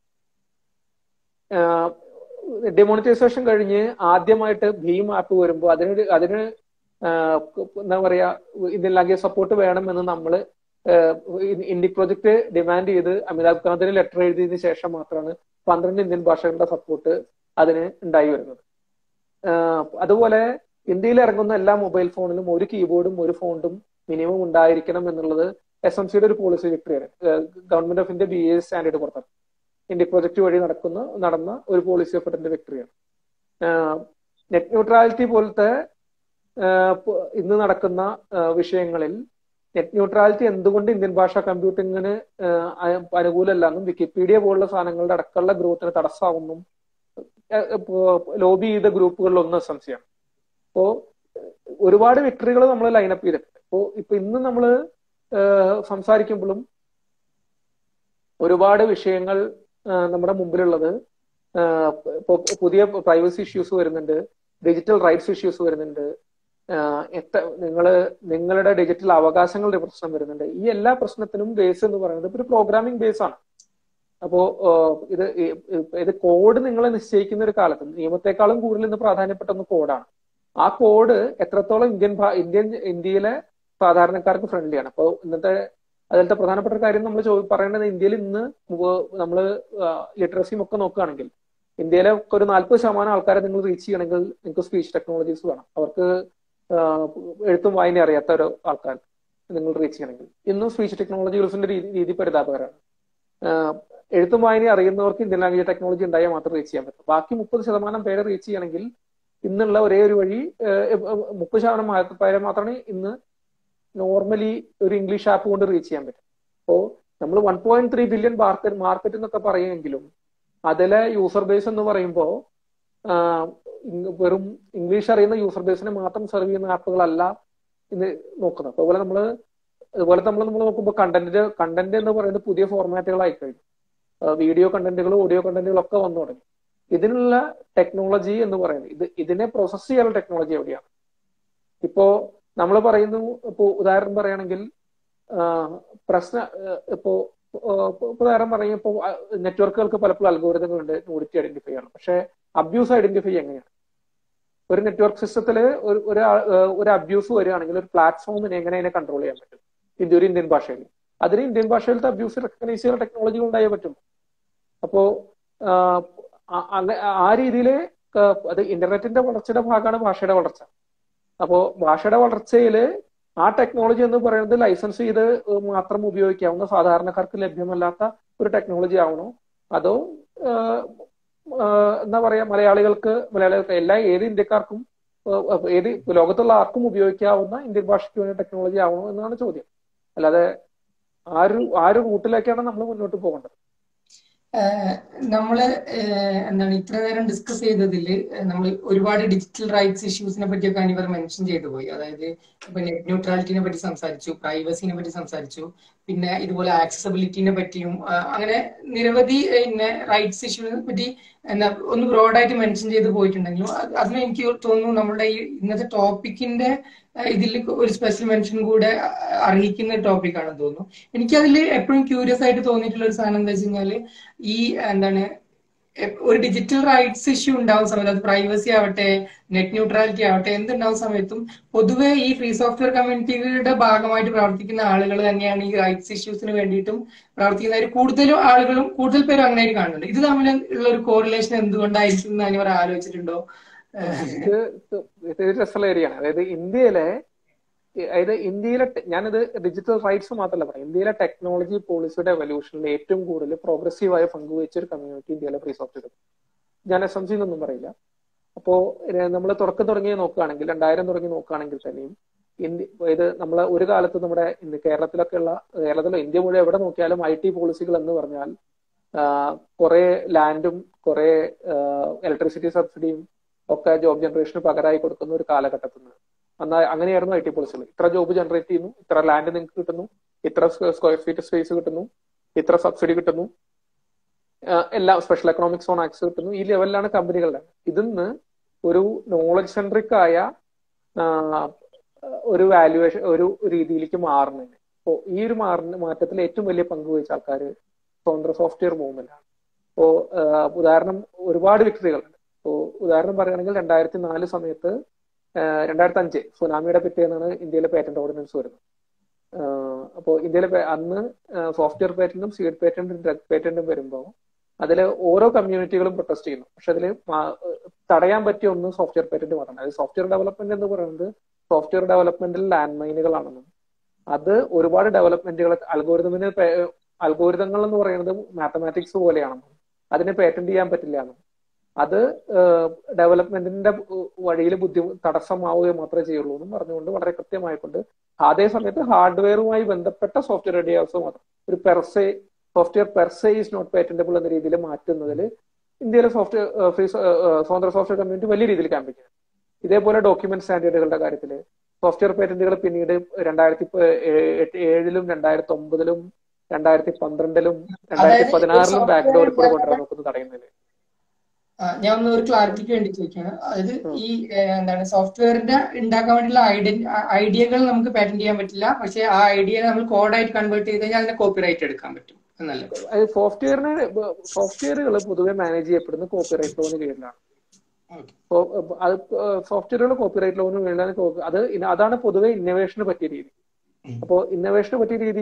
ഡെമോണിറ്റൈസേഷൻ കഴിഞ്ഞ് ആദ്യമായിട്ട് ഭീം ആപ്പ് വരുമ്പോൾ അതിന് അതിന് എന്താ പറയാ ഇന്ത്യൻ ലാംഗ്വേജ് സപ്പോർട്ട് വേണമെന്ന് നമ്മൾ ഇന്ത്യ പ്രൊജക്ട് ഡിമാൻഡ് ചെയ്ത് അമിതാഭ് കാന്തിന് ലെറ്റർ എഴുതിയതിനു ശേഷം മാത്രമാണ് പന്ത്രണ്ട് ഇന്ത്യൻ ഭാഷകളുടെ സപ്പോർട്ട് അതിന് ഉണ്ടായി വരുന്നത് അതുപോലെ ഇന്ത്യയിൽ ഇറങ്ങുന്ന എല്ലാ മൊബൈൽ ഫോണിലും ഒരു കീബോർഡും ഒരു ഫോണ്ടും മിനിമം ഉണ്ടായിരിക്കണം എന്നുള്ളത് എസ് എം സിയുടെ ഒരു പോളിസി വിക്ടറിയാണ് government of India B A standard പുറത്താണ് ഇന്ത്യ പ്രൊജക്ട് വഴി നടക്കുന്ന നടന്ന ഒരു പോളിസി ഓഫ് ഇതിന്റെ വിക്ടറിയാണ് നെറ്റ് ന്യൂട്രാലിറ്റി പോലത്തെ ഇന്ന് നടക്കുന്ന വിഷയങ്ങളിൽ നെറ്റ് ന്യൂട്രാലിറ്റി എന്തുകൊണ്ട് ഇന്ത്യൻ ഭാഷ കമ്പ്യൂട്ടിങ്ങിന് അനുകൂലമല്ല എന്നും വിക്കിപീഡിയ പോലുള്ള സാധനങ്ങളുടെ അടക്കമുള്ള ഗ്രോത്തിന് തടസ്സമാവുന്നും ലോബി ചെയ്ത ഗ്രൂപ്പുകളിലൊന്നും എസ് എം സി ആണ് അപ്പോ ഒരുപാട് വിക്ടറികൾ നമ്മൾ ലൈനപ്പ് ചെയ്തിട്ടുണ്ട് അപ്പോ ഇപ്പൊ ഇന്ന് നമ്മൾ സംസാരിക്കുമ്പോഴും ഒരുപാട് വിഷയങ്ങൾ നമ്മുടെ മുമ്പിലുള്ളത് പുതിയ പ്രൈവസി ഇഷ്യൂസ് വരുന്നുണ്ട് ഡിജിറ്റൽ റൈറ്റ്സ് ഇഷ്യൂസ് വരുന്നുണ്ട് എത്ര നിങ്ങള് നിങ്ങളുടെ ഡിജിറ്റൽ അവകാശങ്ങളുടെ പ്രശ്നം വരുന്നുണ്ട് ഈ എല്ലാ പ്രശ്നത്തിനും ബേസ് എന്ന് പറയുന്നത് ഒരു പ്രോഗ്രാമിംഗ് ബേസ് ആണ് അപ്പോ ഇത് ഇത് കോഡ് നിങ്ങളെ നിശ്ചയിക്കുന്ന ഒരു കാലത്ത് നിയമത്തെക്കാളും കൂടുതൽ ഇന്ന് പ്രാധാന്യപ്പെട്ട ഒന്ന് കോഡാണ് ആ കോഡ് എത്രത്തോളം ഇന്ത്യൻ ഇന്ത്യൻ ഇന്ത്യയിലെ സാധാരണക്കാർക്ക് ഫ്രണ്ട്ലിയാണ് അപ്പോൾ ഇന്നത്തെ അതിലത്തെ പ്രധാനപ്പെട്ട ഒരു കാര്യം നമ്മൾ പറയേണ്ടത് ഇന്ത്യയിൽ ഇന്ന് നമ്മൾ ലിറ്ററസിയും ഒക്കെ നോക്കുകയാണെങ്കിൽ ഇന്ത്യയിലെ ഒരു നാൽപ്പത് ശതമാനം ആൾക്കാരെ നിങ്ങൾ റീച്ച് ചെയ്യണമെങ്കിൽ നിങ്ങൾക്ക് സ്പീച്ച് ടെക്നോളജീസ് വേണം അവർക്ക് എഴുത്തും വായന അറിയാത്ത ഒരു ആൾക്കാർ നിങ്ങൾ റീച്ച് ചെയ്യണമെങ്കിൽ ഇന്നും സ്പീച്ച് ടെക്നോളജികൾസിന്റെ രീതി രീതി പരിതാപകരമാണ് എഴുത്തും വായന അറിയുന്നവർക്ക് ഇന്ത്യൻ ലാംഗ്വേജ് ടെക്നോളജി ഉണ്ടായാൽ മാത്രം റീച്ച് ചെയ്യാൻ പറ്റും ബാക്കി മുപ്പത് ശതമാനം പേരെ റീച്ച് ചെയ്യണമെങ്കിൽ ഇന്നുള്ള ഒരേ ഒരു വഴി മുപ്പത് ശതമാനം പേരെ മാത്രമേ ഇന്ന് നോർമലി ഒരു ഇംഗ്ലീഷ് ആപ്പ് കൊണ്ട് റീച്ച് ചെയ്യാൻ പറ്റും അപ്പോൾ നമ്മൾ one point three billion market market എന്നൊക്കെ പറയുമെങ്കിലും അതിലെ യൂസർ ബേസ് എന്ന് പറയുമ്പോൾ വെറും ഇംഗ്ലീഷ് അറിയുന്ന യൂസർ ബേസിനെ മാത്രം സെർവ് ചെയ്യുന്ന ആപ്പുകളല്ല ഇന്ന് നോക്കുന്നത് അതുപോലെ നമ്മൾ അതുപോലെ നമ്മൾ നമ്മൾ നോക്കുമ്പോൾ കണ്ടന്റ് കണ്ടന്റ് എന്ന് പറയുന്നത് പുതിയ ഫോർമാറ്റുകളായി കഴിഞ്ഞു വീഡിയോ കണ്ടന്റുകളും ഓഡിയോ കണ്ടന്റുകളും ഒക്കെ വന്നു തുടങ്ങി ഇതിനുള്ള ടെക്നോളജി എന്ന് പറയുന്നത് ഇത് ഇതിനെ പ്രോസസ് ചെയ്യാനുള്ള ടെക്നോളജി എവിടെയാണ് ഇപ്പോ നമ്മൾ പറയുന്നു ഇപ്പോ ഉദാഹരണം പറയുകയാണെങ്കിൽ പ്രശ്ന ഇപ്പോ ഉദാഹരണം പറയുമ്പോൾ ഇപ്പോൾ നെറ്റ്വർക്കുകൾക്ക് പലപ്പോഴും അൽഗോരിതങ്ങൾ ഉണ്ട് നോഡിറ്റി ഐഡന്റിഫൈ ചെയ്യണം പക്ഷെ അബ്യൂസ് ഐഡന്റിഫൈ എങ്ങനെയാണ് ഒരു നെറ്റ്വർക്ക് സിസ്റ്റത്തിൽ ഒരു ഒരു അബ്യൂസ് വരികയാണെങ്കിൽ ഒരു പ്ലാറ്റ്ഫോമിനെ എങ്ങനെ അതിനെ കൺട്രോൾ ചെയ്യാൻ പറ്റും ഇന്ത്യ ഒരു ഇന്ത്യൻ ഭാഷയിൽ അതിന് ഇന്ത്യൻ ഭാഷയിലത്തെ അബ്യൂസ് റെക്കഗ്നൈസ് ചെയ്യുന്ന ടെക്നോളജികൾ ഉണ്ടായേ പറ്റും അപ്പോ ആ രീതിയിൽ അത് ഇന്റർനെറ്റിന്റെ വളർച്ചയുടെ ഭാഗമാണ് ഭാഷയുടെ വളർച്ച അപ്പോ ഭാഷയുടെ വളർച്ചയിൽ ആ ടെക്നോളജി എന്ന് പറയുന്നത് ലൈസൻസ് ചെയ്ത് മാത്രം ഉപയോഗിക്കാവുന്ന സാധാരണക്കാർക്ക് ലഭ്യമല്ലാത്ത ഒരു ടെക്നോളജി ആവണോ അതോ എന്താ പറയാ മലയാളികൾക്ക് മലയാളികൾക്ക് എല്ലാ ഏത് ഇന്ത്യക്കാർക്കും ഏത് ലോകത്തുള്ള ആർക്കും ഉപയോഗിക്കാവുന്ന ഇന്ത്യൻ ഭാഷയ്ക്ക് വേണ്ടി ടെക്നോളജി ആവണോ എന്നാണ് ചോദ്യം അല്ലാതെ ആ ഒരു ആ ഒരു റൂട്ടിലേക്കാണ് നമ്മൾ മുന്നോട്ട് പോകേണ്ടത് നമ്മള് എന്താണ് ഇത്ര നേരം ഡിസ്കസ് ചെയ്തതിൽ നമ്മൾ ഒരുപാട് ഡിജിറ്റൽ റൈറ്റ്സ് ഇഷ്യൂസിനെ പറ്റിയൊക്കെ അനിവർ മെൻഷൻ ചെയ്തു പോയി അതായത് ഇപ്പൊ നെറ്റ് ന്യൂട്രാലിറ്റിനെ പറ്റി സംസാരിച്ചു പ്രൈവസിനെ പറ്റി സംസാരിച്ചു പിന്നെ ഇതുപോലെ ആക്സസിബിലിറ്റിനെ പറ്റിയും അങ്ങനെ നിരവധി പിന്നെ റൈറ്റ്സ് ഇഷ്യൂസിനെ പറ്റി എന്താ ഒന്ന് ബ്രോഡായിട്ട് മെൻഷൻ ചെയ്ത് പോയിട്ടുണ്ടെങ്കിലും അതിന് എനിക്ക് തോന്നുന്നു നമ്മുടെ ഈ ഇന്നത്തെ ടോപ്പിക്കിന്റെ ഇതിൽ ഒരു സ്പെഷ്യൽ മെൻഷൻ കൂടെ അർഹിക്കുന്ന ടോപ്പിക് ആണെന്ന് തോന്നുന്നു എനിക്കതിൽ എപ്പോഴും ക്യൂരിയസ് ആയിട്ട് തോന്നിയിട്ടുള്ള ഒരു സാധനം എന്താ വെച്ച് കഴിഞ്ഞാല് ഈ എന്താണ് ഒരു ഡിജിറ്റൽ റൈറ്റ്സ് ഇഷ്യൂ ഉണ്ടാവുന്ന സമയത്ത് അത് പ്രൈവസി ആവട്ടെ നെറ്റ് ന്യൂട്രാലിറ്റി ആവട്ടെ എന്തുണ്ടാവുന്ന സമയത്തും പൊതുവെ ഈ ഫ്രീ സോഫ്റ്റ്വെയർ കമ്മ്യൂണിറ്റിയുടെ ഭാഗമായിട്ട് പ്രവർത്തിക്കുന്ന ആളുകൾ തന്നെയാണ് ഈ റൈറ്റ്സ് ഇഷ്യൂസിന് വേണ്ടിയിട്ടും പ്രവർത്തിക്കുന്നവർ കൂടുതലും ആളുകളും കൂടുതൽ പേരും അങ്ങനെ കാണുന്നുണ്ട് ഇത് തമ്മിൽ ഉള്ള ഒരു കോറിലേഷൻ എന്തുകൊണ്ടായിരിക്കും എന്ന് അനിവർ ആലോചിച്ചിട്ടുണ്ടോ ഇത് രസമുള്ള ഏരിയയാണ് അതായത് ഇന്ത്യയിലെ അതായത് ഇന്ത്യയിലെ ഞാനിത് ഡിജിറ്റൽ റൈറ്റ്സ് മാത്രമല്ല പറയാം ഇന്ത്യയിലെ ടെക്നോളജി പോളിസിയുടെ എവല്യൂഷനിൽ ഏറ്റവും കൂടുതൽ പ്രോഗ്രസീവായ പങ്കുവച്ച ഒരു കമ്മ്യൂണിറ്റി ഇന്ത്യയിലെ ഫ്രീ സോഫ്റ്റ്വെയർ ഞാൻ എസ് എം സി എന്നൊന്നും പറയില്ല അപ്പോ നമ്മൾ തുടക്കം തുടങ്ങി നോക്കുകയാണെങ്കിൽ രണ്ടായിരം തുടങ്ങി നോക്കുകയാണെങ്കിൽ തന്നെയും ഇന്ത്യ ഇത് നമ്മൾ ഒരു കാലത്ത് നമ്മുടെ കേരളത്തിലൊക്കെ ഉള്ള കേരളത്തിലോ ഇന്ത്യ മുഴുവൻ എവിടെ നോക്കിയാലും ഐ ടി പോളിസികൾ എന്ന് പറഞ്ഞാൽ കുറെ ലാൻഡും കുറെ ഇലക്ട്രിസിറ്റി സബ്സിഡിയും ഒക്കെ ജോബ് ജനറേഷന് പകരമായി കൊടുക്കുന്ന ഒരു കാലഘട്ടത്തിൽ നിന്ന് എന്നാൽ അങ്ങനെയായിരുന്നു ഐ ടി പോളിസികൾ ഇത്ര ജോബ് ജനറേറ്റ് ചെയ്യുന്നു ഇത്ര ലാൻഡ് നിങ്ങൾക്ക് കിട്ടുന്നു ഇത്ര സ്ക്വയർ ഫീറ്റ് സ്പേസ് കിട്ടുന്നു ഇത്ര സബ്സിഡി കിട്ടുന്നു എല്ലാ സ്പെഷ്യൽ എക്കണോമിക് സോൺ ആക്സ് കിട്ടുന്നു ഈ ലെവലിലാണ് കമ്പനികളുടെ ഇതിന്ന് ഒരു നോളജ് സെൻട്രിക് ആയ ഒരു വാല്യുവേഷൻ ഒരു രീതിയിലേക്ക് മാറുന്നതിന് അപ്പോൾ ഈ ഒരു മാറുന്ന മാറ്റത്തിൽ ഏറ്റവും വലിയ പങ്ക് വഹിച്ച ആൾക്കാർ സ്വതന്ത്ര സോഫ്റ്റ്വെയർ മൂവ്മെന്റ് ആണ് അപ്പോ ഉദാഹരണം ഒരുപാട് വ്യക്തികളുണ്ട് ഇപ്പോ ഉദാഹരണം പറയുകയാണെങ്കിൽ രണ്ടായിരത്തി നാല് സമയത്ത് രണ്ടായിരത്തി അഞ്ച് സുനാമിയുടെ പിറ്റേന്നാണ് ഇന്ത്യയിലെ പേറ്റന്റ് ഓർഡിനൻസ് വരുന്നത് അപ്പോൾ ഇന്ത്യയിലെ അന്ന് സോഫ്റ്റ്വെയർ പേറ്റന്റും സീഡ് പേറ്റന്റും ഡ്രഗ് പേറ്റന്റും വരുമ്പോൾ അതിൽ ഓരോ കമ്മ്യൂണിറ്റികളും പ്രൊട്ടസ്റ്റ് ചെയ്യുന്നു പക്ഷെ അതിൽ തടയാൻ പറ്റിയ ഒന്ന് സോഫ്റ്റ്വെയർ പേറ്റന്റ് മാത്രമാണ് അതായത് സോഫ്റ്റ്വെയർ ഡെവലപ്മെന്റ് എന്ന് പറയുന്നത് സോഫ്റ്റ്വെയർ ഡെവലപ്മെന്റിൽ ലാൻഡ് മൈനുകളാണെന്നും അത് ഒരുപാട് ഡെവലപ്മെന്റുകൾ അൽഗോരിതമിന് അൽഗോരിതങ്ങൾ എന്ന് പറയുന്നത് മാത്തമാറ്റിക്സ് പോലെയാണെന്നും അതിനെ പേറ്റന്റ് ചെയ്യാൻ പറ്റില്ല എന്നും അത് ഡെവലപ്മെന്റിന്റെ വഴിയിൽ ബുദ്ധിമു തടസ്സമാവുകയോ മാത്രമേ ചെയ്യുള്ളൂ എന്നും പറഞ്ഞുകൊണ്ട് വളരെ കൃത്യമായിക്കൊണ്ട് അതേ സമയത്ത് ഹാർഡ്വെയറുമായി ബന്ധപ്പെട്ട സോഫ്റ്റ്വെയർ ഐഡിയാസ് മാത്രം ഒരു per se software per se is not patentable എന്ന രീതിയിൽ മാറ്റുന്നതിൽ ഇന്ത്യയിലെ സോഫ്റ്റ്വെയർ ഫ്രീ സ്വതന്ത്ര സോഫ്റ്റ്വെയർ കമ്മ്യൂണിറ്റി വലിയ രീതിയിൽ ക്യാമ്പയിൻ ചെയ്തു ഇതേപോലെ ഡോക്യുമെന്റ് സ്റ്റാൻഡേർഡുകളുടെ കാര്യത്തിൽ സോഫ്റ്റ്വെയർ പേറ്റന്റുകൾ പിന്നീട് രണ്ടായിരത്തി ഏഴിലും രണ്ടായിരത്തി ഒമ്പതിലും രണ്ടായിരത്തി പന്ത്രണ്ടിലും രണ്ടായിരത്തി പതിനാറിലും ബാക്ക് ഡോറിൽ കൂടെ കൊണ്ടുവരാൻ നോക്കുന്നത് തടയുന്നതിന് ഞാൻ ഒന്ന് ഒരു ക്ലാരിറ്റിക്ക് വേണ്ടി ചോദിക്കുകയാണ് അതായത് ഈ എന്താണ് സോഫ്റ്റ്വെയറിന്റെ ഉണ്ടാക്കാൻ വേണ്ടിയുള്ള ഐഡിയ ഐഡിയകൾ നമുക്ക് പാറ്റന്റ് ചെയ്യാൻ പറ്റില്ല പക്ഷെ ആ ഐഡിയ നമ്മൾ കോഡായിട്ട് കൺവേർട്ട് ചെയ്ത് കഴിഞ്ഞാൽ അതിനെ കോപ്പിറൈറ്റ് എടുക്കാൻ പറ്റും എന്നല്ലേ സോഫ്റ്റ്വെയറിന് സോഫ്റ്റ്വെയറുകൾ പൊതുവെ മാനേജ് ചെയ്യപ്പെടുന്നത് കോപ്പിറൈറ്റ് ലോന് കീഴിലാണ് അത് സോഫ്റ്റ്വെയറുകൾ കോപ്പിറൈറ്റ് ലോന് കീഴിലാണ് അത് അതാണ് പൊതുവെ ഇന്നോവേഷന് പറ്റിയ രീതി അപ്പോ ഇന്നോവേഷന് പറ്റിയ രീതി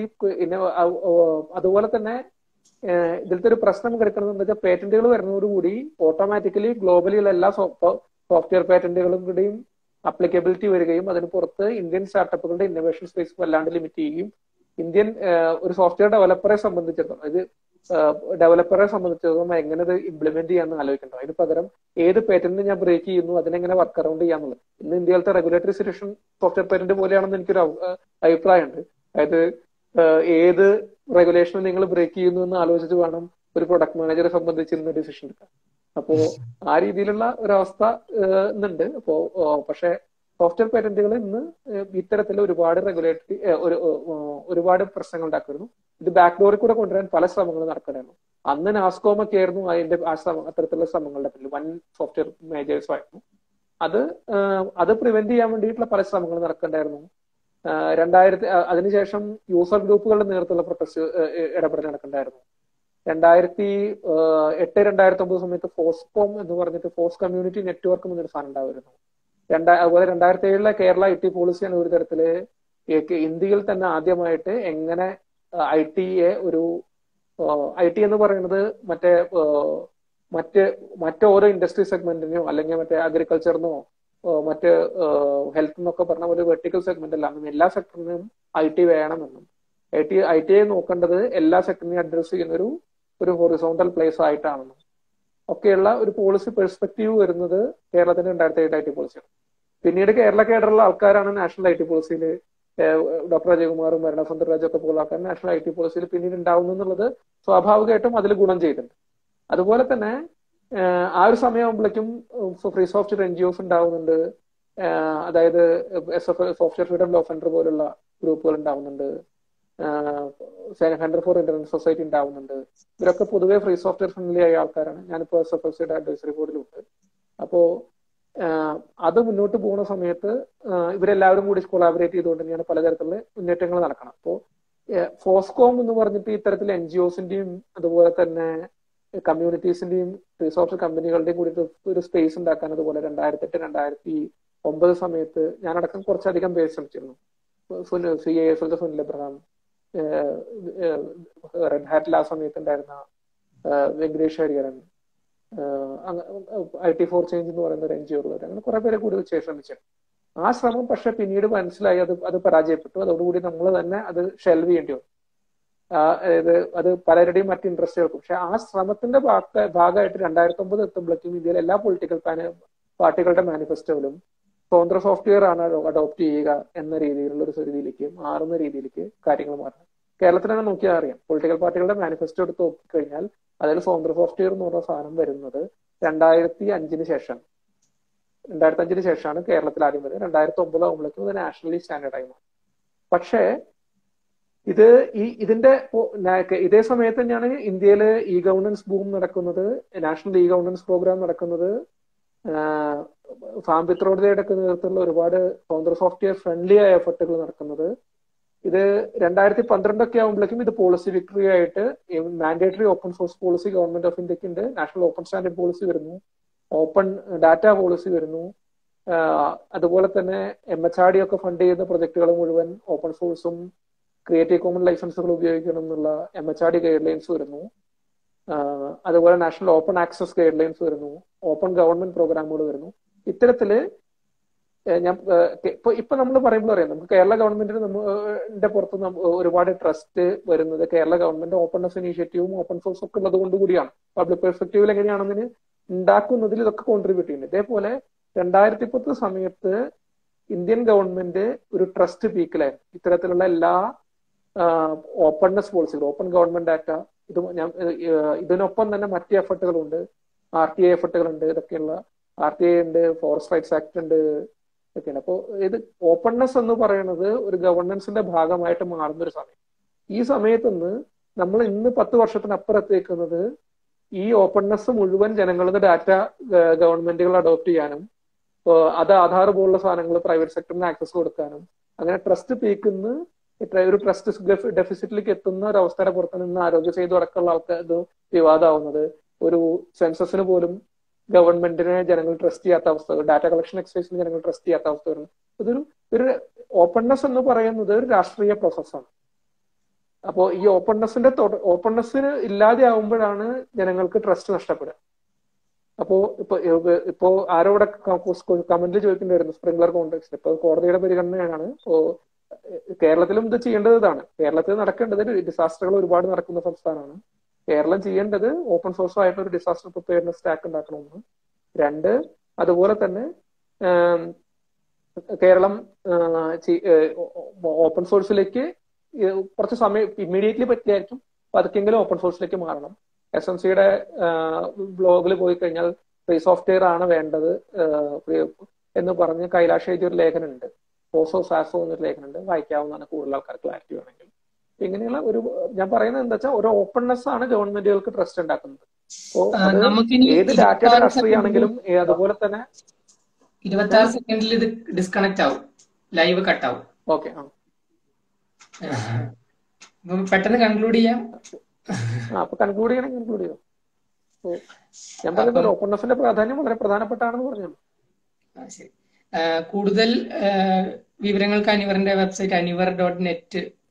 അതുപോലെ തന്നെ ഇതിലത്തെ ഒരു പ്രശ്നം കിടക്കുന്നത് വെച്ചാൽ പേറ്റന്റുകൾ വരുന്നതോടുകൂടി ഓട്ടോമാറ്റിക്കലി ഗ്ലോബലിയുള്ള എല്ലാ സോഫ്റ്റ്വെയർ പേറ്റന്റുകളും കൂടിയും അപ്ലിക്കബിലിറ്റി വരികയും അതിന് പുറത്ത് ഇന്ത്യൻ സ്റ്റാർട്ടപ്പുകളുടെ ഇന്നോവേഷൻ സ്പേസ് വല്ലാണ്ട് ലിമിറ്റ് ചെയ്യുകയും ഇന്ത്യൻ ഒരു സോഫ്റ്റ്വെയർ ഡെവലപ്പറെ സംബന്ധിച്ചിടത്തോളം അതായത് ഡെവലപ്പറെ സംബന്ധിച്ചിടത്തോളം എങ്ങനെ ഇത് ഇംപ്ലിമെന്റ് ചെയ്യാന്ന് ആലോചിക്കണ്ടോ അതിന് പകരം ഏത് പേറ്റന്റ് ഞാൻ ബ്രേക്ക് ചെയ്യുന്നു അതിനെങ്ങനെ വർക്ക് അറൌണ്ട് ചെയ്യാന്നുള്ളത് ഇന്ന് ഇന്ത്യയിലത്തെ റെഗുലേറ്ററി സിറ്റുവേഷൻ സോഫ്റ്റ്വെയർ പേറ്റന്റ് പോലെയാണെന്ന് എനിക്കൊരു അഭിപ്രായമുണ്ട് അതായത് ഏത് റെഗുലേഷൻ നിങ്ങൾ ബ്രേക്ക് ചെയ്യുന്നു എന്ന് ആലോചിച്ച് വേണം ഒരു പ്രൊഡക്ട് മാനേജറെ സംബന്ധിച്ച് ഇന്ന് ഡിസിഷൻ എടുക്കാൻ അപ്പോ ആ രീതിയിലുള്ള ഒരവസ്ഥ ഇന്നുണ്ട് അപ്പോ പക്ഷെ സോഫ്റ്റ്വെയർ പേറ്റന്റുകൾ ഇന്ന് ഇത്തരത്തിൽ ഒരുപാട് റെഗുലേറ്ററി ഒരു ഒരുപാട് പ്രശ്നങ്ങൾ ഉണ്ടാക്കുന്നു ഇത് ബാക്ക് ഡോറിൽ കൂടെ കൊണ്ടുവരാൻ പല ശ്രമങ്ങളും നടക്കണമായിരുന്നു അന്ന് നാസ്കോം ഒക്കെ ആയിരുന്നു അതിന്റെ ആ ശ്രമം അത്തരത്തിലുള്ള ശ്രമങ്ങളുടെ പിന്നിൽ വൻ സോഫ്റ്റ്വെയർ മേജേഴ്സ് ആയിരുന്നു അത് അത് പ്രിവെന്റ് ചെയ്യാൻ വേണ്ടിയിട്ടുള്ള പല ശ്രമങ്ങളും നടക്കണ്ടായിരുന്നു രണ്ടായിരത്തി അതിനുശേഷം യൂസർ ഗ്രൂപ്പുകളുടെ നേതൃത്വത്തിലുള്ള പ്രൊട്ടസ്റ്റ് ഇടപെടൽ നടക്കണ്ടായിരുന്നു രണ്ടായിരത്തി എട്ട് രണ്ടായിരത്തി ഒമ്പത് സമയത്ത് ഫോസ്കോം എന്ന് പറഞ്ഞിട്ട് ഫോസ് കമ്മ്യൂണിറ്റി നെറ്റ്വർക്ക് എന്നൊരു സാധനം ഉണ്ടായിരുന്നു രണ്ടാ അതുപോലെ രണ്ടായിരത്തി ഏഴിലെ കേരള ഐ ടി പോളിസിയാണ് ഒരു തരത്തില് ഇന്ത്യയിൽ തന്നെ ആദ്യമായിട്ട് എങ്ങനെ ഐ ടിയെ ഒരു ഐ ടി എന്ന് പറയുന്നത് മറ്റേ മറ്റ് മറ്റ് ഓരോ ഇൻഡസ്ട്രി സെഗ്മെന്റിനോ അല്ലെങ്കിൽ മറ്റേ അഗ്രികൾച്ചറിനോ മറ്റ് ഹെൽത്ത് എന്നൊക്കെ പറഞ്ഞ ഒരു വെർട്ടിക്കൽ സെഗ്മെന്റ് അല്ല എല്ലാ സെക്ടറിനും ഐ ടി വേണമെന്നും I T I T I നോക്കേണ്ടത് എല്ലാ സെക്ടറിനെയും അഡ്രസ് ചെയ്യുന്ന ഒരു ഒരു ഹൊറിസോണ്ടൽ പ്ലേസ് ആയിട്ടാണെന്നും ഒക്കെയുള്ള ഒരു പോളിസി പെർസ്പെക്റ്റീവ് വരുന്നത് കേരളത്തിന്റെ രണ്ടായിരത്തി ഏഴ് ഐ ടി പോളിസിയാണ് പിന്നീട് കേരള കേഡറുള്ള ആൾക്കാരാണ് നാഷണൽ ഐ ടി പോളിസിയിൽ ഡോക്ടർ അജയകുമാറും ഭരണസുന്ദർ രാജൊക്കെ പോലുള്ള ആൾക്കാർ നാഷണൽ ഐ ടി പോളിസിയിൽ പിന്നീട് ഉണ്ടാവുന്നു എന്നുള്ളത് സ്വാഭാവികമായിട്ടും അതിൽ ഗുണം ചെയ്തിട്ടുണ്ട് അതുപോലെ തന്നെ ആ ഒരു സമയമാകുമ്പോഴേക്കും free software N G Os ഉണ്ടാവുന്നുണ്ട് അതായത് S F software freedom law centre പോലുള്ള ഗ്രൂപ്പുകൾ ഉണ്ടാവുന്നുണ്ട് സെന്റർ ഫോർ ഇന്റർനെറ്റ് സൊസൈറ്റി ഉണ്ടാവുന്നുണ്ട് ഇവരൊക്കെ പൊതുവെ ഫ്രീ സോഫ്റ്റ്വെയർ ഫ്രണ്ട്ലി ആയ ആൾക്കാരാണ് ഞാനിപ്പോ എസ് എഫ് എഫ് സിയുടെ അഡ്വൈസറി ബോർഡിലുണ്ട് അപ്പോ അത് മുന്നോട്ട് പോകുന്ന സമയത്ത് ഇവരെല്ലാവരും കൂടി കൊളാബറേറ്റ് ചെയ്തുകൊണ്ട് തന്നെയാണ് പലതരത്തിലുള്ള മുന്നേറ്റങ്ങൾ നടക്കണം അപ്പോൾ ഫോസ്കോം എന്ന് പറഞ്ഞിട്ട് ഇത്തരത്തിൽ എൻ ജി ഒസിന്റെയും അതുപോലെ തന്നെ കമ്മ്യൂണിറ്റീസിന്റെയും റിസോർട്ട് കമ്പനികളുടെയും കൂടി ഒരു സ്പേസ് ഉണ്ടാക്കാൻ അതുപോലെ രണ്ടായിരത്തി എട്ട് രണ്ടായിരത്തി ഒമ്പത് സമയത്ത് ഞാനടക്കം കുറച്ചധികം പേര് ശ്രമിച്ചിരുന്നു C A S Sunil Abraham Red ഹാറ്റിൽ ആ സമയത്ത് ഉണ്ടായിരുന്ന Venkatesh Hariharan I T for change എന്ന് പറയുന്ന ഒരു എൻ ജി ഉള്ളവർ അങ്ങനെ കുറെ പേരെ കൂടി വെച്ച് ശ്രമിച്ചു ആ ശ്രമം പക്ഷെ പിന്നീട് മനസ്സിലായി അത് അത് പരാജയപ്പെട്ടു അതോടുകൂടി നമ്മൾ തന്നെ അത് ഷെൽവ് ചെയ്യേണ്ടി വന്നു അതായത് അത് പലരുടെയും മറ്റ് ഇൻട്രസ്റ്റുകൾക്കും പക്ഷെ ആ ശ്രമത്തിന്റെ ഭാഗമായിട്ട് രണ്ടായിരത്തി ഒമ്പത് എത്തുമ്പോഴേക്കും ഇന്ത്യയിലെ എല്ലാ പൊളിറ്റിക്കൽ പാർട്ടികളുടെ മാനിഫെസ്റ്റോയിലും സ്വതന്ത്ര സോഫ്റ്റ്വെയർ ആണ് അഡോപ്റ്റ് ചെയ്യുക എന്ന രീതിയിലുള്ള ഒരു രീതിയിലേക്ക് മാറുന്ന രീതിയിലേക്ക് കാര്യങ്ങൾ മാറണം കേരളത്തിൽ തന്നെ നോക്കിയാൽ അറിയാം പൊളിറ്റിക്കൽ പാർട്ടികളുടെ മാനിഫെസ്റ്റോ എടുത്ത് നോക്കിക്കഴിഞ്ഞാൽ അതിൽ സ്വതന്ത്ര സോഫ്റ്റ്വെയർ എന്ന് പറഞ്ഞ സാധനം വരുന്നത് രണ്ടായിരത്തി അഞ്ചിന് ശേഷം രണ്ടായിരത്തി അഞ്ചിന് ശേഷമാണ് കേരളത്തിൽ ആദ്യം വരുന്നത് രണ്ടായിരത്തി ഒമ്പത് ആകുമ്പോഴേക്കും ഇത് നാഷണലി സ്റ്റാൻഡേർഡായി മാറും പക്ഷേ ഇത് ഈ ഇതിന്റെ ഇതേ സമയത്ത് തന്നെയാണ് ഇന്ത്യയിൽ ഇ ഗവർണൻസ് ബൂം നടക്കുന്നത് നാഷണൽ ഇ ഗവർണൻസ് പ്രോഗ്രാം നടക്കുന്നത് ഫാം പിത്രോഡയുടെ ഒക്കെ നേതൃത്വത്തിലുള്ള ഒരുപാട് സ്വതന്ത്ര സോഫ്റ്റ്വെയർ ഫ്രണ്ട്ലി ആയ എഫർട്ടുകൾ നടക്കുന്നത് ഇത് രണ്ടായിരത്തി പന്ത്രണ്ടൊക്കെ ആകുമ്പോഴേക്കും ഇത് പോളിസി വിക്ടറി ആയിട്ട് mandatory open source policy government of ഇന്ത്യക്ക് ഉണ്ട് നാഷണൽ ഓപ്പൺ സ്റ്റാൻഡേർഡ് പോളിസി വരുന്നു ഓപ്പൺ ഡാറ്റ പോളിസി വരുന്നു അതുപോലെ തന്നെ എം എച്ച് ആർ ഡി ഒക്കെ ഫണ്ട് ചെയ്യുന്ന പ്രൊജക്ടുകൾ മുഴുവൻ ഓപ്പൺ സോഴ്സും ക്രിയേറ്റീവ് കോമൺ ലൈസൻസുകൾ ഉപയോഗിക്കണം എന്നുള്ള M H R D guidelines വരുന്നു അതുപോലെ national open access guidelines വരുന്നു ഓപ്പൺ ഗവൺമെന്റ് പ്രോഗ്രാമുകൾ വരുന്നു ഇത്തരത്തില് ഞാൻ ഇപ്പൊ ഇപ്പൊ നമ്മൾ പറയുമ്പോൾ അറിയാം നമുക്ക് കേരള ഗവൺമെന്റിന് നമ്മുടെ പുറത്ത് ഒരുപാട് ട്രസ്റ്റ് വരുന്നത് കേരള ഗവൺമെന്റ് ഓപ്പൺനെസ് ഇനീഷ്യേറ്റീവും ഓപ്പൺ സോഴ്സ് ഒക്കെ ഉള്ളത് കൊണ്ട് കൂടിയാണ് പബ്ലിക് പെർസ്പെക്റ്റീവിൽ എങ്ങനെയാണെന്നതിന് ഉണ്ടാക്കുന്നതിൽ ഇതൊക്കെ കോൺട്രിബ്യൂട്ട് ചെയ്യുന്നത് ഇതേപോലെ രണ്ടായിരത്തി പത്ത് സമയത്ത് ഇന്ത്യൻ ഗവൺമെന്റ് ഒരു ട്രസ്റ്റ് പീക്കിലായിരുന്നു ഇത്തരത്തിലുള്ള എല്ലാ ഓപ്പൺനെസ് പോളിസികൾ ഓപ്പൺ ഗവൺമെന്റ് ഡാറ്റ ഇത് ഞാൻ ഇതിനൊപ്പം തന്നെ മറ്റ് എഫർട്ടുകളുണ്ട് ആർ ടി ഐ എഫർട്ടുകളുണ്ട് ഇതൊക്കെയുള്ള ആർ ടി ഐ ഉണ്ട് ഫോറസ്റ്റ് റൈറ്റ്സ് ആക്ട് ഉണ്ട് ഒക്കെയാണ് അപ്പോൾ ഇത് ഓപ്പൺനെസ് എന്ന് പറയുന്നത് ഒരു ഗവർണൻസിന്റെ ഭാഗമായിട്ട് മാറുന്ന ഒരു സമയം ഈ സമയത്തുനിന്ന് നമ്മൾ ഇന്ന് പത്ത് വർഷത്തിനപ്പുറത്തേക്കുന്നത് ഈ ഓപ്പൺനെസ് മുഴുവൻ ജനങ്ങളുടെ ഡാറ്റ ഗവൺമെന്റുകൾ അഡോപ്റ്റ് ചെയ്യാനും അത് ആധാർ പോലുള്ള സാധനങ്ങൾ പ്രൈവറ്റ് സെക്ടറിന് ആക്സസ് കൊടുക്കാനും അങ്ങനെ ട്രസ്റ്റ് പീക്കുന്ന ഒരു ട്രസ്റ്റ് ഡെഫിസിറ്റിലേക്ക് എത്തുന്ന ഒരു അവസ്ഥയുടെ പുറത്ത് നിന്ന് ആരോഗ്യ സേതു അടക്കമുള്ള ആൾക്കാർ ഇത് വിവാദമാവുന്നത് ഒരു സെൻസസിന് പോലും ഗവൺമെന്റിനെ ജനങ്ങൾ ട്രസ്റ്റ് ചെയ്യാത്ത അവസ്ഥ ഡാറ്റ കളക്ഷൻ എക്സൈസിന് ജനങ്ങൾ ട്രസ്റ്റ് ചെയ്യാത്ത അവസ്ഥ വരുന്നു ഇതൊരു ഒരു ഓപ്പൺനെസ് എന്ന് പറയുന്നത് ഒരു രാഷ്ട്രീയ പ്രോസസ്സാണ് അപ്പോൾ ഈ ഓപ്പൺനെസിന്റെ ഓപ്പൺനെസ്സിന് ഇല്ലാതെ ആവുമ്പോഴാണ് ജനങ്ങൾക്ക് ട്രസ്റ്റ് നഷ്ടപ്പെടുക അപ്പോ ഇപ്പൊ ഇപ്പോ ആരോടെ കമന്റിൽ ചോദിക്കേണ്ടിവരുന്നു സ്പ്രിംഗ്ലർ കോൺടാക്സിൽ ഇപ്പൊ കോടതിയുടെ പരിഗണനയാണ് ഇപ്പോ കേരളത്തിലും ഇത് ചെയ്യേണ്ടത് ഇതാണ് കേരളത്തിൽ നടക്കേണ്ടത് ഡിസാസ്റ്ററുകൾ ഒരുപാട് നടക്കുന്ന സംസ്ഥാനമാണ് കേരളം ചെയ്യേണ്ടത് ഓപ്പൺ സോഴ്സ് ആയിട്ട് ഒരു ഡിസാസ്റ്റർ പ്രിപ്പയർനെസ് സ്റ്റാക്ക് ഉണ്ടാക്കണമെന്ന് രണ്ട് അതുപോലെ തന്നെ കേരളം ഓപ്പൺ സോഴ്സിലേക്ക് കുറച്ച് സമയം ഇമ്മീഡിയറ്റ്ലി പറ്റിയായിരിക്കും പതുക്കെങ്കിലും ഓപ്പൺ സോഴ്സിലേക്ക് മാറണം എസ് എം സിയുടെ ബ്ലോഗിൽ പോയി കഴിഞ്ഞാൽ ഫ്രീ സോഫ്റ്റ്വെയർ ആണ് വേണ്ടത് എന്ന് പറഞ്ഞ് കൈലാഷ് എഴുതിയ ഒരു ലേഖനമുണ്ട് ഓസോ സാസോ എന്നൊരു ലേഖനമുണ്ട് വായിക്കാവുന്നതാണ് കൂടുതൽ ആൾക്കാർ ക്ലാരിറ്റി വേണമെങ്കിൽ ഇങ്ങനെയുള്ള ഒരു ഞാൻ പറയുന്നത് എന്താ വെച്ചാൽ ഒരു ഓപ്പൺനെസ് ആണ് ഗവൺമെന്റുകൾക്ക് ട്രസ്റ്റ് ഉണ്ടാക്കുന്നത് ഏത് ഡാറ്റ രാഷ്ട്രീയാണെങ്കിലും അതുപോലെ തന്നെ ഇരുപത്തി ആറ് സെക്കൻഡിൽ ഇത് ഡിസ്കണക്ട് ആവും ലൈവ് കട്ട് ആവും ഓക്കെ ആ പെട്ടെന്ന് കൺക്ലൂഡ് ചെയ്യാം അപ്പൊ കൺക്ലൂഡ് ചെയ്യണം കൺക്ലൂഡ് ചെയ്യാം ഞാൻ പറയുന്നത് ഓപ്പൺനെസിന്റെ പ്രാധാന്യം വളരെ പ്രധാനപ്പെട്ടാണെന്ന് പറഞ്ഞു ശരി കൂടുതൽ വിവരങ്ങൾക്ക് അനിവറിന്റെ വെബ്സൈറ്റ് അനിവർ ഡോട്ട് നെറ്റ്